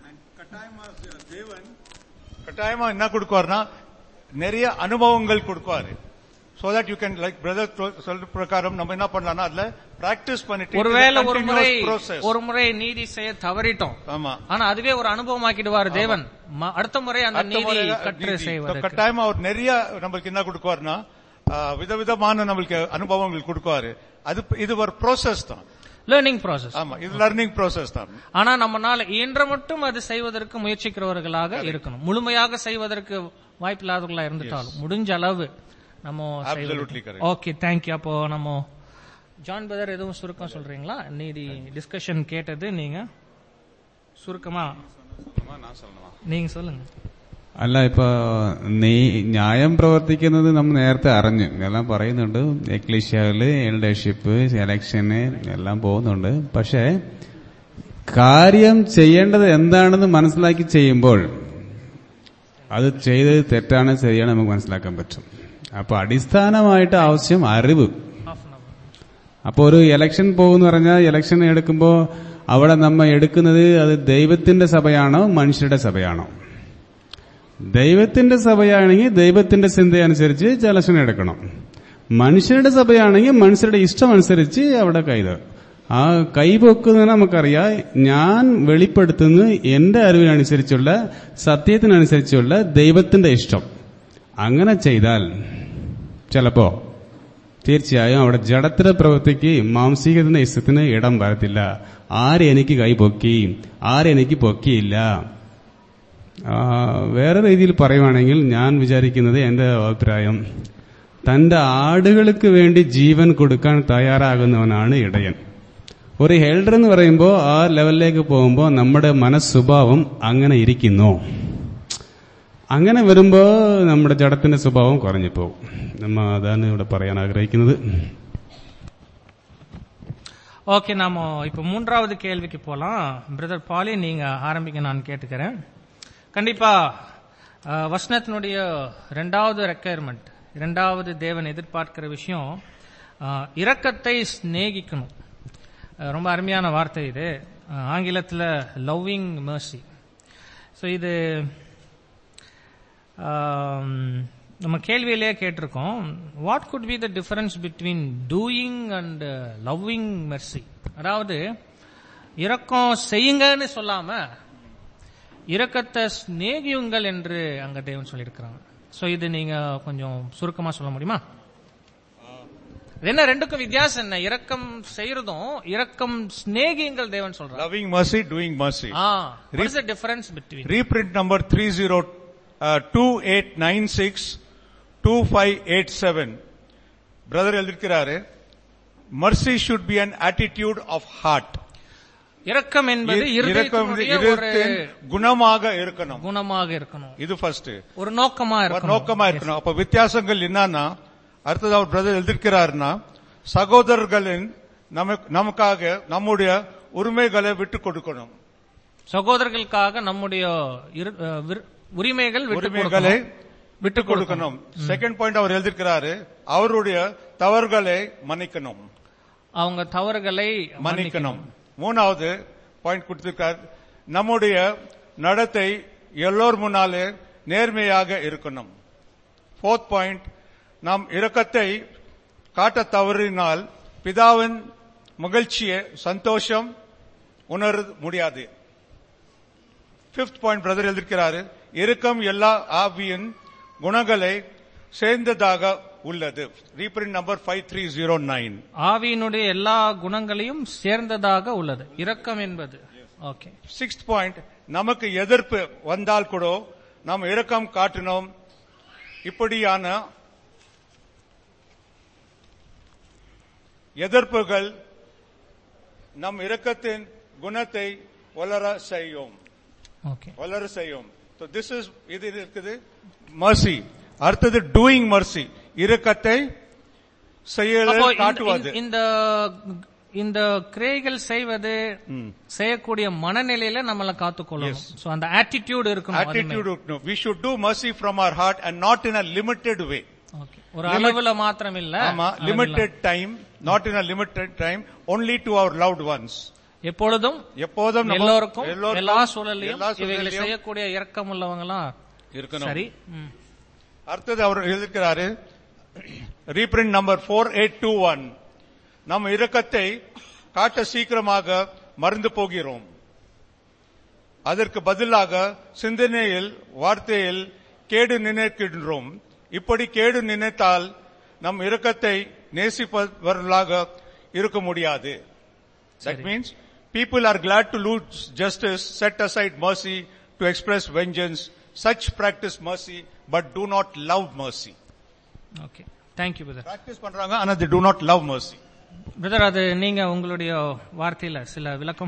கட்டாயமா என்ன கொடுக்குவார்னா நிறைய அனுபவங்கள் கொடுக்குவாரு so that you can like brother சொல்ற பிரகாரம் நம்ம என்ன பண்ணலாம்னா அதுல பிராக்டிஸ் பண்ணிட்டு ஒருவேளை ஒரு முறை ப்ரோசஸ் ஒரு முறை நீதி செய்ய தவறிட்டோம் ஆமா ஆனா அதுவே ஒரு அனுபவமாக்கிடுவார் தேவன் ம- அடுத்த முறை அந்த அடுத்த நீதி முறை கற்று நீதி. So, செய்வதற்கு கட்டாயமா அவர் நிறைய நம்மளுக்கு என்ன கொடுக்குவாருன்னா ஆ, விதவிதமான நம்மளுக்கு அனுபவங்கள் கொடுக்குவாரு அது இது ஒரு ப்ரோசஸ் தான் லேர்னிங் ப்ராசஸ் ஆமா இது லர்னிங் ப்ரோசஸ் தான் ஆனா நம்மனால இயன்ற மட்டும் அது செய்வதற்கு முயற்சிக்கிறவர்களாக இருக்கணும் முழுமையாக செய்வதற்கு வாய்ப்பில்லாதவர்களா இருந்துட்டாலும் முடிஞ்ச அளவு நம்ம Absolutely correct. ஓகே தேங்க்யூ அப்போ நம்ம ஜான் பிரதர் எதுவும் சுருக்கம் சொல்றீங்களா நீதி டிஸ்கஷன் கேட்டது நீங்க சுருக்கமா நீங்க சொல்லுங்க അല്ല ഇപ്പൊ നീ ന്യായം പ്രവർത്തിക്കുന്നത് നമ്മൾ നേരത്തെ അറിഞ്ഞു എല്ലാം പറയുന്നുണ്ട് എക്ലീഷ്യാവില് എൽഡർഷിപ്പ് എലക്ഷന് എല്ലാം പോകുന്നുണ്ട് പക്ഷേ കാര്യം ചെയ്യേണ്ടത് എന്താണെന്ന് മനസ്സിലാക്കി ചെയ്യുമ്പോൾ അത് ചെയ്തത് തെറ്റാണ് ശരിയാണ് നമുക്ക് മനസ്സിലാക്കാൻ പറ്റും അപ്പൊ അടിസ്ഥാനമായിട്ട് ആവശ്യം അറിവ് ഹാഫ് ആൻ അവർ അപ്പോൾ ഒരു ഇലക്ഷൻ പോകുന്ന പറഞ്ഞാൽ ഇലക്ഷൻ എടുക്കുമ്പോൾ അവിടെ നമ്മ എടുക്കുന്നത് അത് ദൈവത്തിന്റെ സഭയാണോ മനുഷ്യരുടെ സഭയാണോ ദൈവത്തിന്റെ സഭയാണെങ്കിൽ ദൈവത്തിന്റെ ചിന്തയനുസരിച്ച് ഇലക്ഷൻ എടുക്കണം മനുഷ്യരുടെ സഭയാണെങ്കിൽ മനുഷ്യരുടെ ഇഷ്ടം അനുസരിച്ച് അവിടെ കൈത് ആ കൈപൊക്കുന്നത് നമുക്കറിയാം ഞാൻ വെളിപ്പെടുത്തുന്ന എന്റെ അറിവിനനുസരിച്ചുള്ള സത്യത്തിനനുസരിച്ചുള്ള ദൈവത്തിന്റെ ഇഷ്ടം അങ്ങനെ ചെയ്താൽ ചിലപ്പോ തീർച്ചയായും അവിടെ ജഡത്തിന്റെ പ്രവൃത്തിക്ക് മാംസികത്തിന്റെ ഇഷ്ടത്തിന് ഇടം വരത്തില്ല ആരെനിക്ക് കൈ പൊക്കി ആരെനിക്ക് പൊക്കിയില്ല ആ, വേറെ രീതിയിൽ പറയുവാണെങ്കിൽ ഞാൻ വിചാരിക്കുന്നത് എന്റെ അഭിപ്രായം തന്റെ ആടുകൾക്ക് വേണ്ടി ജീവൻ കൊടുക്കാൻ തയ്യാറാകുന്നവനാണ് ഇടയൻ ഒരു ഹെൽഡർ എന്ന് പറയുമ്പോൾ ആ ലെവലിലേക്ക് പോകുമ്പോൾ നമ്മുടെ മനസ്സ്വഭാവം അങ്ങനെ ഇരിക്കുന്നു അങ്ങനെ വരുമ്പോൾ നമ്മുടെ ജഡത്തിന്റെ സ്വഭാവം കുറഞ്ഞു പോകും നമ്മ അതാണ് ഇവിടെ പറയാൻ ஆகிரகிக்கிறது ஓகே நாம இப்ப மூன்றாவது கேள்விக்கு போலாம் பிரதர் பாலி நீங்க ஆரம்பிக்க நான் கேட்டுக்கிறேன் கண்டிப்பா அஹ், வசனத்தினுடைய ரெண்டாவது ரெக்குயர்மெண்ட் இரண்டாவது தேவன் எதிர்பார்க்கிற விஷயம் அஹ், இரக்கத்தை சிநேகிக்கணும் அஹ், ரொம்ப அருமையான வார்த்தை இது அஹ், ஆங்கிலத்துல லவ்விங் mercy ஸோ இது ஆம், நம்ம கேள்வியிலேயே கேட்டிருக்கோம் what could be the difference between doing and loving mercy அதாவது இரக்கம் செய்யுங்கன்னு சொல்லாம இரக்கத்தை சிநேகியுங்கள் என்று அங்க தேவன் சொல்லியிருக்கிறாங்க சோ இது நீங்க கொஞ்சம் சுருக்கமா சொல்ல முடியுமா இது என்ன ரெண்டுக்கும் வித்தியாசம் என்ன இரக்கம் செய்யறதும் இரக்கம் சிநேகியுங்கள் தேவன் சொல்றாங்க Loving mercy, doing mercy. Ah what is the difference between Reprint number 30, uh, 2896 2587. Brother எழுதிருக்கிறாரு mercy should be an attitude of heart. இரக்கம் என்பது இரக்கம் இருதயத்தினுடைய ஒரு இருதயத்தின் குணமாக இருக்கணும் குணமாக இருக்கணும் இது ஃபர்ஸ்ட் ஒரு நோக்கமா ஒரு இருக்கணும் நோக்கமா இருக்கணும் அப்ப வித்தியாசங்கள் என்னன்னா அடுத்தது அவர் பிரதர் எழுதிருக்கிறாருன்னா சகோதரர்களின் நமக்கு- நமக்காக நம்முடைய உரிமைகளை விட்டு கொடுக்கணும் சகோதரர்களுக்காக நம்முடைய இரு- அஹ், விரு- உரிமைகள் விட்டு உரிமைகளை கொடுக்கணும். விட்டு கொடுக்கணும் செகண்ட் பாயிண்ட் அவர் எழுதிருக்கிறாரு அவருடைய தவறுகளை மன்னிக்கணும் அவங்க தவறுகளை மன்னிக்கணும் மூணாவது பாயிண்ட் கொடுத்திருக்கார் நம்முடைய நடத்தை எல்லோர் முன்னாலே நேர்மையாக இருக்கணும் ஃபோர்த் பாயிண்ட் நாம் இரக்கத்தை காட்ட தவறினால் பிதாவின் மகிழ்ச்சியை சந்தோஷம் உணர முடியாது பிப்த் பாயிண்ட் பிரதர் எழுதியிருக்கிறாரு இரக்கம் எல்லா ஆவியின் குணங்களை சேர்ந்ததாக உள்ளது reprint number five three zero nine ஆவியினுடைய எல்லா குணங்களையும் சேர்ந்ததாக உள்ளது இரக்கம் என்பது ஓகே சிக்ஸ்த் பாயிண்ட் நமக்கு எதிர்ப்பு வந்தால் கூட நாம் இரக்கம் காட்டினோம் இப்படியான எதிர்ப்புகள் நம் இரக்கத்தின் குணத்தை வளர செய்யும் ஓகே வளர செய்யும் So this is இது இருக்குது mercy அடுத்தது டூயிங் mercy இரக்கத்தை செயலில் அப்போ இந்த- காட்டுவது இந்த இந்த கிரைகள் செய்வது செய்யக்கூடிய மனநிலையில நம்மளை காத்துக்கொள்ளணும் சோ அந்த ஆட்டிடியூட் இருக்கணும் அதுமே. attitude we should do mercy from our heart and not in a limited way Okay. ஒரு அளவுல மாத்திரம் இல்ல ஆமா அளவில்ல. limited time not in a limited time only to our loved ones எப்பொழுதும் எப்போதும் நம்ம- எல்லோருக்கும் எல்லோருக்கும், எல்லா சூழலையும் எல்லா இவைகளை சூழலிலும் செய்யக்கூடிய இரக்கம் உள்ளவங்க எல்லாம் இருக்கணும் சரி ம். அடுத்தது அவர் எழுதியிருக்கிறாரு reprint number four eight two one நம் இரக்கத்தை காட்ட சீக்கிரமாக மறந்து போகிறோம் அதற்கு பதிலாக சிந்தனையில் வார்த்தையில் கேடு நினைக்கின்றோம் இப்படி கேடு நினைத்தால் நம் இரக்கத்தை நேசிப்பவர்களாக இருக்க முடியாது That means people are glad to lose justice, set aside mercy to express vengeance. Such practice mercy, but do not love mercy. Okay thank you brother Practice பண்றாங்க ஆனா they do not love mercy. Brother அது நீங்க உங்களுடைய வார்த்தையில சில விளக்கம்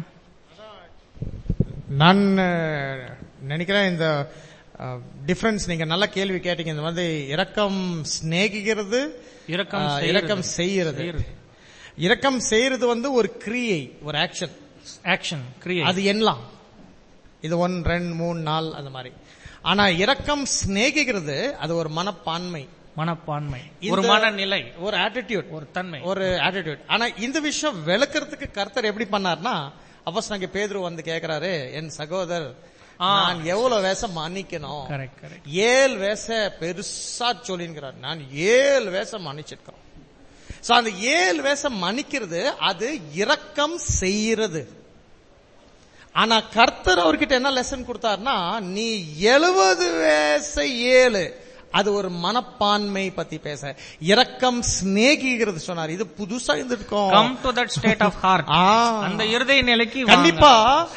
நான் அஹ், நினைக்கிறேன் இந்த டிஃபரன்ஸ் நீங்க நல்ல கேள்வி கேட்டீங்க இந்த மாதிரி இரக்கம் சிநேகிக்கிறது இரக்கம் அஹ், செய்யறது. இரக்கம் செய்யறது செய்யறது. இரக்கம் செய்யறது வந்து ஒரு கிரியை ஒரு ஆக்ஷன் ஆக்ஷன் கிரியை அது எண்ணலாம் இது ஒன் ரெண்டு மூணு நாள் அந்த மாதிரி ஆனா இரக்கம் சிநேகிக்கிறது அது ஒரு மனப்பான்மை மனப்பான்மை இந்த- ஒரு மனநிலை ஒரு ஆட்டிடியூட் ஒரு தன்மை ஒரு ஆட்டிடியூட் ஆனா இந்த விஷயம் விளக்குறதுக்கு கர்த்தர் எப்படி பண்ணார்னா அப்பஸ் நாங்க பேதுரு வந்து கேக்குறாரு என் சகோதரர் ஆ. நான் எவ்வளவு வேஷம் மன்னிக்கணும் கரெக்ட் கரெக்ட் ஏழு வேஷ பெருசா சொல்லிங்கிறார் நான் ஏழு வேஷம் மன்னிச்சிருக்கிறோம் சோ அந்த ஏழு வேஷம் மன்னிக்கிறது அது இரக்கம் செய்யறது ஆனா கர்த்தர் அவர்கிட்ட என்ன லெசன் கொடுத்தாருன்னா நீ எழுபது வேஷ ஏழு அது ஒரு மனப்பான்மை பத்தி பேச இரக்கம் சிநேகிக்கிறது சொன்னார் இது புதுசா இருந்திருக்கும் come to that state of heart ஆ. அந்த இருதய நிலைக்கு வாங்க. கண்டிப்பா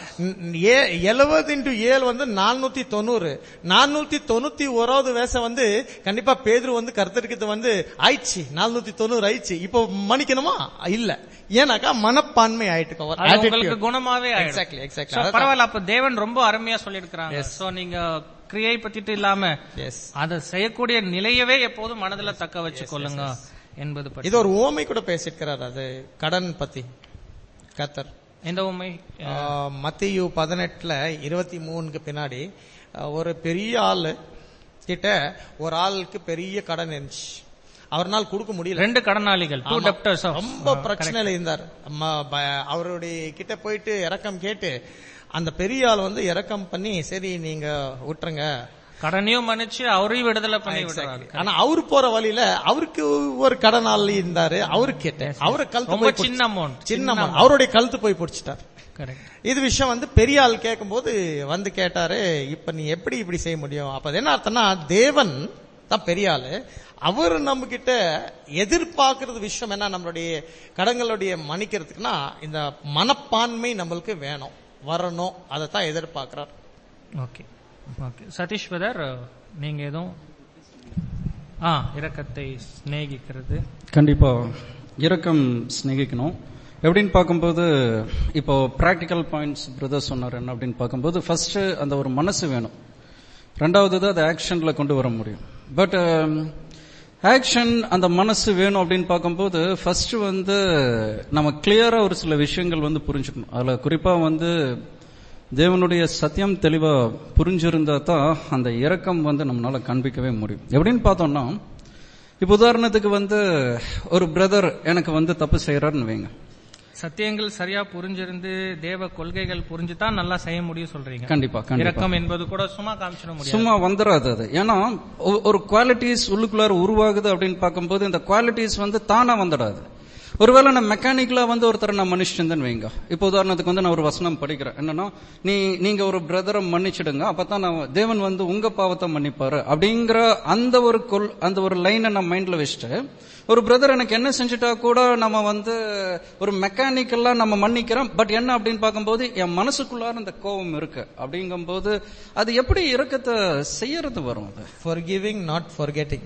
எழுபது இன்டு ஏழு வந்து நானூத்தி தொண்ணூறு நானூத்தி தொண்ணூத்தி ஓராவது வேசம் வந்து கண்டிப்பா பேதுரு வந்து கருத்தருக்கு வந்து ஆயிடுச்சு நானூத்தி தொண்ணூறு ஆயிடுச்சு இப்போ மன்னிக்கணுமா இல்ல ஏன்னாக்கா மனப்பான்மை ஆயிட்டு அது உங்களுக்கு குணமாவே ஆயிடும். எக்ஸாக்ட்லி எக்ஸாக்ட்லி So, பரவாயில்ல அப்ப தேவன் ரொம்ப அருமையா சொல்லியிருக்கிறாங்க சோ நீங்க கிரியை பத்திட்டு இல்லாம எஸ் அதை செய்யக்கூடிய நிலையவே எப்போதும் மனதுல தக்க வச்சு கொள்ளுங்க என்பது பற்றி இது ஒரு ஓமை கூட பேசியிருக்கிறார் அது கடன் பத்தி கத்தர் எந்த உண்மை மத்தியு பதினெட்டுல இருபத்தி மூணுக்கு பின்னாடி ஆஹ், ஒரு பெரிய ஆளு கிட்ட ஒரு ஆளுக்கு பெரிய கடன் இருந்துச்சு அவர்னால் கொடுக்க முடியல ரெண்டு கடனாளிகள் டூ ஆமா. டெப்டர்ஸ் ரொம்ப பிரச்சனையில இருந்தார் ம- ப- அவருடைய கிட்ட போயிட்டு இறக்கம் கேட்டு அந்த பெரிய ஆள் வந்து இறக்கம் பண்ணி சரி நீங்க விட்டுருங்க கடனையும் மன்னிச்சு அவரையும் விடுதலை பண்ணி விடுறாரு ஆனா அவரு போற வழியில அவருக்கு ஒரு கடன் ஆள் இருந்தாரு அவரு கேட்டேன் அவரு கழுத்து ரொம்ப போய் பிடிச்சு- சின்ன அமௌண்ட் சின்ன amount. அவருடைய கழுத்து போய் பிடிச்சிட்டார் கரெக்ட் இது விஷயம் வந்து பெரிய ஆள் கேட்கும்போது வந்து கேட்டாரு இப்ப நீ எப்படி இப்படி செய்ய முடியும் அப்ப அது என்ன அர்த்தம்னா தேவன் தான் பெரிய ஆளு அவர் நம்ம கிட்ட எதிர்பார்க்கறது விஷயம் என்ன நம்மளுடைய கடங்களுடைய மன்னிக்கிறதுக்குன்னா இந்த மனப்பான்மை நம்மளுக்கு வேணும் வரணும் அதை தான் எதிர்பார்க்கிறார் ஓகே ஓகே சதீஷ் பிரதர் நீங்க எதுவும் ஆ இரக்கத்தை சிநேகிக்கிறது கண்டிப்பா இரக்கம் சிநேகிக்கணும் எப்படின்னு பார்க்கும்போது இப்போ பிராக்டிக்கல் பாயிண்ட்ஸ் பிரதர் சொன்னார் என்ன அப்படின்னு பார்க்கும்போது ஃபர்ஸ்ட் அந்த ஒரு மனசு வேணும் ரெண்டாவது தான் அதை ஆக்ஷன்ல கொண்டு வர முடியும் பட் ஆக்ஷன் அந்த மனசு வேணும் அப்படின்னு பார்க்கும்போது ஃபர்ஸ்ட் வந்து நம்ம கிளியரா ஒரு சில விஷயங்கள் வந்து புரிஞ்சுக்கணும் அதுல குறிப்பா வந்து தேவனுடைய சத்தியம் தெளிவா புரிஞ்சிருந்தா தான் அந்த இரக்கம் வந்து நம்மளால காண்பிக்கவே முடியும் எப்படின்னு பார்த்தோம்னா இப்ப உதாரணத்துக்கு வந்து ஒரு பிரதர் எனக்கு வந்து தப்பு செய்யறாருன்னு வைங்க சத்தியங்கள் சரியா புரிஞ்சிருந்து தேவ கொள்கைகள் புரிஞ்சுதான் நல்லா செய்ய முடியும் சொல்றீங்க கண்டிப்பா கண்டிப்பா இரக்கம் என்பது கூட சும்மா காமிச்சிட முடியாது சும்மா வந்துடாது அது ஏன்னா ஒ- ஒரு குவாலிட்டிஸ் உள்ளுக்குள்ளார உருவாகுது அப்படின்னு பார்க்கும்போது இந்த குவாலிட்டிஸ் வந்து தானா வந்துடாது ஒருவேளை நான் மெக்கானிக்கலா வந்து ஒருத்தரை நான் மன்னிச்சிருந்தேன்னு வைங்க இப்போ உதாரணத்துக்கு வந்து நான் ஒரு வசனம் படிக்கிறேன் என்னன்னா நீ நீங்க ஒரு பிரதரை மன்னிச்சிடுங்க அப்பதான் நான் தேவன் வந்து உங்க பாவத்தை மன்னிப்பாரு அப்படிங்கிற அந்த ஒரு கொள் அந்த ஒரு லைனை நான் மைண்ட்ல வச்சுட்டு ஒரு பிரதர் எனக்கு என்ன செஞ்சுட்டா கூட நம்ம வந்து ஒரு மெக்கானிக்கலா நம்ம மன்னிக்கிறோம் பட் என்ன அப்படின்னு பார்க்கும்போது என் மனசுக்குள்ளார இந்த கோபம் இருக்கு அப்படிங்கும்போது அது எப்படி இறக்கத்தை செய்யறது வரும் அது forgiving நாட் forgetting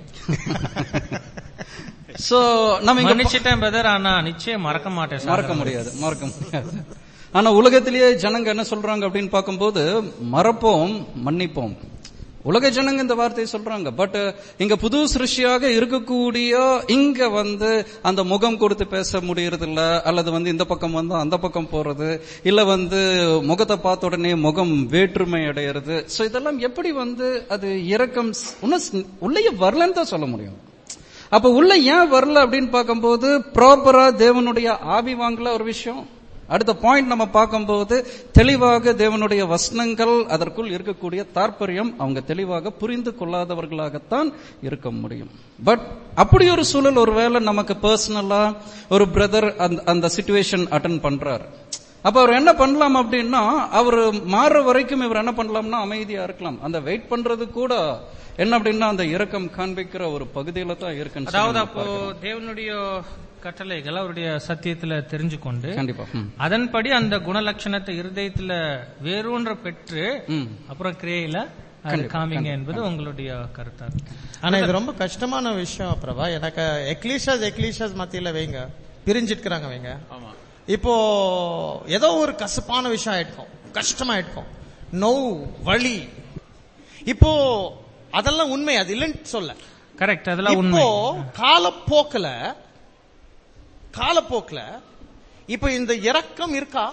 சோ நம்ம இங்க மன்னிச்சிட்டேன் பிரதர் ஆனா நிச்சயம் மறக்க மாட்டேன் சார். மறக்க முடியாது மறக்க முடியாது ஆனா உலகத்திலேயே ஜனங்க என்ன சொல்றாங்க அப்படின்னு பார்க்கும்போது மறப்போம் மன்னிப்போம் உலக ஜனங்க இந்த வார்த்தையை சொல்றாங்க பட் இங்க புது சிருஷ்டியாக இருக்கக்கூடிய இங்க வந்து அந்த முகம் கொடுத்து பேச முடியறது இல்ல அல்லது வந்து இந்த பக்கம் வந்து அந்த பக்கம் போறது இல்ல வந்து முகத்தை பார்த்த உடனே முகம் வேற்றுமை அடையிறது சோ இதெல்லாம் எப்படி வந்து அது இரக்கம் ஸ்- இன்னும் ஸ்- உள்ளேயே வரலன்னு தான் சொல்ல முடியும் அப்ப உள்ள ஏன் வரல அப்படின்னு பார்க்கும்போது ப்ராப்பரா தேவனுடைய ஆவி வாங்கல ஒரு விஷயம் அடுத்த பாயிண்ட் நம்ம பார்க்கும்போது தெளிவாக தேவனுடைய வசனங்கள் அதற்குள் இருக்கக்கூடிய தாற்பயம் அவங்க தெளிவாக புரிந்து கொள்ளாதவர்களாகத்தான் இருக்க முடியும் பட் அப்படி ஒரு சூழல் ஒருவேளை நமக்கு பர்சனலா ஒரு பிரதர் அந்த அந்த சுச்சுவேஷன் அட்டன் பண்றாரு அப்ப அவர் என்ன பண்ணலாம் அப்படின்னா அவர் மாறுற வரைக்கும் இவர் என்ன பண்ணலாம்னா அமைதியா இருக்கலாம் அந்த வெயிட் பண்றது கூட என்ன அப்படின்னா அந்த இரக்கம் காண்பிக்கிற ஒரு பகுதியில தான் இருக்குன்னு சொல்லி அதாவது நம்ம அப்போ தேவனுடைய கட்டளைகள் அவருடைய சத்தியத்துல தெரிஞ்சு கொண்டு கண்டிப்பா ம். அதன்படி அந்த குணலட்சணத்தை இருதயத்துல வேரூன்ற பெற்று ம். அப்புறம் கிரியையில அது காமிங்க என்பது உங்களுடைய கருத்தா இருக்கு. ஆனா இது ரொம்ப கஷ்டமான விஷயம் பிரபா எனக்கு எக்லீஷாஸ் எக்லீஷாஸ் மத்தியில வைங்க பிரிஞ்சிருக்கிறாங்க வைங்க இப்போ ஏதோ ஒரு கசப்பான விஷயம் ஆயிடுக்கும் கஷ்டமாயிடுக்கும் நோவு வலி இப்போ அதெல்லாம் உண்மை அது இல்லைன்னு சொல்ல கரெக்ட் அதெல்லாம் உண்மை இப்போ காலப்போக்குல காலப்போக்குல இப்போ இந்த இரக்கம் இருக்கா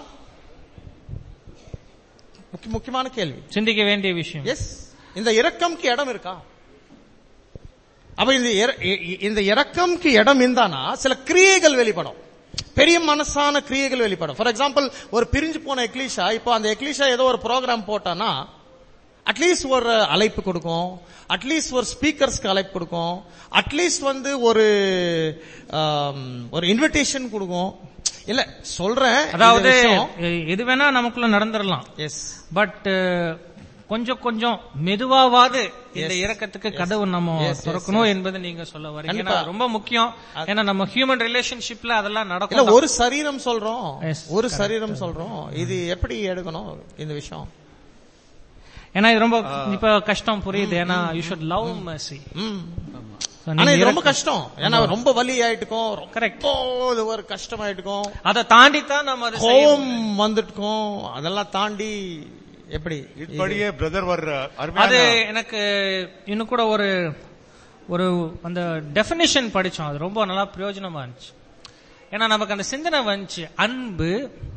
முக்கிய- முக்கியமான கேள்வி சிந்திக்க வேண்டிய விஷயம் எஸ் இந்த இரக்கம்க்கு இடம் இருக்கா அப்ப இந்த இர- இ- இ- இந்த இரக்கம்க்கு இடம் இருந்தானா சில கிரியைகள் வெளிப்படும் பெரிய மனசான கிரியைகள் வெளிப்படும் ஃபார் எக்ஸாம்பிள் ஒரு பிரிஞ்சு போன எக்லீஷா இப்போ அந்த எக்லீஷா ஏதோ ஒரு ப்ரோக்ராம் போட்டானா அட்லீஸ்ட் ஒரு அழைப்பு கொடுக்கும் அட்லீஸ்ட் ஒரு ஸ்பீக்கர்ஸ்க்கு அழைப்பு கொடுக்கும் அட்லீஸ்ட் வந்து ஒரு ஆம், ஒரு இன்விடேஷன் கொடுக்கும் இல்ல சொல்றேன் அதாவது எ- எது வேணா நமக்குள்ள நடந்துடலாம் எஸ் பட் கொஞ்சம் கொஞ்சம் மெதுவாவது இந்த Yes. இரக்கத்துக்கு Yes. கதவு நம்ம Yes, yes, திறக்கணும் yes. என்பது நீங்க சொல்ல வரீங்க கண்டிப்பா. ஏன்னா ரொம்ப முக்கியம் ஏன்னா நம்ம ஹியூமன் ரிலேஷன்ஷிப்ல அதெல்லாம் இல்ல நடக்கும் ஒரு சரீரம் சொல்றோம் Yes, ஒரு சரீரம் சொல்றோம் இது எப்படி எடுக்கணும் இந்த விஷயம் ஏன்னா இது ரொம்ப இப்ப கஷ்டம் புரியுது ஏன்னா யூ ஷுட் லவ் மர்சி ம். ஆனா இது ரொம்ப கஷ்டம் ஏன்னா ரொம்ப வலி ஆயிட்டுக்கும் Correct. ரொம்ப இது ஒரு கஷ்டமாயிட்டுக்கும் அதை தாண்டி தான் நம்ம அதை செய்யணும். கோபம் வந்துட்டுக்கும் அதெல்லாம் தாண்டி எப்படி இப்படியே பிரதர் வர்ற அது அருமையான எனக்கு இன்னும் கூட ஒரு ஒரு அந்த டெபினிஷன் படிச்சோம் அது ரொம்ப நல்லா பிரயோஜனமா இருந்துச்சு ஏன்னா நமக்கு அந்த சிந்தனை வந்துச்சு அன்பு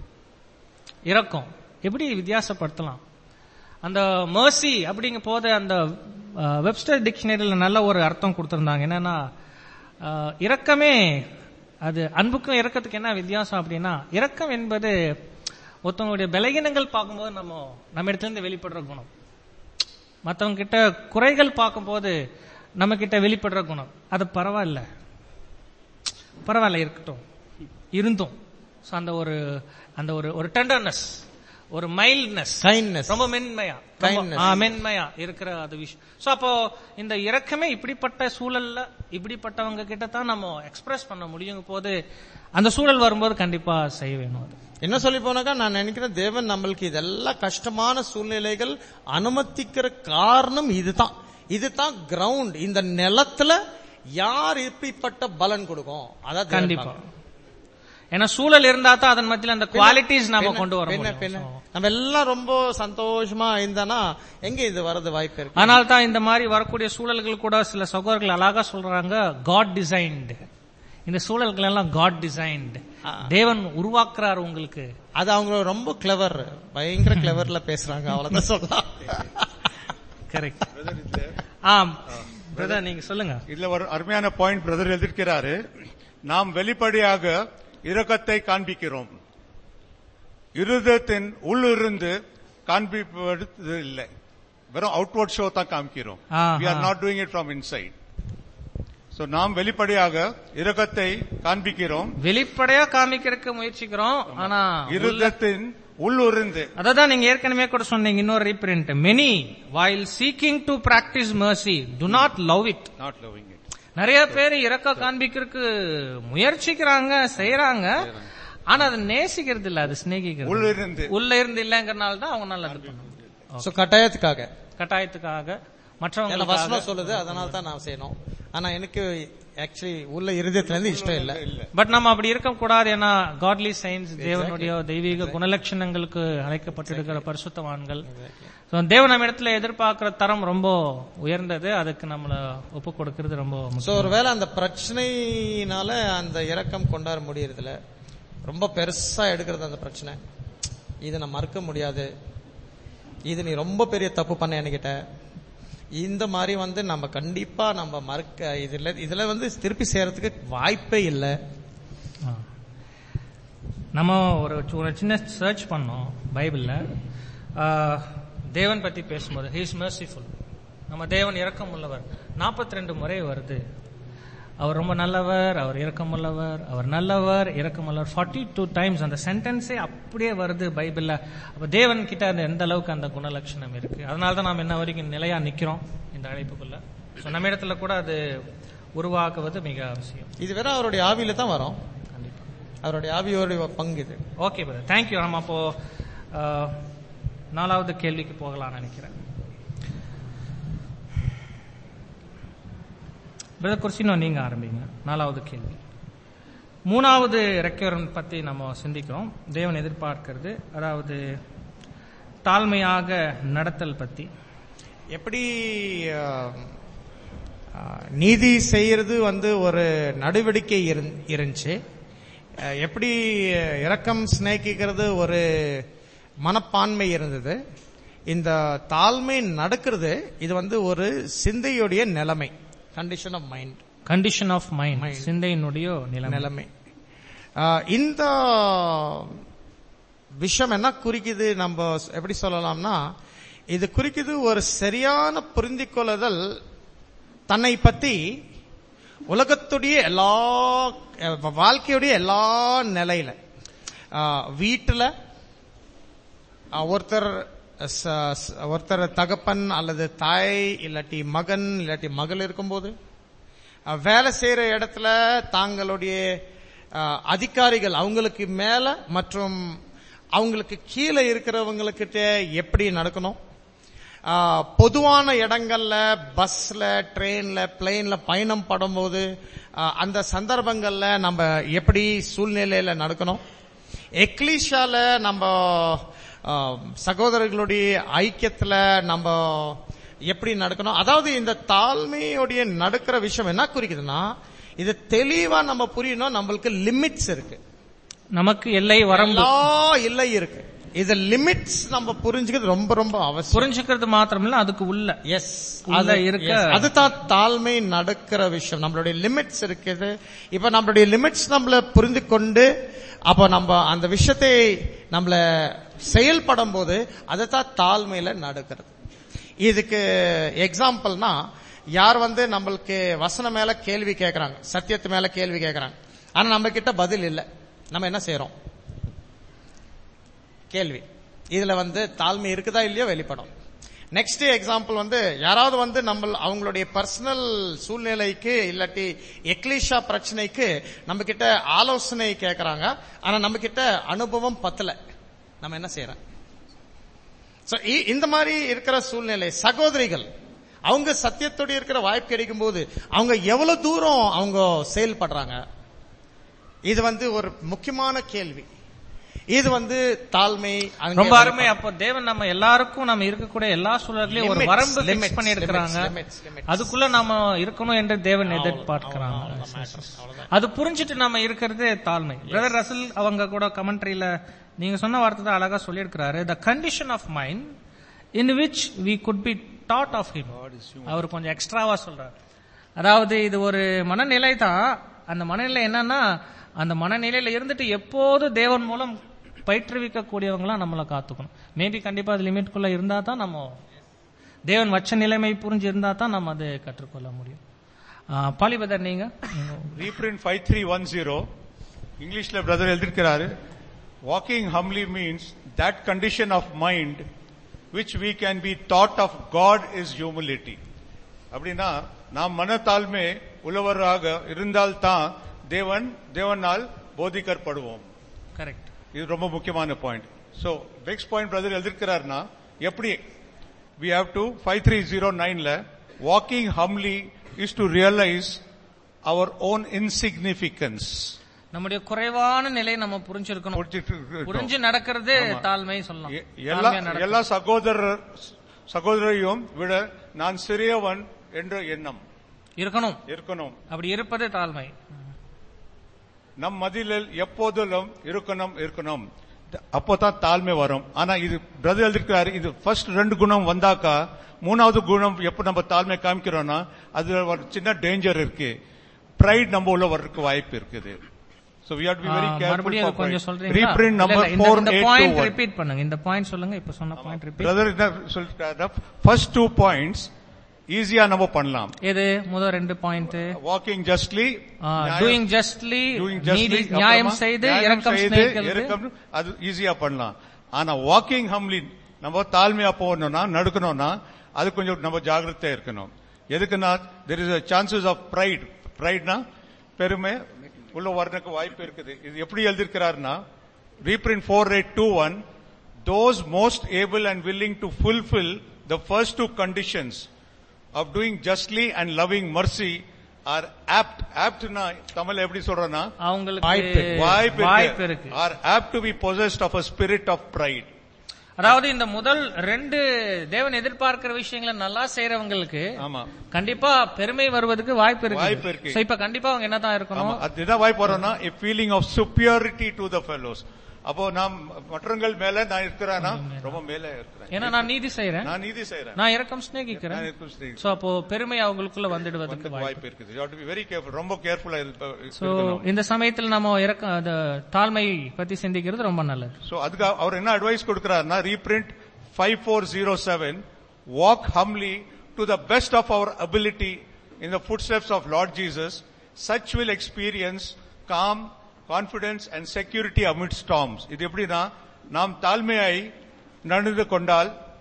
இரக்கம் எப்படி வித்தியாசப்படுத்தலாம் அந்த mercy அப்படிங்கும் போது அந்த வெப்ஸ்டர் டிக்ஷனரியில நல்ல ஒரு அர்த்தம் கொடுத்திருந்தாங்க என்னன்னா அஹ், இரக்கமே அது அன்புக்கும் இரக்கத்துக்கு என்ன வித்தியாசம் அப்படின்னா இரக்கம் என்பது ஒருத்தவங்களுடைய பலகீனங்கள் பார்க்கும்போது நம்ம நம்ம இடத்துல இருந்து வெளிப்படுற குணம் மத்தவங்க கிட்ட குறைகள் பார்க்கும்போது நம்ம கிட்ட வெளிப்படுற குணம் அது பரவாயில்ல பரவாயில்ல இருக்கட்டும் இருந்தும் So, அந்த ஒரு அந்த ஒரு ஒரு டெண்டர்னஸ் ஒரு மைல்ட்னஸ் Kindness. ரொம்ப மென்மையா ரொம்ப- Kindness. ஆ, மென்மையா இருக்கிற அது விஷயம் சோ அப்போ இந்த இரக்கமே இப்படிப்பட்ட சூழல்ல இப்படிப்பட்டவங்க கிட்ட தான் நம்ம எக்ஸ்பிரஸ் பண்ண முடியும் போது அந்த சூழல் வரும்போது கண்டிப்பா செய்ய வேணும் அது என்ன சொல்லி போனாக்கா நான் நினைக்கிறேன் தேவன் நம்மளுக்கு இதெல்லாம் கஷ்டமான சூழ்நிலைகள் அனுமதிக்கிற காரணம் இதுதான் இதுதான் கிரவுண்ட் இந்த நிலத்துல யார் இப்படிப்பட்ட பலன் கொடுக்கும் அதான் தேவன் கண்டிப்பா பார்க்கணும். ஏன்னா சூழல் இருந்தா தான் அதன் மத்தியில அந்த குவாலிட்டிஸ் நாம பின்ன- கொண்டு வர பின்ன- முடியும் பின்ன. So, நம்ம எல்லாம் ரொம்ப சந்தோஷமா இருந்தானா எங்க இது வரது வாய்ப்பு இருக்கு அதனால தான் இந்த மாதிரி வரக்கூடிய சூழல்கள் கூட சில சகோதரர்கள் அழகா சொல்றாங்க காட் டிசைன்டு இந்த சூழல்கள் எல்லாம் காட் டிசைன்டு தேவன் உருவாக்குறார் உங்களுக்கு அது அவங்க ரொம்ப கிளவர் பயங்கர கிளவர்ல பேசுறாங்க அவ்வளவுதான் சொல்லலாம் கரெக்ட் ஆம் பிரதர் நீங்க சொல்லுங்க இதுல ஒரு அருமையான பாயிண்ட் பிரதர் எழுதியிருக்கிறாரு நாம் வெளிப்படையாக இரக்கத்தை காண்பிக்கிறோம் இருதயத்தின் உள்ளிருந்து காண்பிப்பது இல்லை வெறும் அவுட்வர்ட் ஷோ தான் காமிக்கிறோம் ஆஹா. we are not doing it from inside so நாம் வெளிப்படையாக இரக்கத்தை காண்பிக்கிறோம் வெளிப்படையா காமிக்கிறதுக்கு முயற்சிக்கிறோம் ஆனா இருதயத்தின் உள்ளிருந்து அததான் நீங்க ஏற்கனவே கூட சொன்னீங்க இன்னொரு reprint many while seeking to practice mercy do not love it not loving it நிறைய பேர் இறக்க காண்பிக்கிறதுக்கு முயற்சிக்கிறாங்க செய்யறாங்க ஆனா அதை நேசிக்கிறது இல்ல அது சிநேகிக்கிறது உள்ளிருந்து உள்ள இருந்து இல்லங்கறனால தான் அவங்களால அது பண்ண முடியும் சோ கட்டாயத்துக்காக கட்டாயத்துக்காக ஏன்னா மற்றவங்க வசனம் சொல்லுது அதனால தான் நான் செய்யணும் ஆனா எனக்கு ஆக்சுவலி உள்ள இருதயத்துல இருந்து இஷ்டம் இல்ல பட் நம்ம அப்படி இருக்க கூடாது ஏன்னா காட்லி சயின்ஸ் தேவனுடைய தெய்வீக குணலட்சணங்களுக்கு அழைக்கப்பட்டிருக்கிற பரிசுத்தவான்கள் So, தேவன் நம்ம இடத்துல எதிர்பார்க்கிற தரம் ரொம்ப உயர்ந்தது அதுக்கு நம்மள ஒப்பு கொடுக்கிறது ரொம்ப சோ முக்கியம் ஒருவேளை அந்த பிரச்சனையினால அந்த இரக்கம் கொண்டாட முடியறதுல ரொம்ப பெருசா எடுக்கிறது அந்த பிரச்சனை இதை நான் மறுக்க முடியாது இது நீ ரொம்ப பெரிய தப்பு பண்ண என்கிட்ட இந்த மாதிரி வந்து நம்ம கண்டிப்பா நம்ம மறுக்க இதுல இதுல வந்து திருப்பி செய்யறதுக்கு வாய்ப்பே இல்லை ஆ. நம்ம ஒரு சி- ஒரு சின்ன சர்ச் பண்ணோம் பைபிள்ல ஆ, தேவன் பத்தி பேசும்போது ஹீஸ் merciful நம்ம தேவன் இரக்கம் உள்ளவர் 42 ரெண்டு முறை வருது அவர் ரொம்ப நல்லவர் அவர் இரக்கமுள்ளவர் அவர் நல்லவர் இரக்கமுள்ளவர் ஃபார்ட்டி டூ டைம்ஸ் அந்த சென்டென்ஸே அப்படியே வருது பைபிள்ல அப்ப தேவன் கிட்ட அந்த எந்த அளவுக்கு அந்த குணலட்சணம் இருக்கு அதனால தான் நாம் என்ன வரைக்கும் நிலையா நிக்கிறோம் இந்த அழைப்புக்குள்ள ஸோ நம்ம இடத்துல கூட அது உருவாக்குவது மிக அவசியம் இது வெறும் அவருடைய ஆவியில தான் வரும் கண்டிப்பா அவருடைய ஆவியோடைய பங்கு இது ஓகே பிரதர் தேங்க்யூ நம்ம அப்போ அஹ், நாலாவது கேள்விக்கு போகலாம்னு நினைக்கிறேன் பிரதர் குர்சினோ நீங்க ஆரம்பிங்க நாலாவது கேள்வி மூணாவது ரெக்யூரன் பத்தி நம்ம சிந்திக்கிறோம் தேவன் எதிர்பார்க்கிறது அதாவது தாழ்மையாக நடத்தல் பத்தி எப்படி ஆஹ், ஆஹ், நீதி செய்யறது வந்து ஒரு நடவடிக்கை இருந்- இருந்துச்சு ஆஹ், எப்படி இரக்கம் சிநேகிக்கிறது ஒரு மனப்பான்மை இருந்தது இந்த தாழ்மை நடக்கிறது இது வந்து ஒரு சிந்தையுடைய நிலைமை condition of mind condition of mind Mind. சிந்தையினுடைய நிலைமை நிலைமை ஆஹ், இந்த விஷயம் என்ன குறிக்குது நம்ம எப்படி சொல்லலாம்னா இது குறிக்குது ஒரு சரியான புரிந்து கொள்ளுதல் தன்னை பத்தி உலகத்துடைய எல்லா அஹ், வாழ்க்கையுடைய எல்லா நிலையில ஆஹ், வீட்டுல ஆஹ், ஒருத்தர் ச- ச- ஒருத்தர் தகப்பன் அல்லது தாய் இல்லாட்டி மகன் இல்லாட்டி மகள் இருக்கும்போது அஹ், வேலை செய்யற இடத்துல தாங்களுடைய அஹ், அதிகாரிகள் அவங்களுக்கு மேல மற்றும் அவங்களுக்கு கீழே இருக்கிறவங்கக்கிட்ட எப்படி நடக்கணும் ஆஹ், பொதுவான இடங்கள்ல பஸ்ல ட்ரெயின்ல பிளெயின்ல பயணம் படும்போது ஆஹ், அந்த சந்தர்ப்பங்கள்ல நம்ம எப்படி சூழ்நிலையில நடக்கணும் எக்லீஷால நம்ம ஆஹ், சகோதரர்களுடைய ஐக்கியத்துல நம்ம எப்படி நடக்கணும் அதாவது இந்த தாழ்மையுடைய நடக்கிற விஷயம் என்ன குறிக்குதுன்னா இது தெளிவா நம்ம புரியணும் நம்மளுக்கு லிமிட்ஸ் இருக்கு நமக்கு எல்லை வரம்பு எல்லா இல்லை இருக்கு இது லிமிட்ஸ் நம்ம புரிஞ்சுக்கிறது ரொம்ப ரொம்ப அவசியம் புரிஞ்சுக்கிறது மாத்திரமில்ல அதுக்கு உள்ள எஸ் உள்ள அது இருக்க- yes, அதுதான் தாழ்மை நடக்கிற விஷயம் நம்மளுடைய லிமிட்ஸ் இருக்குது இப்ப நம்மளுடைய லிமிட்ஸ் நம்மள புரிந்து கொண்டு அப்ப நம்ம அந்த விஷயத்தை நம்மள செயல்படும் போது அதுதான் தாழ்மையில நடக்கிறது இதுக்கு எக்ஸாம்பிள்னா யார் வந்து நம்மளுக்கு வசனம் மேல கேள்வி கேட்கறாங்க சத்தியத்து மேல கேள்வி கேட்கறாங்க ஆனா நம்ம கிட்ட பதில் இல்ல நம்ம என்ன செய்யறோம் கேள்வி இதுல வந்து தாழ்மை இருக்குதா இல்லையோ வெளிப்படும் நெக்ஸ்ட் எக்ஸாம்பிள் வந்து யாராவது வந்து நம்ம அவங்களுடைய பர்சனல் சூழ்நிலைக்கு இல்லாட்டி எக்லீஷா பிரச்சனைக்கு நம்ம கிட்ட ஆலோசனை கேட்கறாங்க ஆனா நம்ம கிட்ட அனுபவம் பத்தல நம்ம என்ன செய்யறோம் So, இ- இந்த மாதிரி இருக்கிற சூழ்நிலை சகோதரிகள் அவங்க சத்தியத்தோடு இருக்கிற வாய்ப்பு கிடைக்கும் போது அவங்க எவ்வளவு தூரம் அவங்க செயல்படுறாங்க இது வந்து ஒரு முக்கியமான கேள்வி இது வந்து தாழ்மை அங்கே ரொம்ப அருமை அப்போ தேவன் நம்ம எல்லாருக்கும் நம்ம இருக்கக்கூடிய எல்லா சூழல்களையும் ஒரு Limits, வரம்பு limits, பிக்ஸ் பண்ணி இருக்கிறாங்க limits, limits. அதுக்குள்ள நாம இருக்கணும் என்று தேவன் எதிர்பார்க்கிறாங்க அது புரிஞ்சுட்டு நம்ம இருக்கிறது தாழ்மை பிரதர் ரசல் அவங்க கூட கமெண்ட்ரியில நீங்க சொன்ன வார்த்தை தான் அழகா சொல்லியிருக்கிறாரு the condition of mind in which we could be thought of him அவர் கொஞ்சம் எக்ஸ்ட்ராவா சொல்றாரு அதாவது இது ஒரு மனநிலை தான் அந்த மனநிலை என்னன்னா அந்த மனநிலையில இருந்துட்டு எப்போது தேவன் மூலம் பயிற்றுவிக்கக்கூடியவங்களா நம்மளை காத்துக்கணும் மேபி கண்டிப்பா அது லிமிட்குள்ள இருந்தா தான் நம்ம தேவன் வச்ச நிலைமை புரிஞ்சு இருந்தா தான் நம்ம அதை கற்றுக்கொள்ள முடியும் பாலிபதர் நீங்க reprint five three one zero இங்கிலீஷ்ல பிரதர் எழுதியிருக்கிறாரு walking humbly means that condition of mind which we can be thought of God is humility அப்படின்னா நாம் மனத்தாழ்மை உள்ளவராக இருந்தால்தான் தேவன் தேவனால் போதிக்கப்படுவோம் கரெக்ட் இது ரொம்ப முக்கியமான point so next point brother எழுதிருக்கிறாருன்னா எப்படி we have to five three zero நைன்ல walking humbly is to realize our own insignificance நம்முடைய குறைவான நிலையை நம்ம புரிஞ்சிருக்கணும் புரிஞ்சு நடக்கிறது தாழ்மை சொல்லலாம் எல்லா தாழ்மையா நடக்கிறது. எல்லா சகோதரர் சகோதரையும் விட நான் சிறியவன் என்ற எண்ணம் இருக்கணும் இருக்கணும் அப்படி இருப்பது தாழ்மை நம் மதிலில் எப்போதிலும் இருக்கணும் இருக்கணும் அப்போதான் தாழ்மை வரும் ஆனா இது பிரதர் எழுதிருக்கிறாரு இது ஃபர்ஸ்ட் ரெண்டு குணம் வந்தாக்கா மூணாவது குணம் எப்ப நம்ம தாழ்மை காமிக்கிறோம்னா அது ஒரு சின்ன டேஞ்சர் இருக்கு பிரைட் நம்ம உள்ள வர்றதுக்கு வாய்ப்பு இருக்குது So we have to be very ah, careful மறுபடியும் for அது கொஞ்சம் pride. சொல்றீங்களா Reprint இல்ல, number இல்ல, இந்த- four இந்த eight point two one. Repeat பண்ணுங்க இந்த பாயிண்ட் சொல்லுங்க இப்ப சொன்ன பாயிண்ட் ரிப்பீட் பிரதர் என்ன சொல்லிட்டாரு ஃபர்ஸ்ட் டூ பாயிண்ட்ஸ் ஈஸியா நம்ம பண்ணலாம் எது முதல் ரெண்டு point walking justly doing justly doing நீதி justly, நியாயம் அப்புறமா செய்து நியாயம் இரக்கம் செய்து, சிநேகிக்கிறது. இரக்கம் அது ஈஸியா பண்ணலாம் ஆனா வாக்கிங் ஹம்லி நம்ம தாழ்மையா போகணும்னா நடக்கணும்னா அது கொஞ்சம் நம்ம ஜாகிரதையா இருக்கணும் எதுக்குன்னா there is chances of pride பிரைட்னா பெருமை உள்ள வர்றதுக்கு வாய்ப்பு இருக்குது இது எப்படி எழுதியிருக்கிறாருன்னா reprint four eight two one those most able and willing to fulfill the first two conditions of doing justly and loving mercy are apt ஆப்ட்னா தமிழ் எப்படி சொல்றேன்னா அவங்களுக்கு வாய்ப்பு. வாய்ப்பு வாய்ப்பு இருக்கு இருக்கு are apt to be possessed of a spirit of pride அதாவது இந்த முதல் ரெண்டு தேவன் எதிர்பார்க்கிற விஷயங்களை நல்லா செய்யறவங்களுக்கு ஆமா கண்டிப்பா பெருமை வருவதற்கு வாய்ப்பு இருக்கு வாய்ப்பு இருக்கு. So, இப்ப கண்டிப்பா அவங்க என்னதான் ஆமா இருக்கணும் அதுதான் வாய்ப்பு வரோம்னா a feeling of superiority to the fellows அப்போ நாம் மற்றவங்கள் மேல நான் இருக்கிறேன்னா ரொம்ப மேல இருக்கிறேன் ஏன்னா நான் நீதி செய்யறேன் நான் நீதி செய்யறேன் நான் இரக்கம் சிநேகிக்கிறேன் நான் இருக்கும் ஸ்ரீ. சோ அப்போ பெருமை அவங்களுக்குள்ள வந்துடுவதற்கு வந்து வாய்ப்பு வாய்ப்பு இருக்குது You have to be very careful ரொம்ப கேர்ஃபுல்லா சோ இந்த சமயத்துல நம்ம இறக்க அந்த தாழ்மை பத்தி சிந்திக்கிறது ரொம்ப நல்லது சோ அதுக்கு அவர் என்ன அட்வைஸ் கொடுக்கிறாருன்னா reprint five four zero seven walk humbly to the best of our ability in the footsteps of Lord Jesus such will experience calm confidence and security amid storms இது எப்படின்னா நாம் தாழ்மையாய் நடந்து கொண்டால்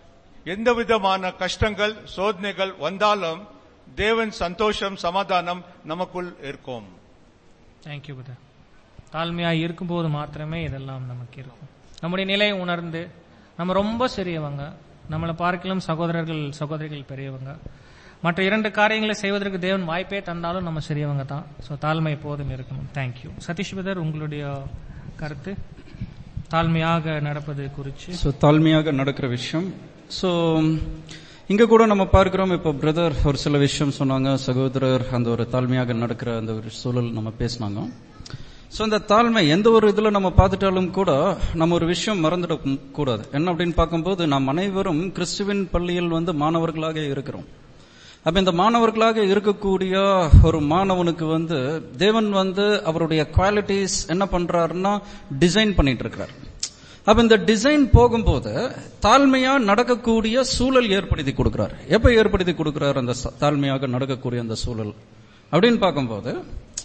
எந்த விதமான கஷ்டங்கள் சோதனைகள் வந்தாலும் தேவன் சந்தோஷம் சமாதானம் நமக்குள் இருக்கும் தேங்க்யூ பிரதர் தாழ்மையா இருக்கும்போது மாத்திரமே இதெல்லாம் நமக்கு இருக்கும் நம்முடைய நிலையை உணர்ந்து நம்ம ரொம்ப சிறியவங்க நம்மளை பார்க்கலாம் சகோதரர்கள் சகோதரிகள் பெரியவங்க மற்ற இரண்டு காரியங்களை செய்வதற்கு தேவன் வாய்ப்பே தந்தாலும் நம்ம சிறியவங்க தான் ஸோ தாழ்மை எப்போதும் இருக்கணும் தேங்க்யூ சதீஷ் பிரதர் உங்களுடைய கருத்து தாழ்மையாக நடப்பது குறித்து ஸோ தாழ்மையாக நடக்கிற விஷயம் ஸோ இங்க கூட நம்ம பார்க்கிறோம் இப்போ பிரதர் ஒரு சில விஷயம் சொன்னாங்க சகோதரர் அந்த ஒரு தாழ்மையாக நடக்கிற அந்த ஒரு சூழல் நம்ம பேசினாங்க ஸோ அந்த தாழ்மை எந்த ஒரு இதுல நம்ம பார்த்துட்டாலும் கூட நம்ம ஒரு விஷயம் மறந்துட கூடாது என்ன அப்படின்னு பார்க்கும்போது நாம் அனைவரும் கிறிஸ்துவின் பள்ளியில் வந்து மாணவர்களாக இருக்கிறோம் அப்ப இந்த மாணவர்களாக இருக்கக்கூடிய ஒரு மாணவனுக்கு வந்து தேவன் வந்து அவருடைய குவாலிட்டிஸ் என்ன பண்றாருன்னா டிசைன் பண்ணிட்டு இருக்கிறார் அப்ப இந்த டிசைன் போகும்போது தாழ்மையா நடக்கக்கூடிய சூழல் ஏற்படுத்தி கொடுக்கிறார் எப்ப ஏற்படுத்தி கொடுக்கிறார் அந்த ச- தாழ்மையாக நடக்கக்கூடிய அந்த சூழல் அப்படின்னு பார்க்கும்போது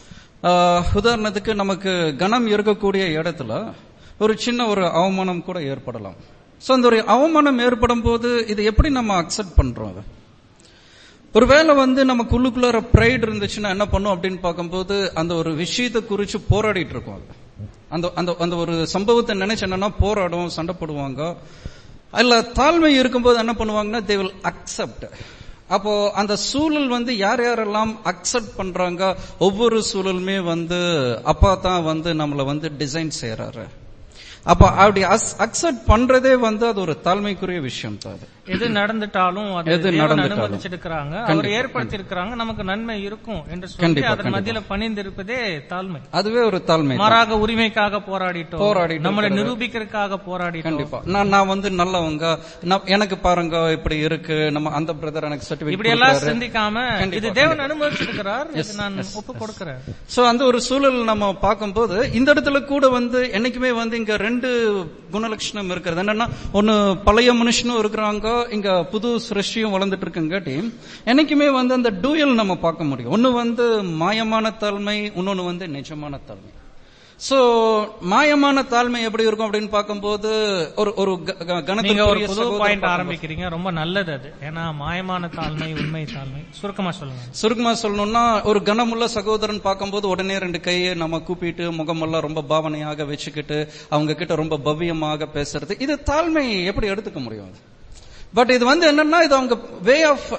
ஆஹ், உதாரணத்துக்கு நமக்கு கனம் இருக்கக்கூடிய இடத்துல ஒரு சின்ன ஒரு அவமானம் கூட ஏற்படலாம் சோ அந்த ஒரு அவமானம் ஏற்படும் போது இது எப்படி நம்ம அக்செப்ட் பண்றோம் அதை ஒருவேளை வந்து நமக்குள்ளுக்குள்ளார ப்ரைட் இருந்துச்சுன்னா என்ன பண்ணும் அப்படின்னு பார்க்கும்போது அந்த ஒரு விஷயத்தை குறிச்சு போராடிட்டு இருக்கோம் அது. அந்த அந்த அந்த ஒரு சம்பவத்தை நினைச்சு என்னன்னா போராடும் சண்டை போடுவாங்க இல்ல தாழ்மை இருக்கும்போது என்ன பண்ணுவாங்கன்னா தே வில் அக்செப்ட் அப்போ அந்த சூழல் வந்து யார் யாரெல்லாம் அக்செப்ட் பண்றாங்க ஒவ்வொரு சூழலுமே வந்து அப்பா தான் வந்து நம்மள வந்து டிசைன் செய்யறாரு அப்ப அப்படி அக்செப்ட் பண்றதே வந்து அது ஒரு தாழ்மைக்குரிய விஷயம் தான் அது எது நடந்துட்டாலும் அது எது தேவன் நடந்துட்டாலும். அனுமதிச்சிருக்கிறாங்க அவர் கண்டிப்பா, ஏற்படுத்தி இருக்கிறாங்க நமக்கு நன்மை இருக்கும் என்று சொல்லி கண்டிப்பா, அதன் மத்தியில பணிந்து இருப்பதே தாழ்மை அதுவே ஒரு தாழ்மை தான். மாறாக உரிமைக்காக போராடிட்டோம் போராடிட்டு நம்மளை இருக்கிறது. நிரூபிக்கிறதுக்காக போராடிட்டோம் கண்டிப்பா நான் நான் வந்து நல்லவங்க நான் எனக்கு பாருங்க இப்படி இருக்கு நம்ம அந்த பிரதர் எனக்கு இப்படி எல்லாம் சர்டிபிகேட் சிந்திக்காம கண்டிப்பா, இது தேவன் அனுமதிச்சிருக்கிறார் இது நான் ஒப்பு கொடுக்கிறேன் சோ அந்த ஒரு சூழல் நம்ம பார்க்கும்போது இந்த இடத்துல கூட வந்து என்னைக்குமே வந்து இங்க ரெண்டு குணலட்சணம் இருக்கிறது என்னன்னா ஒன்னு பழைய மனுஷனும் இருக்கிறாங்க இங்க புது சிருஷ்டியும் வளர்ந்துட்டு இருக்குங்காட்டி என்னைக்குமே வந்து அந்த டூயல் நம்ம பார்க்க முடியும் ஒன்னு வந்து மாயமான தாழ்மை இன்னொன்னு வந்து நிஜமான தாழ்மை சோ மாயமான தாழ்மை எப்படி இருக்கும் அப்படின்னு பார்க்கும்போது ஒரு ஒரு க- க- நீங்க ஒரு கணத்துக்குரிய புது சகோதரர் பாயிண்ட் பார்க்கும்போது- ஆரம்பிக்கிறீங்க ரொம்ப நல்லது அது ஏன்னா மாயமான தாழ்மை உண்மை தாழ்மை சுருக்கமா சொல்லுங்க சுருக்கமா சொல்லணும்னா ஒரு கனமுள்ள சகோதரன் பார்க்கும்போது உடனே ரெண்டு கையை நம்ம கூப்பிட்டு முகமெல்லாம் ரொம்ப பாவனையாக வச்சுக்கிட்டு அவங்க கிட்ட ரொம்ப பவ்யமாக பேசுறது இது தாழ்மை எப்படி எடுத்துக்க முடியும் அது பட் இது வந்து என்னன்னா இது அவங்க வே ஆஃப்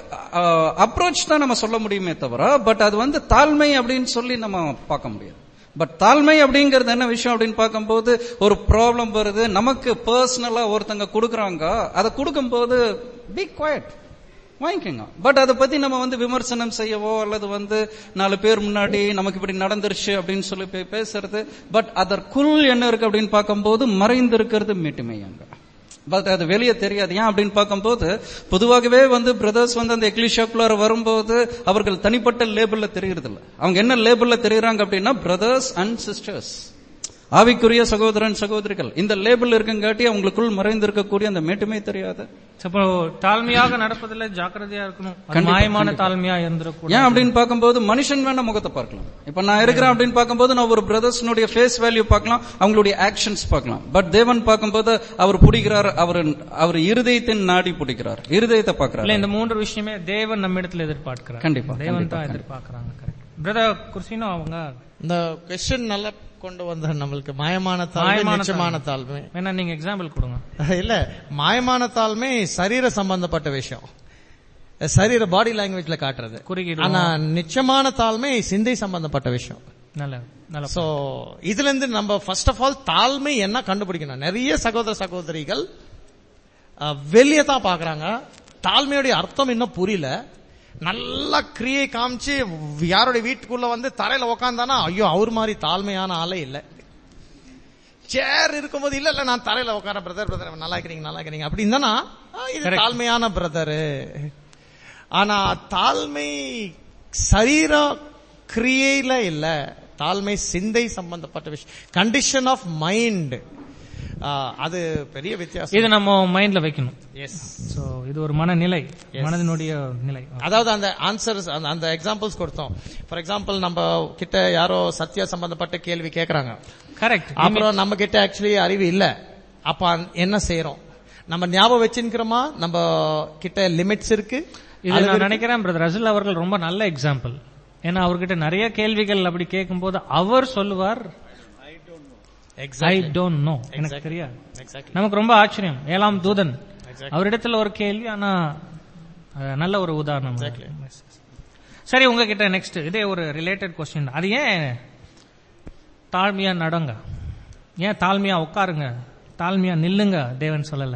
அப்ரோச் தான் நம்ம சொல்ல முடியுமே தவிர பட் அது வந்து தாழ்மை அப்படின்னு சொல்லி நம்ம பார்க்க முடியாது பட் தாழ்மை அப்படிங்கிறது என்ன விஷயம் அப்படின்னு பார்க்கும்போது ஒரு ப்ராப்ளம் வருது நமக்கு பர்சனலா ஒருத்தங்க கொடுக்குறாங்க அதை கொடுக்கும்போது பி குவாய்ட் வாங்கிக்கோங்க பட் அதை பத்தி நம்ம வந்து விமர்சனம் செய்யவோ அல்லது வந்து நாலு பேர் முன்னாடி நமக்கு இப்படி நடந்துருச்சு அப்படின்னு சொல்லி போய் பேசுறது பட் அதற்குள் என்ன இருக்கு அப்படின்னு பார்க்கும்போது மறைந்து இருக்கிறது மீட்டுமை அங்க பட் அது வெளியே தெரியாது ஏன் அப்படின்னு பார்க்கும்போது பொதுவாகவே வந்து பிரதர்ஸ் வந்து அந்த எக்லிஷாக்குள்ளார வரும்போது அவர்கள் தனிப்பட்ட லேபிள்ல தெரியறதில்ல அவங்க என்ன லேபிள்ல தெரியுறாங்க அப்படின்னா பிரதர்ஸ் அண்ட் சிஸ்டர்ஸ் ஆவிக்குரிய சகோதரன் சகோதரிகள் இந்த லேபிள் இருக்குங்காட்டி அவங்களுக்குள் மறைந்திருக்கக்கூடிய அந்த மேட்டுமே தெரியாது அப்போ தாழ்மையாக நடப்பதில் ஜாக்கிரதையா இருக்கணும் அது கண்டிப்பா, மாயமான கண்டிப்பா. தாழ்மையா இருந்திருக்கூடாது ஏன் அப்படின்னு பார்க்கும்போது மனுஷன் வேணா முகத்தை பார்க்கலாம் இப்ப நான் இருக்கிறேன் அப்படின்னு பார்க்கும்போது நான் ஒரு பிரதர்ஸ்னுடைய ஃபேஸ் வேல்யூ பார்க்கலாம் அவங்களுடைய ஆக்ஷன்ஸ் பார்க்கலாம் பட் தேவன் பார்க்கும்போது அவர் பிடிக்கிறார் அவர் அவர் இருதயத்தின் நாடி பிடிக்கிறார் இருதயத்தை இல்ல பார்க்கிறார் இந்த மூன்று விஷயமே தேவன் நம்மிடத்துல எதிர்பார்க்கிறார் கண்டிப்பா, தேவன் கண்டிப்பா, தான் எதிர்பார்க்கறாங்க கரெக்ட் பிரதர் குர்சினோ அவங்க இந்த கொஸ்டின் நல்லா கொண்டு வந்த நம்மளுக்கு மாயமான தாழ்மை மாயமான நிச்சயமான தாழ்மை வேணா நீங்க எக்ஸாம்பிள் கொடுங்க இல்ல மாயமான தாழ்மை சரீர சம்பந்தப்பட்ட விஷயம் சரீர பாடி லாங்குவேஜ்ல காட்டுறது குறுகிடுவோம். ஆனா நிச்சயமான தாழ்மை சிந்தை சம்பந்தப்பட்ட விஷயம் நல்ல நல்ல சோ இதுல இருந்து நம்ம ஃபர்ஸ்ட் ஆஃப் ஆல் தாழ்மை என்ன கண்டுபிடிக்கணும் நிறைய சகோதர சகோதரிகள் வெளியே தான் பாக்குறாங்க தாழ்மையுடைய அர்த்தம் இன்னும் புரியல நல்லா கிரியை காமிச்சு யாருடைய வீட்டுக்குள்ள வந்து தரையில உக்காந்தானா ஐயோ அவர் மாதிரி தாழ்மையான ஆளே இல்லை சேர் இருக்கும்போது இல்ல இல்ல நான் தரையில உட்கார பிரதர் பிரதர் நல்லா இருக்கிறீங்க நல்லா இருக்கிறீங்க அப்படின்னு தானா இது Correct. தாழ்மையான பிரதரு ஆனா தாழ்மை சரீர கிரியையில இல்ல தாழ்மை சிந்தை சம்பந்தப்பட்ட விஷயம் கண்டிஷன் ஆஃப் மைண்ட் அது பெரிய வித்தியாசம் இது நம்ம மைண்ட்ல வைக்கணும் எஸ் சோ இது ஒரு மனநிலை மனதினுடைய நிலை அதாவது அந்த ஆன்சர்ஸ் அந்த அந்த எக்ஸாம்பிள்ஸ் கொடுத்தோம் ஃபார் எக்ஸாம்பிள் நம்ம கிட்ட யாரோ சத்யா சம்பந்தப்பட்ட கேள்வி கேக்குறாங்க கரெக்ட் அப்புறம் நம்ம கிட்ட ஆக்சுவலி அறிவு இல்ல அப்ப அந்த- என்ன செய்யறோம் நம்ம ஞாபகம் வச்சுக்கிறோமா நம்ம கிட்ட லிமிட்ஸ் இருக்கு இது அளவு நான் இருக்கு. நினைக்கிறேன் பிரதர் ரசல் அவர்கள் ரொம்ப நல்ல எக்ஸாம்பிள் ஏன்னா அவர்கிட்ட நிறைய கேள்விகள் அப்படி கேட்கும்போது அவர் சொல்லுவார் ஐ டோன்ட் நோ எனக்கு தெரியாது Exactly. நமக்கு ரொம்ப ஆச்சரியம் ஏழாம் தூதன் அவரிடத்துல ஒரு கேள்வி ஆனா அஹ், நல்ல ஒரு உதாரணம் சரி உங்ககிட்ட நெக்ஸ்ட் இதே ஒரு ரிலேட்டட் கொஸ்டின் அது ஏன் தாழ்மையா நடங்க ஏன் தாழ்மையா உட்காருங்க தாழ்மையா நில்லுங்க தேவன் சொல்லல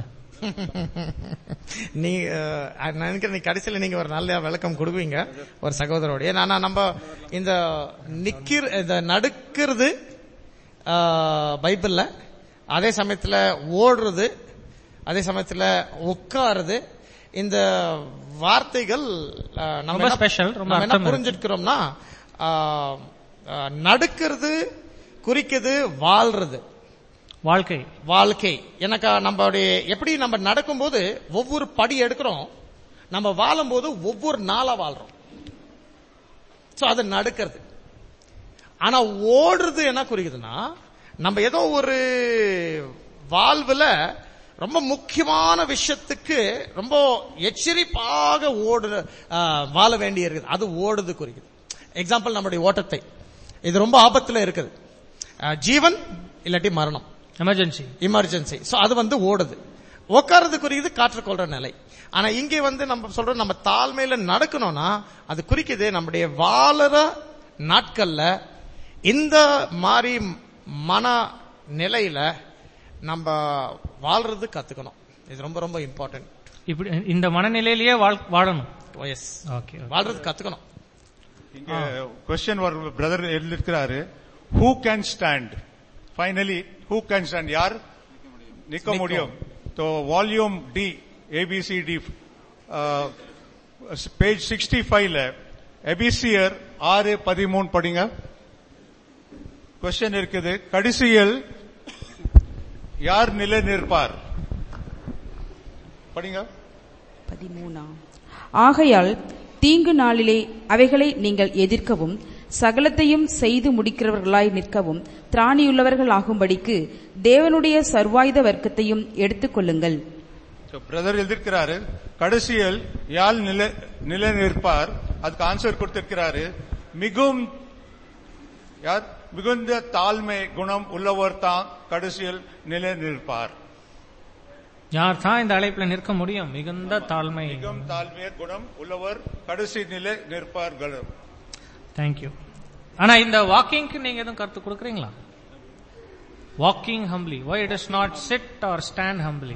நீ அஹ், நான் நினைக்கிறேன் நீ கடைசியில நீங்க ஒரு நல்ல விளக்கம் கொடுப்பீங்க ஒரு சகோதரோட ஏன்னா நம்ம இந்த நிக்கிற இந்த நடுக்கிறது அஹ், பைபிள்ல அதே சமயத்துல ஓடுறது அதே சமயத்துல உட்காருது இந்த வார்த்தைகள் அஹ், நம்ம ரொம்ப என்ன- special, ரொம்ப நம்ம என்ன அர்த்தம் இருக்கு. புரிஞ்சுக்கிறோம்னா அஹ், அஹ், நடுக்கிறது குறிக்குது வாழ்றது வாழ்க்கை வாழ்க்கை எனக்கு நம்மளுடைய எப்படி நம்ம நடக்கும்போது ஒவ்வொரு படி எடுக்கிறோம் நம்ம வாழும்போது ஒவ்வொரு நாளா வாழ்றோம் சோ அது நடக்கிறது ஆனா ஓடுறது என்ன குறிக்குதுன்னா நம்ம ஏதோ ஒரு வாழ்வுல ரொம்ப முக்கியமான விஷயத்துக்கு ரொம்ப எச்சரிப்பாக ஓடு ஆ, வாழ வேண்டி இருக்குது அது ஓடுது குறிக்குது எக்ஸாம்பிள் நம்முடைய ஓட்டத்தை இது ரொம்ப ஆபத்துல இருக்குது ஆ, ஜீவன் இல்லாட்டி மரணம் எமர்ஜென்சி எமர்ஜென்சி சோ அது வந்து ஓடுது உட்கார்றது குறிக்குது காற்றுக்கொள்ற நிலை ஆனா இங்கே வந்து நம்ம சொல்றோம் நம்ம தாழ்மையில நடக்கணும்னா அது குறிக்குது நம்முடைய வாழற நாட்கள்ல இந்த மாதிரி மன நிலையில நம்ம வாழ்றது கத்துக்கணும் இது ரொம்ப ரொம்ப இம்பார்ட்டன்ட் இப்படி இந்த மனநிலையிலேயே வாழ்- வாழணும் எஸ் ஓகே வாழ்றது கத்துக்கணும் இங்க கொஸ்டின் ஒரு பிரதர் எழுதிருக்கிறாரு who can stand finally who can stand யார் நிக்க முடியும் so volume D A B C D page sixty ஃபைவ்ல எபிசியர் ஆறு பதிமூணு படிங்க கொஸ்டின் இருக்குது கடைசியில் யார் நிலை நிற்பார் படிங்க பதிமூணாம் ஆகையால் தீங்கு நாளிலே அவைகளை நீங்கள் எதிர்க்கவும் சகலத்தையும் செய்து முடிக்கிறவர்களாய் நிற்கவும் திராணியுள்ளவர்கள் ஆகும்படிக்கு தேவனுடைய சர்வாயுத வர்க்கத்தையும் எடுத்துக்கொள்ளுங்கள் பிரதர் எழுதியிருக்கிறாரு கடைசியில் யாழ் நிலை நிலை நிற்பார் அதுக்கு ஆன்சர் கொடுத்திருக்கிறாரு மிகும் யார் மிகுந்த தாழ்மை குணம் உள்ளவர் தான் கடைசியில் நிலை நிற்பார் யார் தான் இந்த அழைப்புல நிற்க முடியும் மிகுந்த தாழ்மை மிகவும் தாழ்மை குணம் உள்ளவர் கடைசி நிலை நிற்பார்கள் தேங்க்யூ ஆனா இந்த வாக்கிங்க்கு நீங்க எதுவும் கருத்து கொடுக்குறீங்களா walking humbly why it is not sit or stand humbly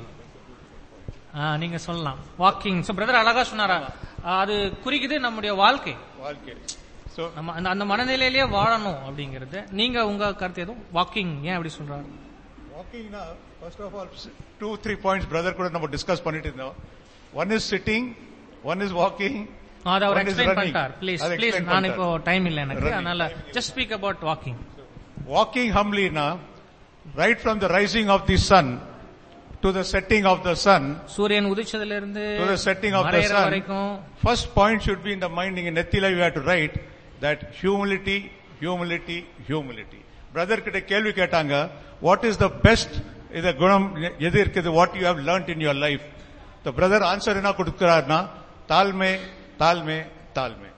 நீங்க சொல்லலாம் வாக்கிங் சோ பிரதர் அழகா சொன்னாரா ஆ, அது குறிக்குது நம்முடைய வாழ்க்கை வாழ்க்கை சோ நம்ம அந்த அந்த மனநிலையிலேயே வாழணும் அப்படிங்கிறது நீங்க உங்க கருத்து எதுவும் வாக்கிங் ஏன் அப்படி சொல்றாரு வாக்கிங்னா first of all two three points brother கூட நம்ம டிஸ்கஸ் பண்ணிட்டு இருந்தோம் one is sitting one is walking அது அவர் One is எக்ஸ்பிளைன் running. பண்ணிட்டார் ப்ளீஸ் அது ப்ளீஸ் explain நான் இப்போ பண்ணிட்டார். டைம் இல்லை எனக்கு Running. அதனால just speak about walking Walking humbly now, right from the rising of the sun to the setting of the sun, சூரியன் உதிச்சதுல இருந்து to the setting of the மறையிற sun, வரைக்கும் first point should be in the mind, in Nethila you have to write that humility, humility, humility. Brother கிட்ட கேள்வி கேட்டாங்க what is the best இந்த குணம் எது இருக்குது what you have learnt in your life the brother answer என்ன கொடுக்கிறார்னா தாழ்மை தாழ்மை தாழ்மை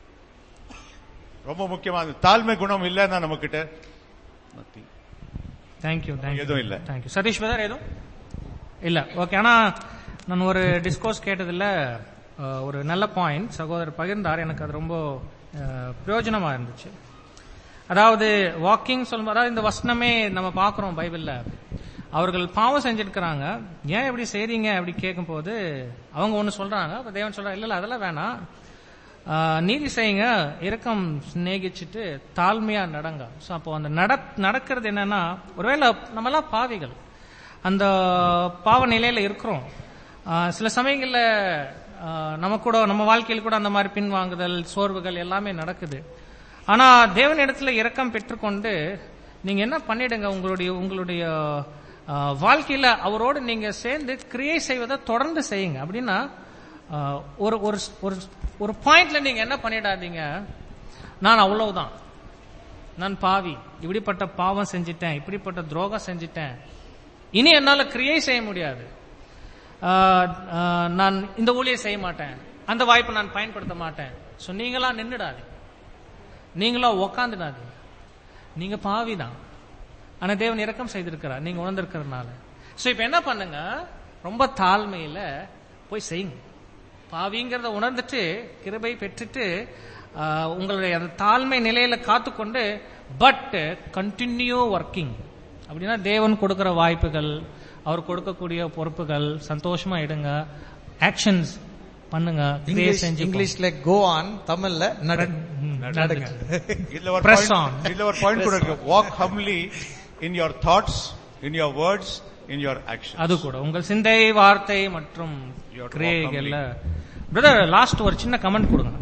ரொம்ப முக்கியமான தாழ்மை குணம் இல்லைன்னா நம்ம கிட்ட nothing. தேங்க்யூ தேங்க்யூ எதுவும் இல்ல. தேங்க்யூ சதீஷ் பிரதர் எதுவும் இல்ல ஓகே ஆனா நான் ஒரு டிஸ்கோர்ஸ் கேட்டதுல அஹ், ஒரு நல்ல பாயிண்ட் சகோதரர் பகிர்ந்தார் எனக்கு அது ரொம்ப அஹ், பிரயோஜனமா இருந்துச்சு அதாவது வாக்கிங் சொல்லும்போது அதாவது இந்த வசனமே நம்ம பார்க்கிறோம் பைபிள்ல அவர்கள் பாவம் செஞ்சிருக்கிறாங்க ஏன் இப்படி செய்றீங்க அப்படி கேட்கும்போது அவங்க ஒன்னு சொல்றாங்க அப்ப தேவன் சொல்றாங்க இல்ல இல்ல அதெல்லாம் வேணாம் ஆஹ், நீதி செய்யுங்க இரக்கம் சிநேகிச்சுட்டு தாழ்மையா நடங்க ஸோ அப்போ அந்த நட நடக்கிறது என்னன்னா ஒருவேளை நம்மலாம் பாவிகள் அந்த பாவ நிலையில இருக்கிறோம் ஆஹ், சில சமயங்கள்ல ஆஹ், நம்ம கூட நம்ம வாழ்க்கையில் கூட அந்த மாதிரி பின்வாங்குதல் சோர்வுகள் எல்லாமே நடக்குது ஆனா தேவன் இடத்துல இரக்கம் பெற்றுக்கொண்டு நீங்க என்ன பண்ணிடுங்க உங்களுடைய உங்களுடைய ஆஹ், வாழ்க்கையில அவரோடு நீங்க சேர்ந்து கிரியை செய்வதை தொடர்ந்து செய்யுங்க அப்படின்னா ஆஹ், ஒரு ஒரு ஒரு ஒரு பாயிண்ட்ல நீங்க என்ன பண்ணிடாதீங்க நான் அவ்வளவுதான் நான் பாவி இப்படிப்பட்ட பாவம் செஞ்சிட்டேன் இப்படிப்பட்ட துரோகம் செஞ்சிட்டேன் இனி என்னால கிரியை செய்ய முடியாது ஆஹ், ஆஹ், நான் இந்த ஊழியை செய்ய மாட்டேன் அந்த வாய்ப்பை நான் பயன்படுத்த மாட்டேன் சோ நீங்களா நின்னுடாதீங்க நீங்களா உக்காந்துடாதீங்க நீங்க பாவி தான் ஆனா தேவன் இரக்கம் செய்திருக்கிறார் நீங்க உணர்ந்திருக்கிறதுனால சோ இப்ப என்ன பண்ணுங்க ரொம்ப தாழ்மையில போய் செய்யுங்க பாவிங்கிறத உணர்ந்துட்டு கிருபை பெற்றுட்டு ஆஹ், உங்களுடைய அந்த தாழ்மை நிலையில காத்துக்கொண்டு பட் கண்டினியூ ஒர்க்கிங் அப்படின்னா தேவன் கொடுக்கிற வாய்ப்புகள் அவர் கொடுக்கக்கூடிய பொறுப்புகள் சந்தோஷமா எடுங்க ஆக்ஷன்ஸ் பண்ணுங்க கிரியை இங்கிலீஷ் செஞ்சு இங்கிலீஷ்ல கோ ஆன் தமிழ்ல நடு நடுங்க இதுல ஒரு Press point- on. இதுல ஒரு பாயிண்ட் கூட இருக்கு walk humbly in your thoughts in your words in your action அது கூட உங்கள் சிந்தை வார்த்தை மற்றும் You have to walk கிரியைகள்ல brother last ஒரு சின்ன கமெண்ட் கொடுங்க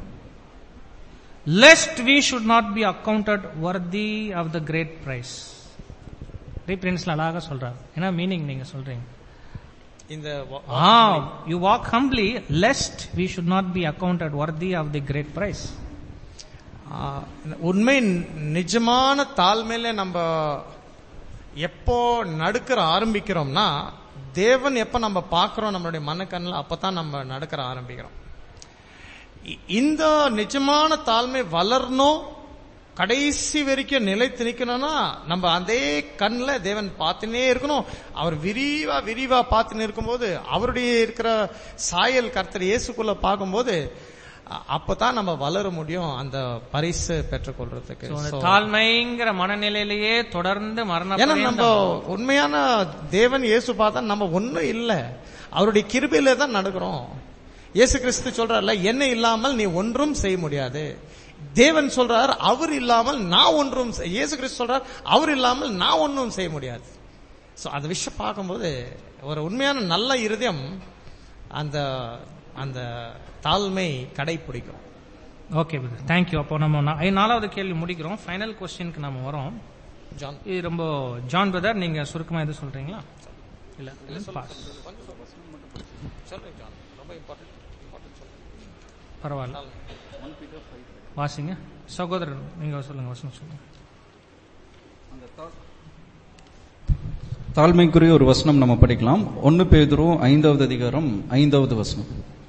lest we should not be accounted worthy of the great price ரீப்ரின்ஸ்ல அழகாக சொல்றாரு ஏன்னா மீனிங் நீங்க சொல்றீங்க இந்த வா- ஆ you walk humbly lest we should not be accounted worthy of the great price ஆ, உண்மை நிஜமான தாழ்மையில நம்ம எப்போ நடுக்கிற ஆரம்பிக்கிறோம்னா தேவன் எப்ப நம்ம பார்க்கிறோம் நம்மளுடைய மனக்கண்ணில் அப்பதான் நம்ம நடுக்கிற ஆரம்பிக்கிறோம் இ- இந்த நிஜமான தாழ்மை வளரணும் கடைசி வரைக்கும் நிலைத்து நிக்கணும்னா நம்ம அதே கண்ணில் தேவன் பார்த்துனே இருக்கணும் அவர் விரிவா விரிவா பார்த்துன்னு இருக்கும்போது அவருடைய இருக்கிற சாயல் கர்த்தர் இயேசுக்குள்ள பார்க்கும்போது அ- அப்பதான் நம்ம வளர முடியும் அந்த பரிசு பெற்றுக்கொள்றதுக்கு So, அந்த So, தாழ்மைங்கிற மனநிலையிலேயே தொடர்ந்து மரண ஏன்னா நம்ம பரியந்தம் உண்மையான தேவன் இயேசு பார்த்தா நம்ம ஒண்ணும் இல்ல அவருடைய கிருபையில தான் நடக்கிறோம் இயேசு கிறிஸ்து சொல்றாருல என்ன இல்லாமல் நீ ஒன்றும் செய்ய முடியாது தேவன் சொல்றார் அவர் இல்லாமல் நான் ஒன்றும் செய்- இயேசு கிறிஸ்து சொல்றார் அவர் இல்லாமல் நான் ஒன்றும் செய்ய முடியாது சோ அந்த விஷயம் பார்க்கும்போது ஒரு உண்மையான நல்ல இருதயம் அந்த அந்த தாழ்மை கடைபிடிக்கும் ஓகே பிரதர் தேங்க்யூ அப்போ நம்ம நா- ஐ- நாலாவது கேள்வி முடிக்கிறோம் ஃபைனல் கொஸ்டினுக்கு நம்ம வரோம் ஜான் இது ரொம்ப ஜான் பிரதர் நீங்க சுருக்கமா எது சொல்றீங்களா இல்ல பாஸ். பரவாயில்ல வாசிங்க சகோதரர் நீங்க சொல்லுங்க வசனம் சொல்லுங்க தாழ்மைக்குரிய ஒரு வசனம் நம்ம படிக்கலாம் ஒன்னு பேதுரு ஐந்தாவது அதிகாரம் ஐந்தாவது வசனம்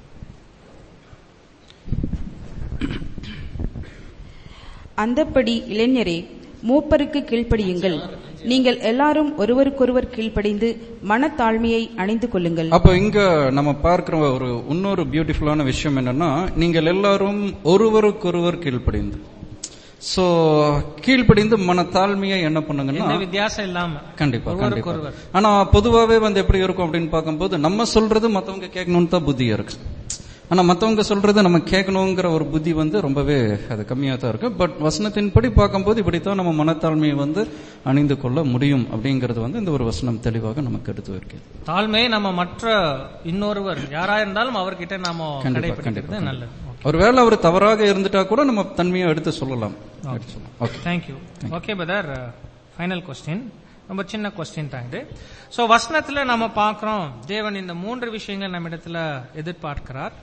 அந்தப்படி இளைஞரே மூப்பருக்கு கீழ்ப்படியுங்கள் நீங்கள் எல்லாரும் ஒருவருக்கொருவர் கீழ்ப்படிந்து மனத்தாழ்மையை அணிந்து கொள்ளுங்கள் அப்போ இங்க நம்ம பார்க்கிற ஒரு இன்னொரு பியூட்டிஃபுல்லான விஷயம் என்னன்னா நீங்கள் எல்லாரும் ஒருவருக்கொருவர் கீழ்ப்படிந்து சோ கீழ்ப்படிந்து மனத்தாழ்மையை என்ன பண்ணுங்கன்னா எந்த வித்தியாசம் இல்லாம கண்டிப்பா ஒருவருக்கு கண்டிப்பா ஒருவர். ஆனா பொதுவாவே வந்து எப்படி இருக்கும் அப்படின்னு பார்க்கும்போது நம்ம சொல்றது மத்தவங்க கேட்கணும்னு தான் புத்தியா இருக்கு ஆனா மத்தவங்க சொல்றது நம்ம கேட்கணுங்கிற ஒரு புத்தி வந்து ரொம்பவே அது கம்மியா தான் இருக்கு பட் வசனத்தின்படி பார்க்கும்போது இப்படித்தான் நம்ம மனத்தாழ்மையை வந்து அணிந்து கொள்ள முடியும் அப்படிங்கிறது வந்து இந்த ஒரு வசனம் தெளிவாக நமக்கு எடுத்து வைக்கிறது தாழ்மை நம்ம மற்ற இன்னொருவர் யாரா இருந்தாலும் அவர்கிட்ட நாம கண்டிப்பா கடைபிடிக்கிறது கண்டிப்பா நல்லது ஒருவேளை அவர் தவறாக இருந்துட்டா கூட நம்ம தன்மையை எடுத்து சொல்லலாம் எடுத்து சொல்லலாம். Okay thank you okay brother final question ரொம்ப சின்ன கொஸ்டின் தான் இது ஸோ வசனத்துல நம்ம பார்க்கிறோம் தேவன் இந்த மூன்று விஷயங்கள் நம்ம இடத்துல எதிர்பார்க்கிறார்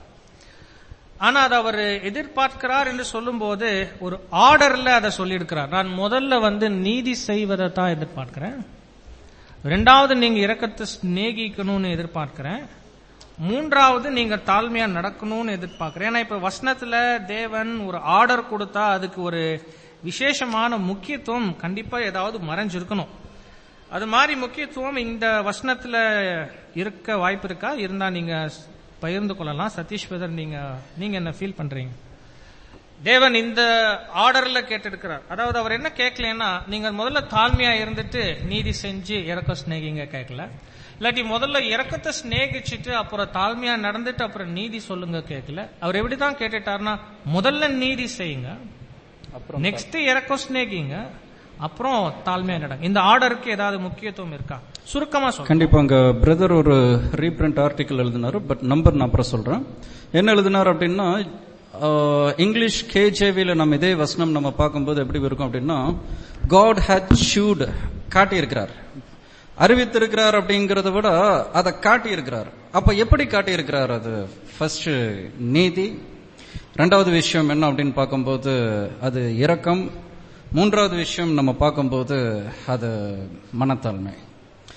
ஆனா அதை அவர் எதிர்பார்க்கிறார் என்று சொல்லும்போது ஒரு ஆர்டர்ல அதை சொல்லியிருக்கிறார் நான் முதல்ல வந்து நீதி செய்வதை தான் எதிர்பார்க்கிறேன் ரெண்டாவது நீங்க இரக்கத்தை சிநேகிக்கணும்னு எதிர்பார்க்கிறேன் மூன்றாவது நீங்க தாழ்மையா நடக்கணும்னு எதிர்பார்க்கிறேன் ஏன்னா இப்ப வசனத்துல தேவன் ஒரு ஆர்டர் கொடுத்தா அதுக்கு ஒரு விசேஷமான முக்கியத்துவம் கண்டிப்பா ஏதாவது மறைஞ்சிருக்கணும் அது மாதிரி முக்கியத்துவம் இந்த வசனத்துல இருக்க வாய்ப்பு இருக்கா இருந்தா நீங்க பகிர்ந்து கொள்ளலாம் சதீஷ் பிரதர் நீங்க நீங்க என்ன ஃபீல் பண்றீங்க தேவன் இந்த ஆர்டர்ல கேட்டிருக்கிறார் அதாவது அவர் என்ன கேட்கலன்னா நீங்க முதல்ல தாழ்மையா இருந்துட்டு நீதி செஞ்சு இறக்க சிநேகிங்க கேட்கல இல்லாட்டி முதல்ல இறக்கத்தை சிநேகிச்சுட்டு அப்புறம் தாழ்மையா நடந்துட்டு அப்புறம் நீதி சொல்லுங்க கேட்கல அவர் எப்படிதான் கேட்டுட்டாருன்னா முதல்ல நீதி செய்யுங்க நெக்ஸ்ட் இறக்கம் சிநேகிங்க அப்புறம் தாழ்மையா நடங்க இந்த ஆர்டருக்கு ஏதாவது முக்கியத்துவம் இருக்கா சுருக்கமா சொல்லுங்க கண்டிப்பா அங்க பிரதர் ஒரு ரீபிரிண்ட் ஆர்டிக்கல் எழுதினாரு பட் நம்பர் நான் அப்புறம் சொல்றேன் என்ன எழுதினார் அப்படின்னா ஆஹ், இங்கிலீஷ் கேஜேவில நம்ம இதே வசனம் நம்ம பார்க்கும்போது எப்படி இருக்கும் அப்படின்னா காட் ஹேட் ஷூட் காட்டியிருக்கிறார் அறிவித்திருக்கிறார் அப்படிங்கறத விட அதை காட்டியிருக்கிறார் அப்ப எப்படி காட்டியிருக்கிறார் அது ஃபர்ஸ்ட் நீதி ரெண்டாவது விஷயம் என்ன அப்படின்னு பார்க்கும்போது அது இரக்கம் மூன்றாவது விஷயம் நம்ம பார்க்கும்போது அது மனத்தாழ்மை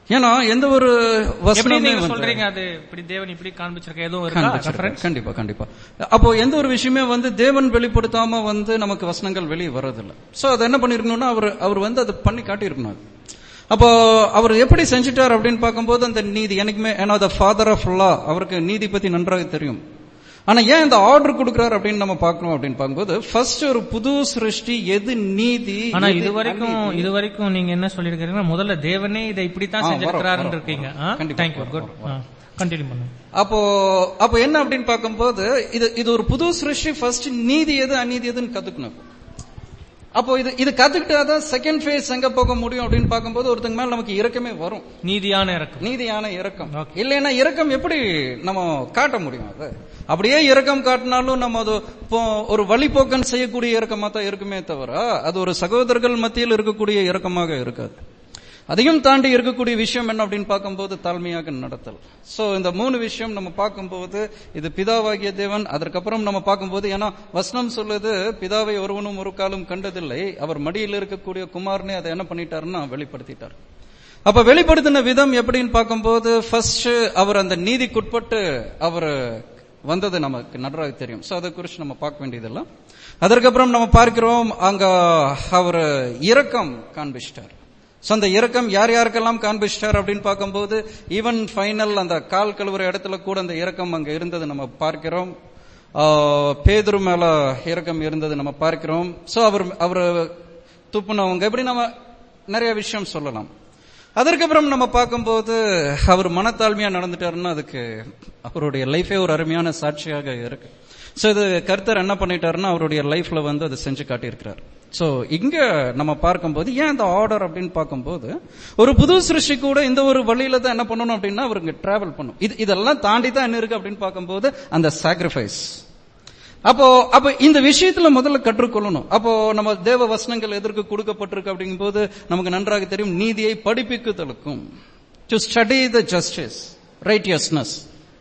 ஏன்னா எந்த ஒரு எப்படி வசனமே நீங்க வந்து- சொல்றீங்க அது இப்படி தேவன் இப்படி காண்பிச்சிருக்க எதுவும் இருக்கா காண்பிச்சிருக்காரு. reference? கண்டிப்பா கண்டிப்பா அப்போ எந்த ஒரு விஷயமே வந்து தேவன் வெளிப்படுத்தாம வந்து நமக்கு வசனங்கள் வெளியே வர்றதில்ல சோ அதை என்ன பண்ணிருக்கணும்னா அவர் அவர் வந்து அதை பண்ணி காட்டியிருக்கணும் அது. அப்போ அவர் எப்படி செஞ்சிட்டார் அப்படின்னு பார்க்கும்போது அந்த நீதி எனக்குமே ஏன்னா த ஃபாதர் ஆஃப் லா அவருக்கு நீதி பத்தி நன்றாக தெரியும் ஆனா ஏன் இந்த ஆர்டர் கொடுக்குறாரு அப்படின்னு நம்ம பார்க்கணும் அப்படின்னு பார்க்கும்போது ஃபர்ஸ்ட் ஒரு புது சிருஷ்டி எது நீதி ஆனா எது இது வரைக்கும் அநீதி? இது வரைக்கும் நீங்க என்ன சொல்லிருக்கீங்கன்னா முதல்ல தேவனே இதை இப்படித்தான் ஆ, வரும், செஞ்சிருக்கிறாருன்னு வரும், இருக்கீங்க வரும். கண்டிப்பா, தேங்க்யூ வரும், குட் வரும், கண்டினியூ பண்ணுங்க அப்போ அப்போ என்ன அப்படின்னு பார்க்கும்போது இது இது ஒரு புது சிருஷ்டி ஃபர்ஸ்ட் நீதி எது அநீதி எதுன்னு கத்துக்கணும் இப்போ. அப்போ இது இது கத்துக்கிட்டாதான் செகண்ட் ஃபேஸ் எங்க போக முடியும் அப்படின்னு பார்க்கும்போது ஒருத்தங்க மேல நமக்கு இறக்கமே வரும் நீதியான இறக்கம் நீதியான இரக்கம் Okay. இல்லைன்னா இரக்கம் எப்படி நம்ம காட்ட முடியும் அது அப்படியே இரக்கம் காட்டினாலும் நம்ம அது இப்போ ஒரு வழிபோக்கன் செய்யக்கூடிய இரக்கமா தான் இருக்குமே தவிர அது ஒரு சகோதரர்கள் மத்தியில் இருக்கக்கூடிய இரக்கமாக இருக்காது அதையும் தாண்டி இருக்கக்கூடிய விஷயம் என்ன அப்படின்னு பார்க்கும்போது தாழ்மையாக நடத்தல் சோ இந்த மூணு விஷயம் நம்ம பார்க்கும்போது இது பிதாவாகிய தேவன் அதற்கப்புறம் நம்ம பார்க்கும்போது ஏன்னா வசனம் சொல்லுது பிதாவை ஒருவனும் ஒரு காலம் கண்டதில்லை அவர் மடியில் இருக்கக்கூடிய குமாரனே அதை என்ன பண்ணிட்டாருன்னா வெளிப்படுத்திட்டார் அப்ப வெளிப்படுத்தின விதம் எப்படின்னு பார்க்கும்போது ஃபர்ஸ்ட் அவர் அந்த நீதிக்குட்பட்டு அவர் வந்தது நமக்கு நன்றாக தெரியும் சோ அதை குறித்து நம்ம பார்க்க வேண்டியதெல்லாம் அதற்கப்புறம் நம்ம பார்க்கிறோம் அங்க அவர் இரக்கம் காண்பிச்சிட்டார் சோ அந்த இரக்கம் யார் யாருக்கெல்லாம் காண்பிச்சிட்டார் அப்படின்னு பார்க்கும்போது ஈவன் ஃபைனல் அந்த கால் கழுவுற இடத்துல கூட அந்த இரக்கம் அங்க இருந்தது நம்ம பார்க்கிறோம் ஆஹ், பேதுரு மேல இரக்கம் இருந்தது நம்ம பார்க்கிறோம் சோ அவர் அவர் துப்புனவங்க எப்படி நம்ம நிறைய விஷயம் சொல்லலாம் அதற்கப்புறம் நம்ம பார்க்கும்போது அவர் மனத்தாழ்மையா நடந்துட்டாருன்னா அதுக்கு அவருடைய லைஃபே ஒரு அருமையான சாட்சியாக இருக்கு சோ இது கர்த்தர் என்ன பண்ணிட்டாருன்னா அவருடைய லைஃப்ல வந்து அதை செஞ்சு காட்டியிருக்கிறார் சோ இங்க நம்ம பார்க்கும்போது ஏன் இந்த ஆர்டர் அப்படின்னு பார்க்கும்போது ஒரு புது சிருஷ்டி கூட இந்த ஒரு வழியில தான் என்ன பண்ணணும் அப்படின்னா அவருங்க டிராவல் பண்ணும் இது இதெல்லாம் தாண்டி தான் என்ன இருக்கு அப்படின்னு பார்க்கும்போது அந்த சாக்ரிஃபைஸ் அப்போ அப்ப இந்த விஷயத்துல முதல்ல கற்றுக்கொள்ளணும் அப்போ நம்ம தேவ வசனங்கள் எதற்கு கொடுக்கப்பட்டிருக்கு அப்படிங்கும்போது நமக்கு நன்றாக தெரியும் நீதியை படிப்பிக்குதலுக்கும் to study the justice righteousness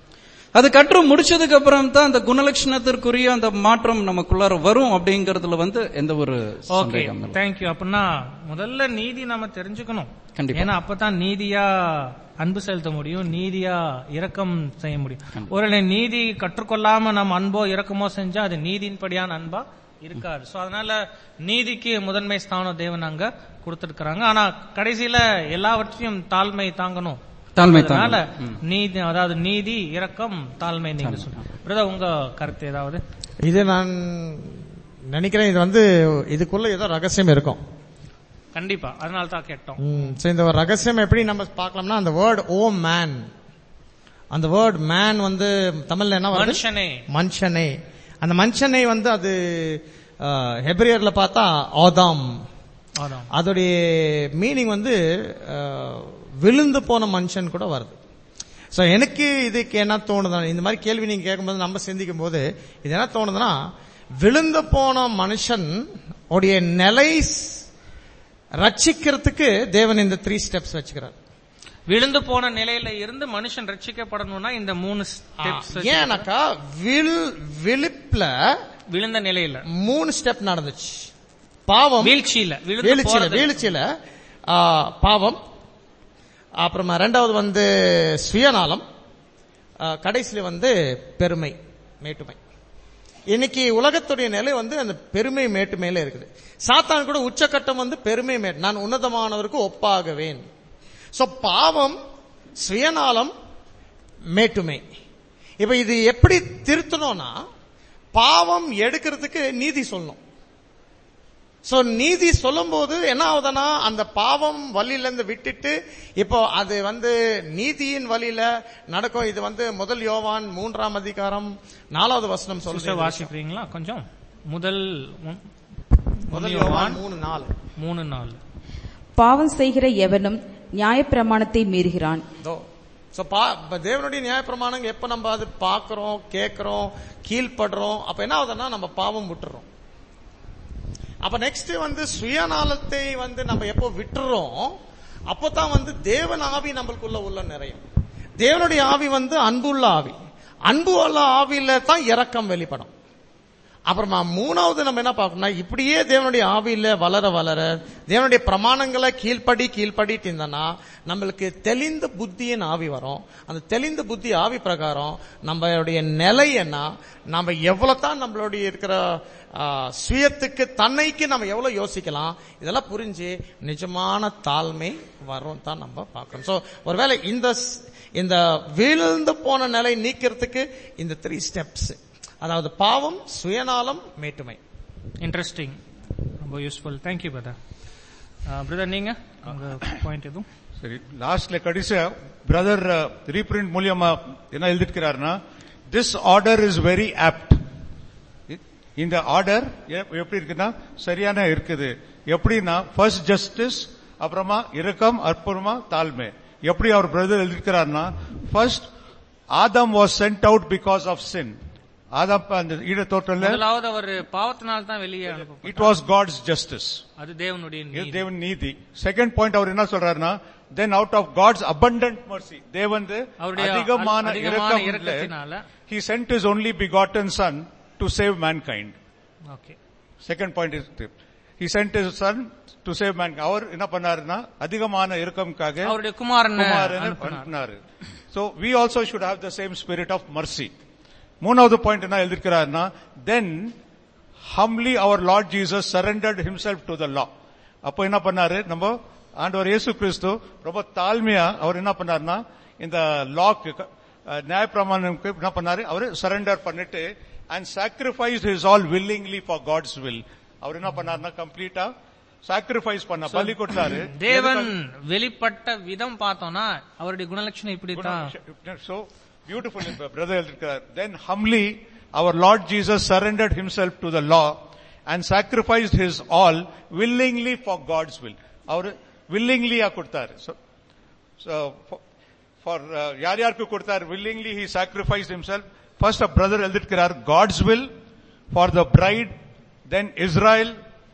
அது கற்று முடிச்சதுக்கு அப்புறம் தான் அந்த குணலட்சணத்திற்குரிய அந்த மாற்றம் நமக்குள்ளார வரும் அப்படிங்கறதுல வந்து எந்த ஒரு ஓகே சந்தேகம் இல்லை. தேங்க்யூ அப்படின்னா முதல்ல நீதி நாம தெரிஞ்சுக்கணும் கண்டிப்பா. ஏன்னா அப்பதான் நீதியா அன்பு செலுத்த முடியும் நீதியா இரக்கம் செய்ய முடியும் ஒரு நீதி கற்றுக்கொள்ளாம நம்ம அன்போ இரக்கமோ செஞ்சா அது நீதியின்படியான அன்பா இருக்காது சோ அதனால நீதிக்கு முதன்மை ஸ்தானம் தேவன் அங்க கொடுத்திருக்கிறாங்க ஆனா கடைசியில எல்லாவற்றையும் தாழ்மை தாங்கணும் தாழ்மை அதனால தாங்கணும். நீதி அதாவது நீதி இரக்கம் தாழ்மை நீங்க சொல்லுங்க பிரதர் உங்க கருத்து ஏதாவது இது நான் நினைக்கிறேன் இது வந்து இதுக்குள்ள ஏதோ ரகசியம் இருக்கும் கண்டிப்பா அதனால தான் கேட்டோம் ம், so இந்த ஒரு ரகசியம் எப்படி நம்ம பார்க்கலாம்னா அந்த வேர்ட் ஓ மேன் அந்த வேர்ட் மேன் வந்து தமிழ்ல என்ன வருது மனுஷனே மனுஷனே அந்த மனுஷனை வந்து அது ஹெப்ரியர்ல பார்த்தா ஆதாம் அதான் அதோடைய மீனிங் வந்து அஹ், விழுந்து போன மனுஷன் கூட வருது சோ எனக்கு இதுக்கு என்ன தோணுதுன்னா இந்த மாதிரி கேள்வி நீங்க கேட்கும்போது நம்ம சிந்திக்கும் போது இது என்ன தோணுதுன்னா விழுந்து போன மனுஷன் உடைய நிலை ரட்சிக்கிறதுக்கு தேவன் இந்த த்ரீ ஸ்டெப்ஸ் வச்சுக்கிறார் விழுந்து போன நிலையில இருந்து மனுஷன் ரட்சிக்கப்படணும்னா இந்த மூணு ஸ்டெப்ஸ் ஏன்னாக்கா வில் விழிப்புல விழுந்த நிலையில மூணு ஸ்டெப் நடந்துச்சு பாவம் வீழ்ச்சியில விழுந்து வீழ்ச்சியில போறது. வீழ்ச்சியில ஆ, பாவம் அப்புறமா ரெண்டாவது வந்து சுயநலம் ஆ, கடைசியில வந்து பெருமை மேட்டுமை இன்னைக்கு உலகத்துடைய நிலை வந்து அந்த பெருமை மேட்டுமையில இருக்குது சாத்தான் கூட உச்சக்கட்டம் வந்து பெருமை மேட்டு நான் உன்னதமானவருக்கு ஒப்பாகவேன் சோ பாவம் சுயநலம் மேட்டுமை இப்ப இது எப்படி திருத்தணும்னா பாவம் எடுக்கிறதுக்கு நீதி சொல்லணும் சோ நீதி சொல்லும்போது என்ன ஆகுதுன்னா அந்த பாவம் வழியில இருந்து விட்டுட்டு இப்போ அது வந்து நீதியின் வழியில நடக்கும் இது வந்து முதல் யோவான் மூன்றாம் அதிகாரம் நாலாவது வசனம் சிஸ்டர் சொல்லுது வாசிக்கிறீங்களா கொஞ்சம் முதல் மு- முதல் யோவான் மூணு நாலு மூணு நாள் பாவம் செய்கிற எவனும் நியாயப்பிரமாணத்தை மீறுகிறான் இதோ. So, பா- இப்ப தேவனுடைய நியாயப்பிரமாணங்க எப்ப நம்ம அது பாக்குறோம் கேட்கிறோம் கீழ்ப்படுறோம் அப்ப என்ன ஆகுதுன்னா நம்ம பாவம் விட்டுறோம் அப்ப நெக்ஸ்ட் வந்து சுயநலத்தை வந்து நம்ம எப்போ விட்டுறோம் அப்பதான் வந்து தேவன் ஆவி நம்மளுக்குள்ள உள்ள நிறையும் தேவனுடைய ஆவி வந்து அன்புள்ள ஆவி அன்பு உள்ள ஆவியில தான் இரக்கம் வெளிப்படும் அப்புறமா மூணாவது நம்ம என்ன பார்க்கணும்னா இப்படியே தேவனுடைய ஆவியில வளர வளர தேவனுடைய பிரமாணங்களை கீழ்ப்படி கீழ்ப்படிட்டு இருந்தோம்னா நம்மளுக்கு தெளிந்த புத்தியின் ஆவி வரும் அந்த தெளிந்த புத்தி ஆவி பிரகாரம் நம்மளுடைய நிலை என்ன நம்ம எவ்வளவு தான் நம்மளுடைய இருக்கிற ஆ, சுயத்துக்கு தன்னைக்கு நம்ம எவ்வளவு யோசிக்கலாம் இதெல்லாம் புரிஞ்சு நிஜமான தாழ்மை வரும் தான் நம்ம பார்க்கணும் சோ ஒருவேளை இந்த ஸ்- இந்த வீழ்ந்து போன நிலை நீக்கிறதுக்கு இந்த த்ரீ ஸ்டெப்ஸ் அதாவது பாவம் சுயநலம் மேட்டுமை இன்ட்ரெஸ்டிங் ரொம்ப யூஸ்ஃபுல் தேங்க்யூ பிரதர் பிரதர் நீங்க உங்க பாயிண்ட் எதுவும் சரி லாஸ்ட்ல கடைசியா பிரதர் ரீபிரிண்ட் மூலியமா என்ன எழுதிருக்கிறாருன்னா this order is very apt இந்த ஆர்டர் எப்படி இருக்குன்னா சரியான இருக்குது எப்படின்னா ஃபர்ஸ்ட் ஜஸ்டிஸ் அப்புறமா இரக்கம் அப்புறமா தாழ்மை எப்படி அவர் பிரதர் எழுதிருக்கிறாருன்னா first Adam was sent out because of sin Adam அந்த ஈட தோற்றல முதலாவது அவர் பாவத்தினால் தான் வெளியே அனுப்பப்பட்டார் இட் வாஸ் காட்ஸ் ஜஸ்டிஸ் அது தேவனுடைய இது நீதி. தேவன் நீதி செகண்ட் பாயிண்ட் அவர் என்ன சொல்றாருன்னா then out of God's abundant mercy தேவன் வந்து அவருடைய அதிகமான அதிகமான இரக்கம் இரக்கத்தினால. he sent his only begotten son to save mankind okay second point is he sent his son to save mankind அவர் என்ன பண்ணாருன்னா அதிகமான இரக்கம்காக அவருடைய குமாரனை குமாரனை அனுப்பினார். அனுப்பினாரு so we also should have the same spirit of mercy மூணாவது பாயிண்ட் என்ன எழுதிருக்கிறாருன்னா தென் humbly our lord jesus surrendered himself to the law அப்போ என்ன பண்ணாரு நம்ம ஆண்டவர் இயேசு கிறிஸ்து ரொம்ப தாழ்மையா அவர் என்ன பண்ணாருன்னா இந்த லாக்கு நியாய பிரமாணம்க்கு என்ன பண்ணாரு அவர் சரண்டர் பண்ணிட்டு and sacrificed his all willingly for god's will அவர் என்ன பண்ணாருன்னா கம்ப்ளீட்டா sacrifice பண்ண பலி கொடுத்தாரு தேவன் வெளிப்பட்ட விதம் பார்த்தோம்னா அவருடைய குணலட்சணம் இப்படித்தான் so beautiful brother எழுதியிருக்கிறார் then humbly our lord jesus surrendered himself to the law and sacrificed his all willingly for god's will our willingly கொடுத்தாரு so so for, for uh, யார் யாருக்கு கொடுத்தார் willingly he sacrificed himself first a brother எழுதியிருக்கிறார் god's will for the bride then israel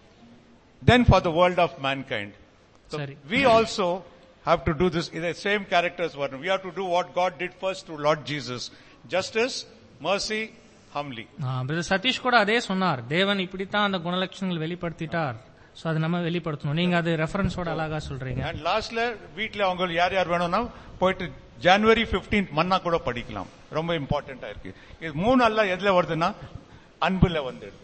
then for the world of mankind so சரி. we also have to do this in the same characters Varun. we have to do what god did first through lord jesus justice mercy humbly brother Satish கூட அதே சொன்னார் தேவன் இப்படித்தான் அந்த குணலட்சணங்கள் வெளிப்படுத்திட்டார் so அதை நம்ம வெளிப்படுத்தணும் நீங்க அது ரெஃபரன்ஸோட அழகா சொல்றீங்க and lastல வீட்ல அவங்க யார் யார் வேணும்னா போயிட்டு ஜனவரி 15th மன்னா கூட படிக்கலாம் ரொம்ப இம்பார்ட்டன்டா இருக்கு இது மூணு எல்லாம் எதுல வருதுன்னா அன்புல வந்துடுது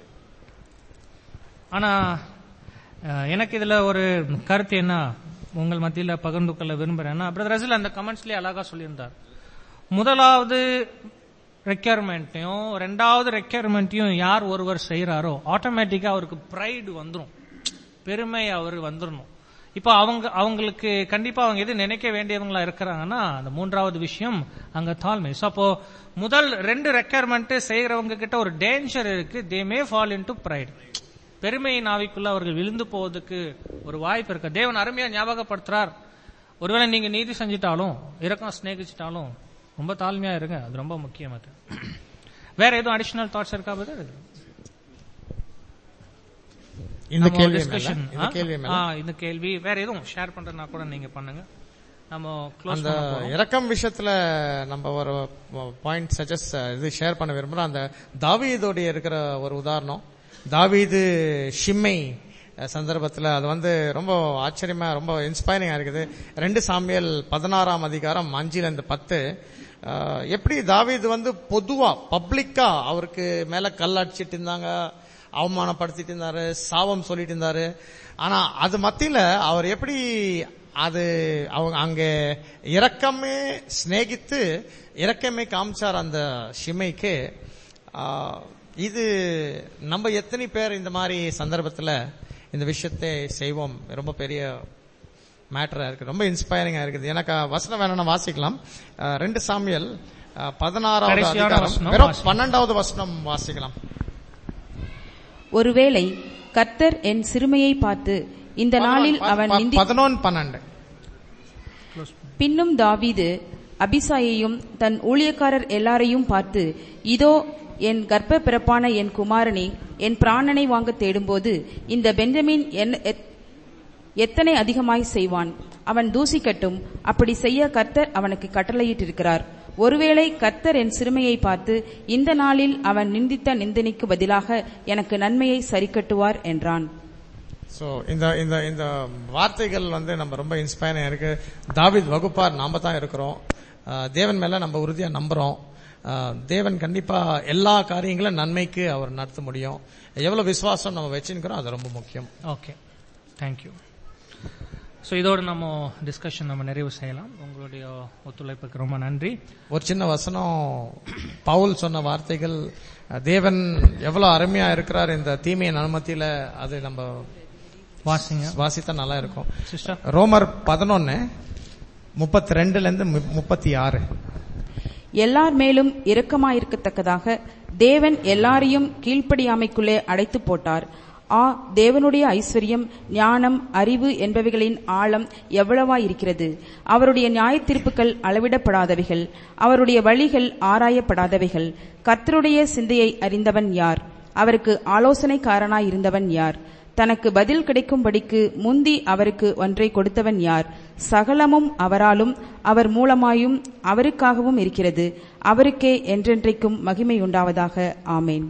ஆனா அஹ், எனக்கு இதுல ஒரு கருத்து என்ன உங்கள் மத்தியில பகிர்ந்து கொள்ள விரும்புறேன்னா பிரதர் ரசில் அந்த கமெண்ட்ஸ்லயே அழகா சொல்லியிருந்தார் முதலாவது ரெக்யர்மெண்ட்டையும் ரெண்டாவது ரெக்யர்மெண்ட்டையும் யார் ஒருவர் செய்யறாரோ ஆட்டோமேட்டிக்கா அவருக்கு ப்ரைடு வந்துரும் பெருமை அவர் வந்துடணும் இப்போ அவங்க அவங்களுக்கு கண்டிப்பா அவங்க எது நினைக்க வேண்டியவங்களா இருக்கிறாங்கன்னா அந்த மூன்றாவது விஷயம் அங்க தாழ்மை So, அப்போ முதல் ரெண்டு ரெக்யர்மெண்ட் செய்யறவங்க கிட்ட ஒரு டேஞ்சர் இருக்கு they may fall into pride பெருமையின் ஆவிக்குள்ள அவர்கள் விழுந்து போவதுக்கு ஒரு வாய்ப்பு இருக்கு தேவன் அருமையா ஞாபகப்படுத்துறார் ஒருவேளை நீங்க நீதி செஞ்சிட்டாலும் இரக்கம் சிநேகிச்சிட்டாலும் ரொம்ப தாழ்மையா இருங்க அது ரொம்ப முக்கியம் அது வேற எதுவும் அடிஷனல் தாட்ஸ் இருக்கா பதர் இந்த நம்ம கேள்வி discussion, மேல, இந்த ஆ? கேள்வி மேல. ஆ, இந்த கேள்வி வேற எதுவும் ஷேர் பண்றதுனா கூட நீங்க பண்ணுங்க நம்ம க்ளோஸ் அந்த பண்ண போறோம் இரக்கம் விஷயத்துல நம்ம ஒரு பாயிண்ட் சஜஸ்ட் இது ஷேர் பண்ண விரும்புறோம் அந்த தாவீதோடைய இருக்கிற ஒரு உதாரணம் தாவீது ஷிம்மை அஹ், சந்தர்ப்பத்துல அது வந்து ரொம்ப ஆச்சரியமா ரொம்ப இன்ஸ்பைரிங்கா இருக்குது ரெண்டு சாமியல் பதினாறாம் அதிகாரம் அஞ்சுல இருந்து பத்து அஹ், எப்படி தாவீது வந்து பொதுவா பப்ளிக்கா அவருக்கு மேல கல் அடிச்சிட்டு இருந்தாங்க அவமானப்படுத்திட்டு இருந்தாரு சாபம் சொல்லிட்டு இருந்தாரு ஆனா அது மத்தியில அவர் எப்படி அது அவங்க அங்க இரக்கமே சிநேகித்து இரக்கமே காமிச்சார் அந்த ஷிமைக்கு ஆ, இது நம்ம எத்தனை பேர் இந்த மாதிரி சந்தர்ப்பத்துல இந்த விஷயத்தை செய்வோம் ரொம்ப பெரிய மேட்டரா இருக்கு ரொம்ப இன்ஸ்பைரிங்கா இருக்குது எனக்கு வசனம் வேணும்னா வாசிக்கலாம் ஆ, ரெண்டு சாமியல் ஆ, பதினாறாவது கடைசியான அதிகாரம் வசனம் வெறும் வாசிக்கலாம். பன்னெண்டாவது வசனம் வாசிக்கலாம் ஒருவேளை கர்த்தர் என் சிறுமையை பார்த்து இந்த நாளில் அவன் நிந்தி பதினொன்று பன்னெண்டு பின்னும் தாவீது அபிசாயையும் தன் ஊழியக்காரர் எல்லாரையும் பார்த்து இதோ என் கர்ப்ப பிறப்பான என் குமாரனே என் பிராணனை வாங்க தேடும்போது இந்த பெஞ்சமின் என்ன- எத்- எத்தனை அதிகமாய் செய்வான் அவன் தூசிக்கட்டும் அப்படி செய்ய கர்த்தர் அவனுக்கு கட்டளையிட்டிருக்கிறார் ஒருவேளை கர்த்தர் என் சிறுமையை பார்த்து இந்த நாளில் அவன் நிந்தித்த நிந்தனைக்கு பதிலாக எனக்கு நன்மையை சரிக்கட்டுவார் என்றான் சோ இந்த இந்த இந்த வார்த்தைகள் வந்து நம்ம ரொம்ப இன்ஸ்பயரிங் இருக்கு தாவித் வகுப்பார் நாம தான் இருக்கிறோம் ஆஹ் தேவன் மேல நம்ம உறுதியா நம்புறோம் ஆஹ் தேவன் கண்டிப்பா எல்லா காரியங்களும் நன்மைக்கு அவர் நடத்த முடியும் எவ்வளவு விசுவாசம் நம்ம வச்சுக்கிறோம் அது ரொம்ப முக்கியம் ஓகே தேங்க்யூ ஸோ இதோடு நம்ம டிஸ்கஷன் நம்ம நிறைவு செய்யலாம் உங்களுடைய ஒத்துழைப்புக்கு ரொம்ப நன்றி ஒரு சின்ன வசனம் பவுல் சொன்ன வார்த்தைகள் அஹ் தேவன் எவ்வளவு அருமையா இருக்கிறார் இந்த தீமையின் அனுமதியில அது நம்ம வாசிங்க வாசித்தா நல்லா இருக்கும் சிஸ்டர் ரோமர் பதினொன்னு முப்பத்தி ரெண்டுல இருந்து மு- முப்பத்தி ஆறு எல்லார் மேலும் இரக்கமாயிருக்கத்தக்கதாக தேவன் எல்லாரையும் கீழ்ப்படியாமைக்குள்ளே அடைத்து போட்டார் ஆ தேவனுடைய ஐஸ்வர்யம் ஞானம் அறிவு என்பவைகளின் ஆழம் எவ்வளவாயிருக்கிறது அவருடைய நியாயத்தீர்ப்புகள் அளவிடப்படாதவைகள் அவருடைய வழிகள் ஆராயப்படாதவைகள் கர்த்தருடைய சிந்தையை அறிந்தவன் யார் அவருக்கு ஆலோசனைக்காரனாய் இருந்தவன் யார் தனக்கு பதில் கிடைக்கும்படிக்கு முந்தி அவருக்கு ஒன்றை கொடுத்தவன் யார் சகலமும் அவராலும் அவர் மூலமாயும் அவருக்காகவும் இருக்கிறது அவருக்கே என்றென்றைக்கும் மகிமை உண்டாவதாக ஆமேன்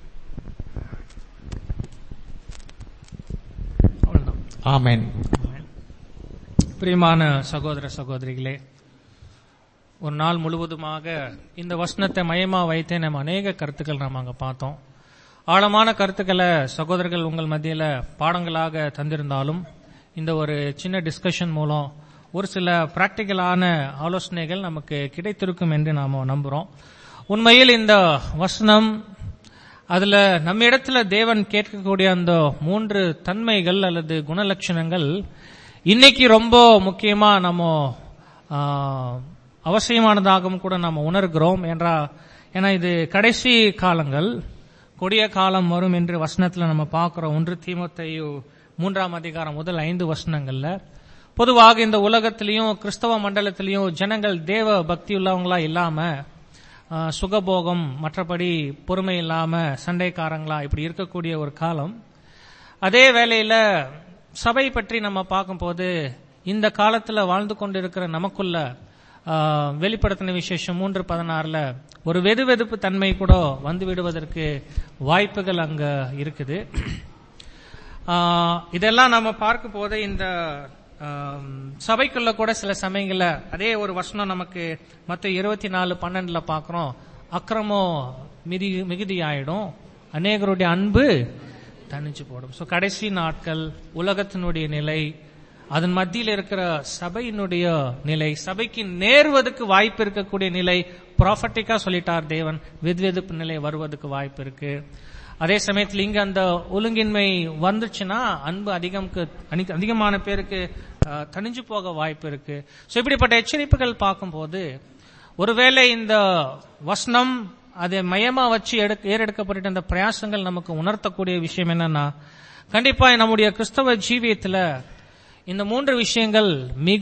அவ்வளவுதான் ஆமென் பிரியமான சகோதர சகோதரிகளே ஒரு நாள் முழுவதுமாக இந்த வசனத்தை மையமா வைத்தே நம்ம அநேக கருத்துக்கள் நாம் அங்க பார்த்தோம் ஆழமான கருத்துக்களை சகோதரர்கள் உங்கள் மத்தியில பாடங்களாக தந்திருந்தாலும் இந்த ஒரு சின்ன டிஸ்கஷன் மூலம் ஒரு சில பிராக்டிக்கலான ஆலோசனைகள் நமக்கு கிடைத்திருக்கும் என்று நாம நம்புறோம் உண்மையில் இந்த வசனம் அதுல நம்ம இடத்துல தேவன் கேட்கக்கூடிய அந்த மூன்று தன்மைகள் அல்லது குணலட்சணங்கள் இன்னைக்கு ரொம்ப முக்கியமா நம்ம ஆ, அவசியமானதாகவும் கூட நம்ம உணர்கிறோம் என்றா ஏன்னா இது கடைசி காலங்கள் கொடிய காலம் வரும் என்று வசனத்துல நம்ம பார்க்கிறோம் ஒன்று தீமத்தையு மூன்றாம் அதிகாரம் முதல் ஐந்து வசனங்கள்ல பொதுவாக இந்த உலகத்திலையும் கிறிஸ்தவ மண்டலத்திலையும் ஜனங்கள் தேவ பக்தி உள்ளவங்களா இல்லாம ஆ, சுகபோகம் மற்றபடி பொறுமை இல்லாம சண்டைக்காரங்களா இப்படி இருக்கக்கூடிய ஒரு காலம் அதே வேளையில சபை பற்றி நம்ம பார்க்கும்போது இந்த காலத்துல வாழ்ந்து கொண்டிருக்கிற நமக்குள்ள ஆ, வெளிப்படுத்தின விசேஷம் மூன்று பதினாறுல ஒரு வெதுவெதுப்பு தன்மை கூட வந்து விடுவதற்கு வாய்ப்புகள் அங்க இருக்குது ஆ, இதெல்லாம் நம்ம பார்க்கும் போது இந்த ஆம், சபைக்குள்ள கூட சில சமயங்கள்ல அதே ஒரு வசனம் நமக்கு மத்த இருபத்தி நாலு பன்னெண்டுல பாக்குறோம் அக்கிரமோ மிதி மிகுதி ஆயிடும் அநேகருடைய அன்பு தனிச்சு போடும் சோ கடைசி நாட்கள் உலகத்தினுடைய நிலை அதன் மத்தியில் இருக்கிற சபையினுடைய நிலை சபைக்கு நேர்வதற்கு வாய்ப்பு இருக்கக்கூடிய நிலை ப்ராஃபட்டிக்கா சொல்லிட்டார் தேவன் வெதுவெதுப்பு நிலை வருவதற்கு வாய்ப்பு இருக்கு அதே சமயத்தில் இங்க அந்த ஒழுங்கின்மை வந்துச்சுன்னா அன்பு அதிகம்க்கு அனி- அதிகமான பேருக்கு அஹ், தணிஞ்சு போக வாய்ப்பு இருக்கு சோ இப்படிப்பட்ட எச்சரிப்புகள் பார்க்கும்போது ஒருவேளை இந்த வசனம் அதை மையமா வச்சு எடுக்க ஏறெடுக்கப்பட்ட இந்த பிரயாசங்கள் நமக்கு உணர்த்தக்கூடிய விஷயம் என்னன்னா கண்டிப்பா நம்முடைய கிறிஸ்தவ ஜீவியத்துல இந்த மூன்று விஷயங்கள் மிக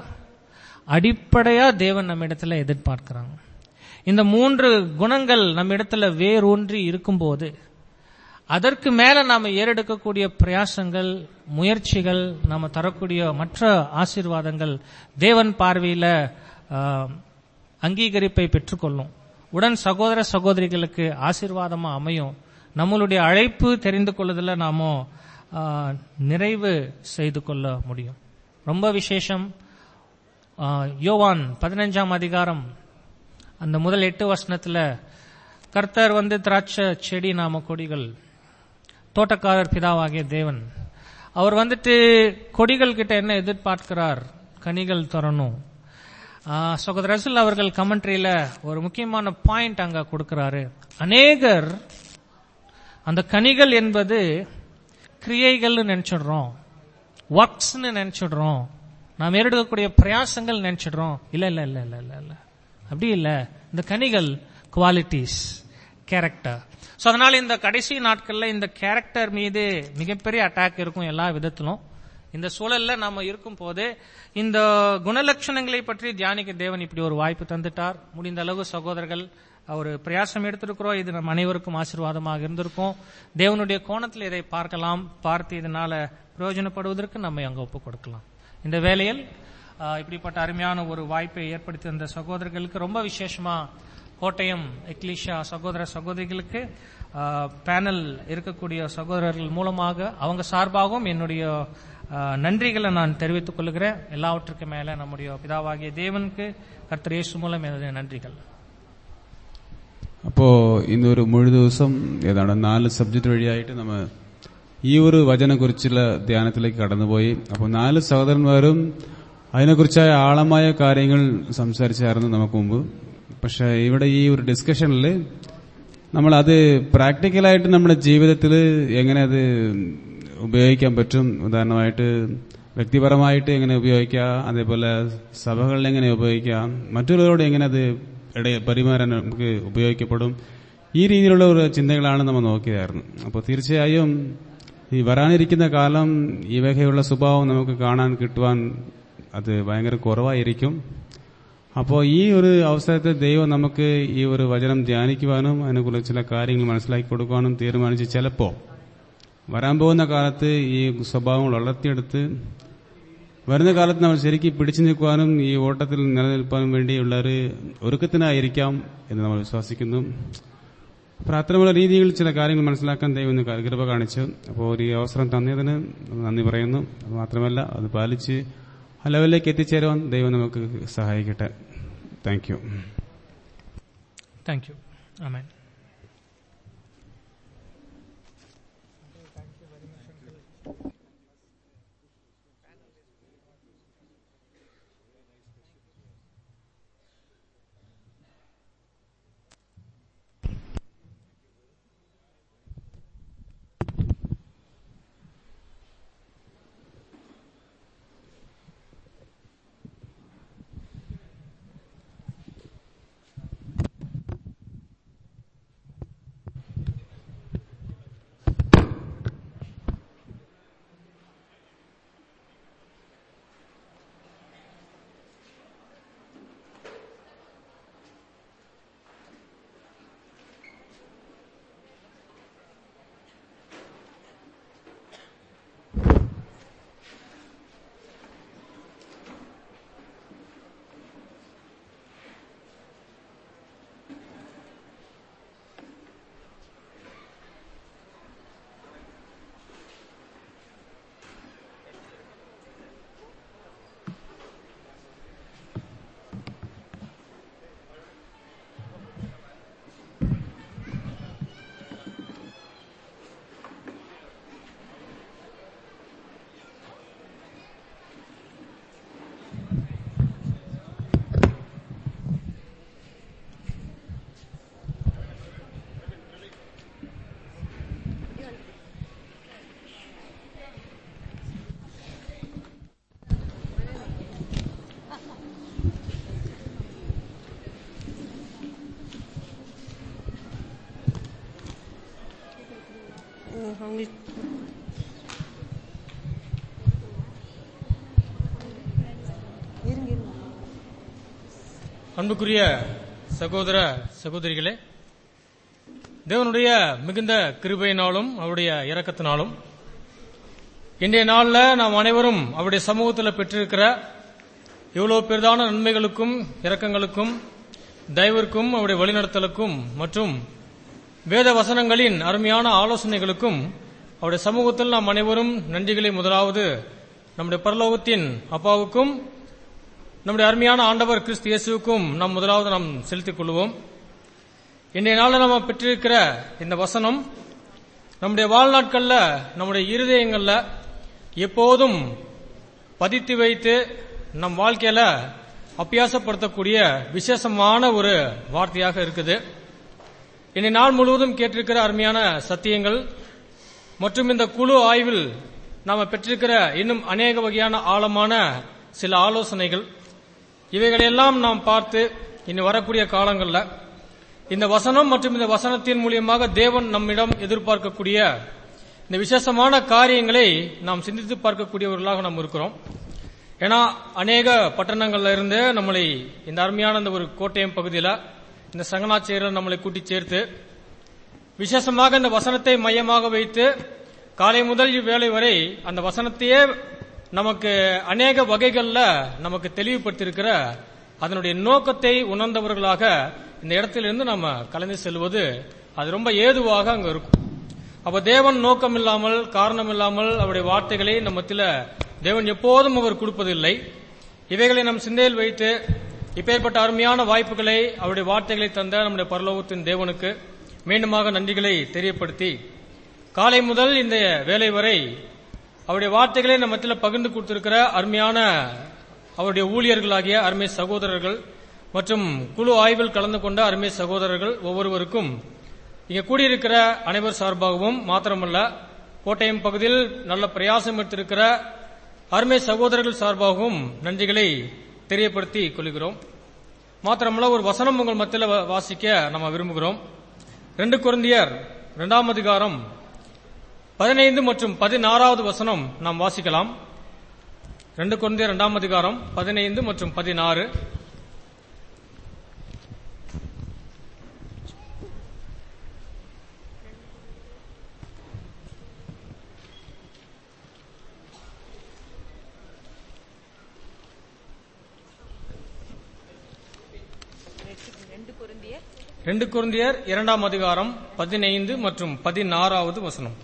அடிப்படையா தேவன் நம்ம இடத்துல எதிர்பார்க்கிறாங்க இந்த மூன்று குணங்கள் நம்ம இடத்துல வேரூன்றி இருக்கும்போது அதற்கு மேல நாம ஏறெடுக்கக்கூடிய பிரயாசங்கள் முயற்சிகள் நாம தரக்கூடிய மற்ற ஆசீர்வாதங்கள் தேவன் பார்வையில ஆஹ், அங்கீகரிப்பை பெற்றுக்கொள்ளும் உடன் சகோதர சகோதரிகளுக்கு ஆசீர்வாதமா அமையும் நம்மளுடைய அழைப்பு தெரிந்து கொள்ளுதல நாம ஆஹ், நிறைவு செய்து கொள்ள முடியும் ரொம்ப விசேஷம் ஆஹ், யோவான் பதினஞ்சாம் அதிகாரம் அந்த முதல் எட்டு வசனத்துல கர்த்தர் வந்து திராட்சை செடி நாம கொடிகள் தோட்டக்காரர் பிதாவாகிய தேவன் அவர் வந்துட்டு கொடிகள் கிட்ட என்ன எதிர்பார்க்கிறார் கனிகள் தரணும் ஆஹ், சகோதரர் ரசூல் அவர்கள் கமெண்ட்ரியில ஒரு முக்கியமான பாயிண்ட் அங்க கொடுக்கிறாரு அநேகர் அந்த கனிகள் என்பது கிரியைகள்னு நினைச்சிடுறோம் ஒர்க்ஸ்னு நினைச்சிடுறோம் நாம் எடுக்கக்கூடிய பிரயாசங்கள் நினைச்சிடுறோம் இல்ல இல்ல இல்ல இல்ல இல்ல இல்ல அப்படி இல்ல இந்த கனிகள் குவாலிட்டிஸ் கேரக்டர் சோ அதனால இந்த கடைசி நாட்கள்ல இந்த கேரக்டர் மீது மிகப்பெரிய அட்டாக் இருக்கும் எல்லா விதத்திலும் இந்த சூழல்ல நாம இருக்கும் போது இந்த குணலட்சணங்களை பற்றி தியானிக்க தேவன் இப்படி ஒரு வாய்ப்பு தந்துட்டார் முடிந்த அளவு சகோதரர்கள் ஒரு பிரயாசம் எடுத்திருக்கிறோம் இது நம்ம அனைவருக்கும் ஆசீர்வாதமாக இருந்திருக்கும் தேவனுடைய கோணத்தில் இதை பார்க்கலாம் பார்த்து இதனால பிரயோஜனப்படுவதற்கு நம்ம அங்க ஒப்பு கொடுக்கலாம் இந்த வேளையில் ஆஹ், இப்படிப்பட்ட அருமையான ஒரு வாய்ப்பை ஏற்படுத்தி தந்த சகோதரர்களுக்கு ரொம்ப விசேஷமா கோட்டயம் எக்லிஷா சகோதர சகோதரிகளுக்கு ஆஹ், பேனல் இருக்கக்கூடிய சகோதரர்கள் மூலமாக அவங்க சார்பாகவும் என்னுடைய ஆஹ், நன்றிகளை நான் தெரிவித்துக் கொள்கிறேன் எல்லாவற்றுக்கும் மேல நம்முடைய பிதாவாகிய தேவனுக்கு கர்த்தர் இயேசு மூலம் என்னுடைய நன்றிகள் അപ്പോ ഇന്നൊരു മുഴു ദിവസം ഏതാണ്ട് നാല് സബ്ജക്ട് വഴിയായിട്ട് നമ്മ ഈ ഒരു വചനെക്കുറിച്ചുള്ള ധ്യാനത്തിലേക്ക് കടന്നുപോയി അപ്പോൾ നാല് സഹോദരന്മാരും അതിനെക്കുറിച്ചായ ആഴമായ കാര്യങ്ങൾ സംസാരിച്ചായിരുന്നു നമുക്ക് മുമ്പ് പക്ഷെ ഇവിടെ ഈ ഒരു ഡിസ്കഷനിൽ നമ്മൾ അത് പ്രാക്ടിക്കലായിട്ട് നമ്മുടെ ജീവിതത്തിൽ എങ്ങനെ അത് ഉപയോഗിക്കാൻ പറ്റും ഉദാഹരണമായിട്ട് വ്യക്തിപരമായിട്ട് എങ്ങനെ ഉപയോഗിക്കാം അതേപോലെ സഭകളിൽ എങ്ങനെ ഉപയോഗിക്കാം മറ്റുള്ളവരോട് എങ്ങനെ അത് ഇടയിൽ പരിമാറാൻ നമുക്ക് ഉപയോഗിക്കപ്പെടും ഈ രീതിയിലുള്ള ഒരു ചിന്തകളാണ് നമ്മൾ നോക്കിയതായിരുന്നു അപ്പോൾ തീർച്ചയായും ഈ വരാനിരിക്കുന്ന കാലം ഈ വകയുള്ള സ്വഭാവം നമുക്ക് കാണാൻ കിട്ടുവാൻ അത് ഭയങ്കര കുറവായിരിക്കും അപ്പോൾ ഈ ഒരു അവസരത്തിൽ ദൈവം നമുക്ക് ഈ ഒരു വചനം ധ്യാനിക്കുവാനും അതിനെക്കുറിച്ച് ചില കാര്യങ്ങൾ മനസ്സിലാക്കി കൊടുക്കുവാനും തീരുമാനിച്ച് ചിലപ്പോൾ വരാൻ പോകുന്ന കാലത്ത് ഈ സ്വഭാവങ്ങൾ വളർത്തിയെടുത്ത് വരുന്ന കാലത്ത് നമ്മൾ ശരിക്കും പിടിച്ചു നിൽക്കുവാനും ഈ ഓട്ടത്തിൽ നിലനിൽപ്പാനും വേണ്ടിയുള്ള ഒരു ഒരുക്കത്തിനായിരിക്കാം എന്ന് നമ്മൾ വിശ്വസിക്കുന്നു അപ്പോൾ അത്തരമുള്ള രീതിയിൽ ചില കാര്യങ്ങൾ മനസ്സിലാക്കാൻ ദൈവം ഇന്ന് കൃപ കാണിച്ചു അപ്പോൾ ഒരു ഈ അവസരം തന്നതിന് നന്ദി പറയുന്നു അത് മാത്രമല്ല അത് പാലിച്ച് ആ ലെവലിലേക്ക് എത്തിച്ചേരുവാൻ ദൈവം നമുക്ക് സഹായിക്കട്ടെ താങ്ക് യു தேங்க்யூ ஆமென் அவங்களுக்கு இருங்க இருங்க அன்புக்குரிய சகோதர சகோதரிகளே தேவனுடைய மிகுந்த கிருபையினாலும் அவருடைய இரக்கத்தினாலும் இன்றைய நாளில் நாம் அனைவரும் அவருடைய சமூகத்தில் பெற்றிருக்கிற இவ்வளவு பெரிதான நன்மைகளுக்கும் இரக்கங்களுக்கும் தயவிற்கும் அவருடைய வழிநடத்தலுக்கும் மற்றும் வேத வசனங்களின் அருமையான ஆலோசனைகளுக்கும் அவருடைய சமூகத்தில் நாம் அனைவரும் நன்றிகளை முதலாவது நம்முடைய பரலோகத்தின் அப்பாவுக்கும் நம்முடைய அருமையான ஆண்டவர் கிறிஸ்து இயேசுவுக்கும் நாம் முதலாவது நாம் செலுத்திக் கொள்வோம் இன்றைய நாளில் நம்ம பெற்றிருக்கிற இந்த வசனம் நம்முடைய வாழ்நாட்கள்ல நம்முடைய இருதயங்கள்ல எப்போதும் பதித்து வைத்து நம் வாழ்க்கையில அபியாசப்படுத்தக்கூடிய விசேஷமான ஒரு வார்த்தையாக இருக்குது இன்றைய நாள் முழுவதும் கேட்டிருக்கிற அருமையான சத்தியங்கள் மற்றும் இந்த குழு ஆய்வில் நாம் பெற்றிருக்கிற இன்னும் அநேக வகையான ஆழமான சில ஆலோசனைகள் இவைகளையெல்லாம் நாம் பார்த்து இனி வரக்கூடிய காலங்களில் இந்த வசனம் மற்றும் இந்த வசனத்தின் மூலியமாக தேவன் நம்மிடம் எதிர்பார்க்கக்கூடிய இந்த விசேஷமான காரியங்களை நாம் சிந்தித்து பார்க்கக்கூடியவர்களாக நாம் இருக்கிறோம் ஏன்னா அநேக பட்டணங்கள்ல இருந்து நம்மளை இந்த அருமையான இந்த ஒரு கோட்டயம் பகுதியில் இந்த சங்கனாச்சேரியில் நம்மளை கூட்டி சேர்த்து விசேஷமாக இந்த வசனத்தை மையமாக வைத்து காலை முதல் இவ்வேளை வரை அந்த வசனத்தையே நமக்கு அநேக வகைகள்ல நமக்கு தெளிவுபடுத்தியிருக்கிற அதனுடைய நோக்கத்தை உணர்ந்தவர்களாக இந்த இடத்திலிருந்து நம்ம கலந்து செல்வது அது ரொம்ப ஏதுவாக அங்க இருக்கும் அப்ப தேவன் நோக்கம் இல்லாமல் காரணம் இல்லாமல் அவருடைய வார்த்தைகளை நம்மத்தில தேவன் எப்போதும் அவர் கொடுப்பதில்லை இவைகளை நம் சிந்தையில் வைத்து இப்பேற்பட்ட அருமையான வாய்ப்புகளை அவருடைய வார்த்தைகளை தந்த நம்முடைய பரலோகத்தின் தேவனுக்கு மீண்டுமாக நன்றிகளை தெரியப்படுத்தி காலை முதல் இந்த வேலை வரை அவருடைய வார்த்தைகளை நம்ம மத்தியில் பகிர்ந்து கொடுத்திருக்கிற அருமையான அவருடைய ஊழியர்களாகிய அருமை சகோதரர்கள் மற்றும் குழு ஆய்வில் கலந்து கொண்ட அருமை சகோதரர்கள் ஒவ்வொருவருக்கும் இங்க கூடியிருக்கிற அனைவர் சார்பாகவும் மாத்திரமல்ல கோட்டயம் பகுதியில் நல்ல பிரயாசம் எடுத்திருக்கிற அருமை சகோதரர்கள் சார்பாகவும் நன்றிகளை தெரியப்படுத்தி கொள்கிறோம் மாத்திரமல்ல ஒரு வசனம் உங்கள் மத்தியில் வ- வாசிக்க நம்ம விரும்புகிறோம் ரெண்டு குருந்தியர் இரண்டாம் அதிகாரம் பதினைந்து மற்றும் பதினாறாவது வசனம் நாம் வாசிக்கலாம் ரெண்டு குருந்தியர் இரண்டாம் அதிகாரம் பதினைந்து மற்றும் பதினாறு ரெண்டு குருந்தியர் இரண்டாம் அதிகாரம் பதினைந்து மற்றும் பதினாறாவது வசனம்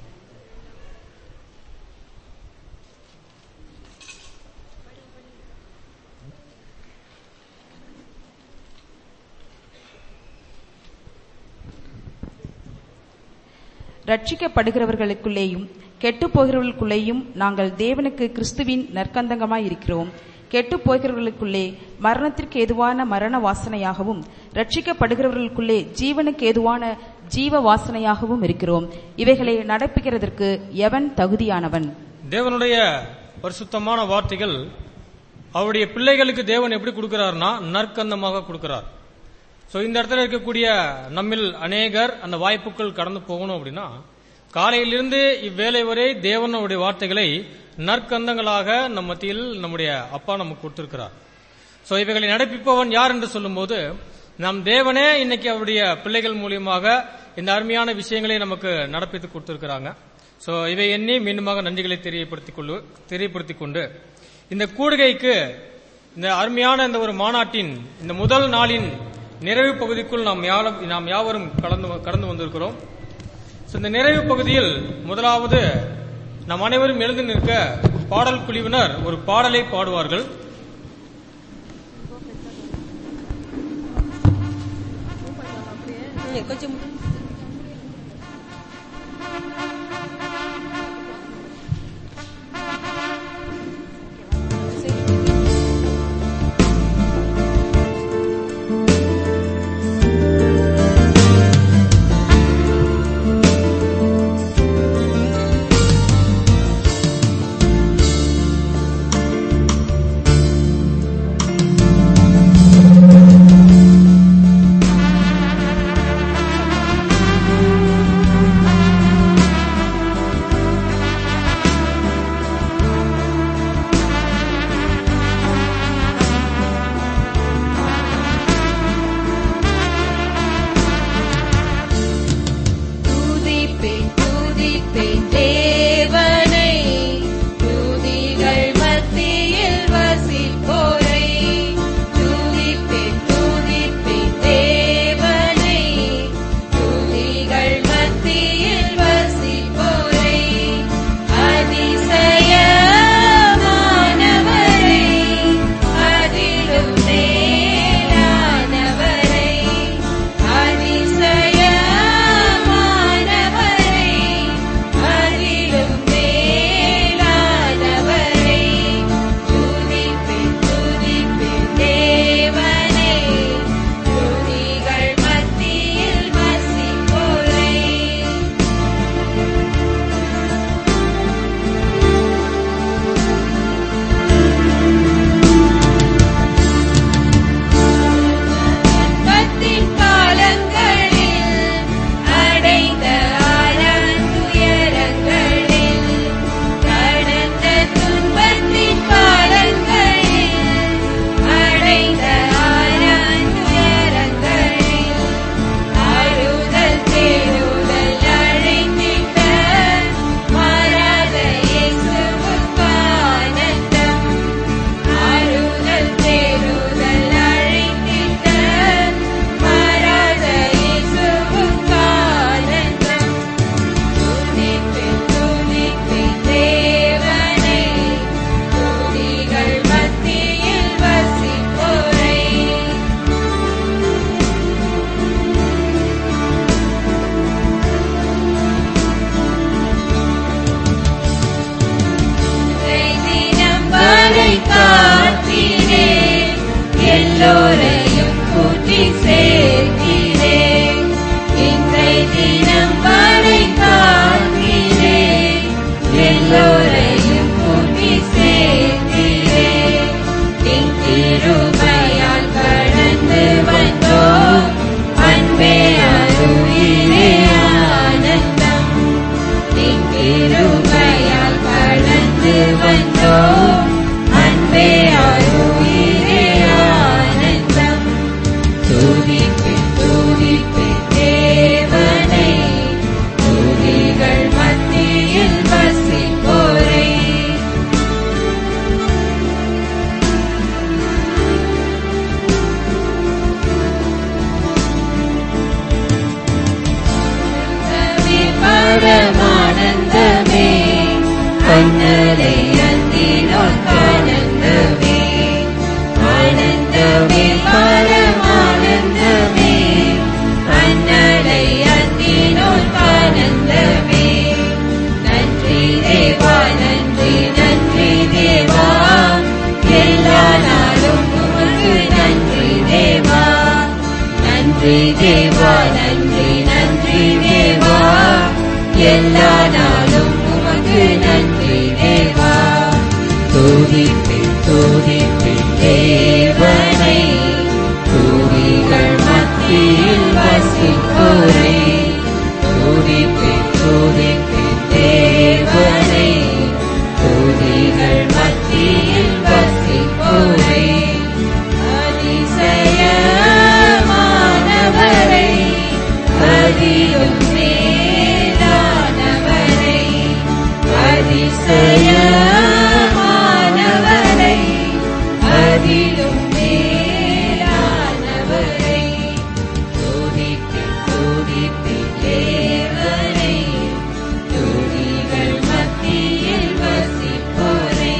ரட்சிக்கப்படுகிறவர்களுக்குள்ளேயும் கெட்டுப் போகிறவர்களுக்குள்ளேயும் நாங்கள் தேவனுக்கு கிறிஸ்துவின் நற்கந்தங்கமாய் இருக்கிறோம் கெட்டுப் போகிறவர்களுக்குள்ளே மரணத்திற்கு ஏதுவான மரண வாசனையாகவும் ரட்சிக்கப்படுகிறவர்களுக்குள்ளே ஜீவனுக்கு ஏதுவான ஜீவ வாசனையாகவும் இருக்கிறோம் இவைகளை நடப்பிக்கிறதற்கு எவன் தகுதியானவன் தேவனுடைய பரிசுத்தமான வார்த்தைகள் அவருடைய பிள்ளைகளுக்கு தேவன் எப்படி கொடுக்கிறார்னா நற்கந்தமாக கொடுக்கிறார் சோ இந்த இடத்துல இருக்கக்கூடிய நம்மில் அநேகர் அந்த வாய்ப்புகள் கடந்து போகணும் அப்படின்னா காலையிலிருந்து இவ்வேளை வரை தேவன் அவருடைய வார்த்தைகளை நற்கந்தங்களாக நம் மத்தியில் நம்முடைய அப்பா நமக்கு கொடுத்திருக்கிறார் சோ இவைகளை நடப்பிப்பவன் யார் என்று சொல்லும்போது நம் தேவனே இன்னைக்கு அவருடைய பிள்ளைகள் மூலியமாக இந்த அருமையான விஷயங்களை நமக்கு நடப்பித்து கொடுத்திருக்கிறாங்க சோ இவை எண்ணி மீண்டுமாக நன்றிகளை தெரியப்படுத்திக் கொள்ளு தெரியப்படுத்திக் கொண்டு இந்த கூடுகைக்கு இந்த அருமையான இந்த ஒரு மாநாட்டின் இந்த முதல் நாளின் நிறைவு பகுதிக்குள் நாம் யாவ- நாம் யாவரும் கடந்து கடந்து வந்திருக்கிறோம் So, இந்த நிறைவு பகுதியில் முதலாவது நம் அனைவரும் எழுந்து நிற்க பாடல் குழுவினர் ஒரு பாடலை பாடுவார்கள் கொஞ்சம் Thank எல்லோரையும் கூட்டி சேர்க்கிறே இன்றை தினம் வரை காக்கிறே எல்லோரையும் கூட்டி சேர்க்கிறே என் கிருபையால் கடந்து வந்தோம் அன்பே அருளிலே ஆனந்தம் என் கிருபையால் கடந்து வந்தோம் அன்பே அருளிலே ஆனந்தம் துதிப்பேன் துதிப்பேன் தேவனை துதிகள் மத்தியில் வசிப்போரை ஆனந்தமே பரமானந்தமே அன்னரை அந்தினோர் ஆனந்தமே ஆனந்தமே பரமானந்தமே அன்னரை அந்தினோர் ஆனந்தமே நன்றி தேவா நன்றி நன்றி தேவா எல்லா நாளும் உமக்கு நன்றி தேவா நன்றி தேவா நன்றி நன்றி தேவா எல்லா நாளும் உமக்கு நன்றி தேவா துதிப்பேன் துதிப்பேன் தேவனை துதிகள் மத்தியில் வசிப்போரை துதிப்பேன் துதிப்பேன் தேவனை துதிகள் மத்தியில் வசிப்போரை அதிசயமானவரை அதிலும் மேலானவரை அதிசயமானவரை அதிலும் மேலானவரை துதிப்பேன் துதிப்பேன் தேவனை துதிகள் மத்தியில் வசிப்போரை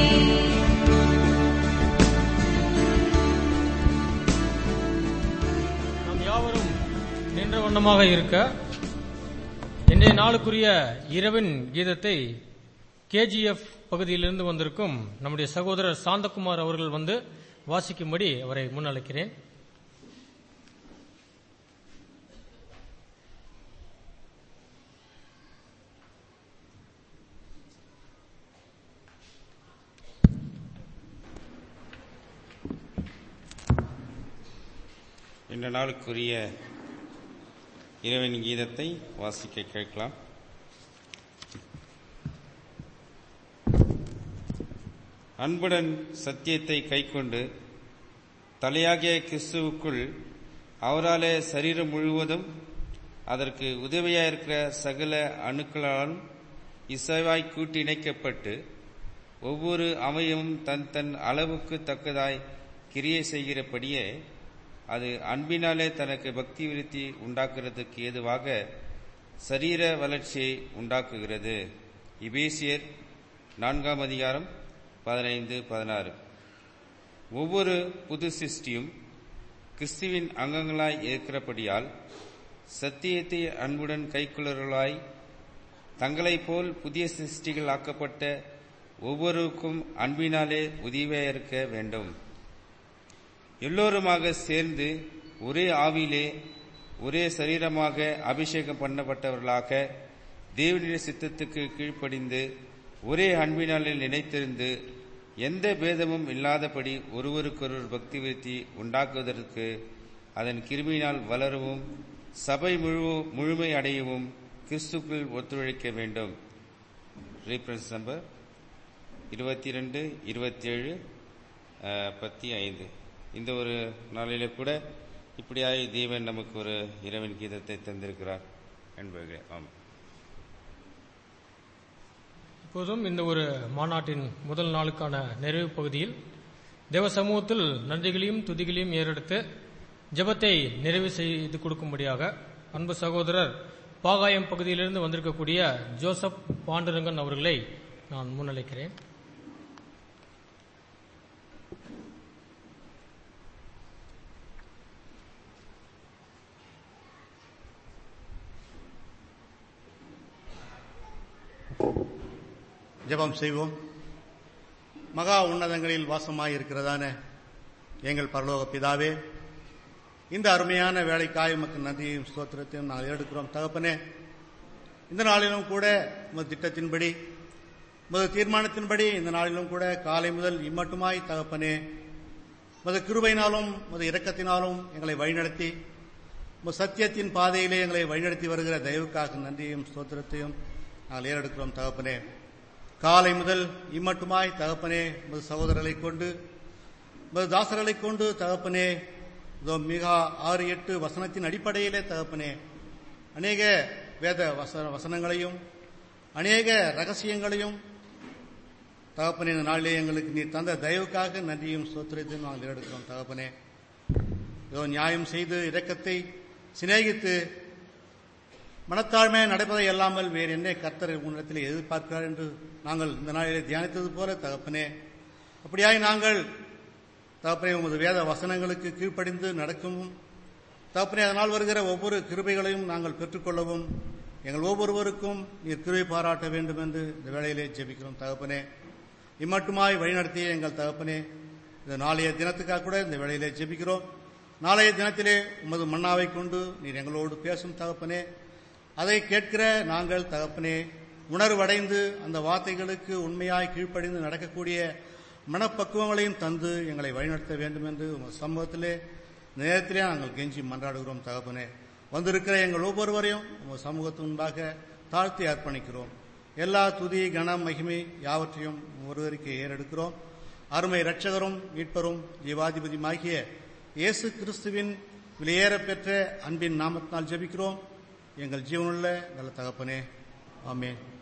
நாம் யாவரும் நின்ற வண்ணமாக இருக்க இன்றைய நாளுக்குரிய இரவின் கீதத்தை கேஜிஎஃப் பகுதியிலிருந்து வந்திருக்கும் நம்முடைய சகோதரர் சாந்தகுமார் அவர்கள் வந்து வாசிக்கும்படி அவரை முன்னழைக்கிறேன் இந்த நாளுக்குரிய இறைவன் கீதத்தை வாசிக்க கேட்கலாம் அன்புடன் சத்தியத்தை கைக்கொண்டு தலையாகிய கிறிஸ்துவுக்குள் அவராலே சரீரம் முழுவதும் அதற்கு உதவியாயிருக்கிற சகல அணுக்களாலும் இசைவாய் கூட்டி இணைக்கப்பட்டு ஒவ்வொரு அவயமும் தன் தன் அளவுக்கு தக்கதாய் கிரியை செய்கிறபடியே அது அன்பினாலே தனக்கு பக்தி விருத்தி உண்டாக்குறதுக்கு ஏதுவாக சரீர வளர்ச்சியை உண்டாக்குகிறது இபேசியர் நான்காம் அதிகாரம் பதினைந்து பதினாறு ஒவ்வொரு புது சிருஷ்டியும் கிறிஸ்துவின் அங்கங்களாய் இருக்கிறபடியால் சத்தியத்தை அன்புடன் கைக்குள்ளர்களாய் தங்களைப் போல் புதிய சிருஷ்டிகள் ஆக்கப்பட்ட ஒவ்வொருக்கும் அன்பினாலே உதவியாக இருக்க வேண்டும் எல்லோருமாக சேர்ந்து ஒரே ஆவியிலே ஒரே சரீரமாக அபிஷேகம் பண்ணப்பட்டவர்களாக தேவனுடைய சித்தத்துக்கு கீழ்ப்படிந்து ஒரே அன்பினாலே நினைத்திருந்து எந்த பேதமும் இல்லாதபடி ஒருவருக்கொருவர் பக்தி விருத்தி உண்டாக்குவதற்கு அதன் கிருமியினால் வளரவும் சபை முழு முழுமை அடையவும் கிறிஸ்துக்குள் ஒத்துழைக்க வேண்டும் ரீஃபரன்ஸ் நம்பர் இருபத்தி ரெண்டு இருபத்தி ஏழு பத்தி ஐந்து இந்த ஒரு நாளிலே கூட இப்படியாய் தேவன் நமக்கு ஒரு இறைவன் கீதத்தை தந்திருக்கிறார் என்பது ஆமாம் இப்போதும் இந்த ஒரு மாநாட்டின் முதல் நாளுக்கான நிறைவு பகுதியில் தேவ சமூகத்தில் நன்றிகளையும் துதிகளையும் ஏறெடுத்து ஜெபத்தை நிறைவு செய்து கொடுக்கும்படியாக அன்பு சகோதரர் பாகாயம் பகுதியிலிருந்து வந்திருக்கக்கூடிய ஜோசப் பாண்டுரங்கன் அவர்களை நான் முன்னழைக்கிறேன் ஜெபம் செய்வோம் மகா உன்னதங்களில் வாசமாய் இருக்கிறதான எங்கள் பரலோக பிதாவே இந்த அருமையான வேலைக்காய் மக்கள் நன்றியையும் ஸ்தோத்திரத்தையும் நாங்கள் எடுக்கிறோம் தகப்பனே இந்த நாளிலும் கூட உமது திட்டத்தின்படி உமது தீர்மானத்தின்படி இந்த நாளிலும் கூட காலை முதல் இம்மட்டுமாய் தகப்பனே உமது கிருபையினாலும் உமது இரக்கத்தினாலும் எங்களை வழிநடத்தி உமது சத்தியத்தின் பாதையிலே எங்களை வழிநடத்தி வருகிற தயவுக்காக நன்றியையும் ஸ்தோத்திரத்தையும் நாங்கள் ஏறெடுக்கிறோம் தகப்பனே காலை முதல் இம்மட்டுமாய் தகப்பனே உமது சகோதரர்களை கொண்டு உமது தாசர்களை கொண்டு தகப்பனே இதோ மிக ஆறு எட்டு வசனத்தின் அடிப்படையிலே தகப்பனே அநேக வேத வச வசனங்களையும் அநேக ரகசியங்களையும் தகப்பனே இந்த நாளிலே எங்களுக்கு நீர் தந்த தயவுக்காக நன்றியும் சோத்திரத்தையும் நாங்கள் எடுக்கிறோம் தகப்பனே இதோ நியாயம் செய்து இரக்கத்தை சிநேகித்து மனத்தாழ்மை நடப்பதை அல்லாமல் வேறு என்ன கர்த்தர் உன்னிடத்தில் எதிர்பார்க்கிறார் என்று நாங்கள் இந்த நாளிலே தியானித்தது போல தகப்பனே அப்படியாய் நாங்கள் தகப்பனே உமது வேத வசனங்களுக்கு கீழ்ப்படிந்து நடக்கவும் தகப்பனே அதனால் வருகிற ஒவ்வொரு கிருபைகளையும் நாங்கள் பெற்றுக்கொள்ளவும் எங்கள் ஒவ்வொருவருக்கும் நீர் கிருபை பாராட்ட வேண்டும் என்று இந்த வேளையிலே ஜெபிக்கிறோம் தகப்பனே இம்மட்டுமாய் வழிநடத்திய எங்கள் தகப்பனே இந்த நாளைய தினத்துக்காக கூட இந்த வேளையிலே ஜெபிக்கிறோம் நாளைய தினத்திலே உமது மன்னாவை கொண்டு நீர் எங்களோடு பேசும் தகப்பனே அதை கேட்கிற நாங்கள் தகப்பனே உணர்வடைந்து அந்த வார்த்தைகளுக்கு உண்மையாய் கீழ்ப்படிந்து நடக்கக்கூடிய மனப்பக்குவங்களையும் தந்து எங்களை வழிநடத்த வேண்டும் என்று உமது சமூகத்திலே இந்த நேரத்திலே நாங்கள் கெஞ்சி மன்றாடுகிறோம் தகப்பனே வந்திருக்கிற எங்கள் ஒவ்வொருவரையும் உமது சமூகத்தின் முன்பாக தாழ்த்தி அர்ப்பணிக்கிறோம் எல்லா துதி கனம் மகிமை யாவற்றையும் ஒருவருக்கு ஏறெடுக்கிறோம் அருமை இரட்சகரும் மீட்பரும் ஜீவாதிபதியுமாகிய இயேசு கிறிஸ்துவின் விலையேறப் பெற்ற அன்பின் நாமத்தினால் ஜெபிக்கிறோம் எங்கள் ஜீவனுள்ள நல்ல தகப்பனே ஆமென்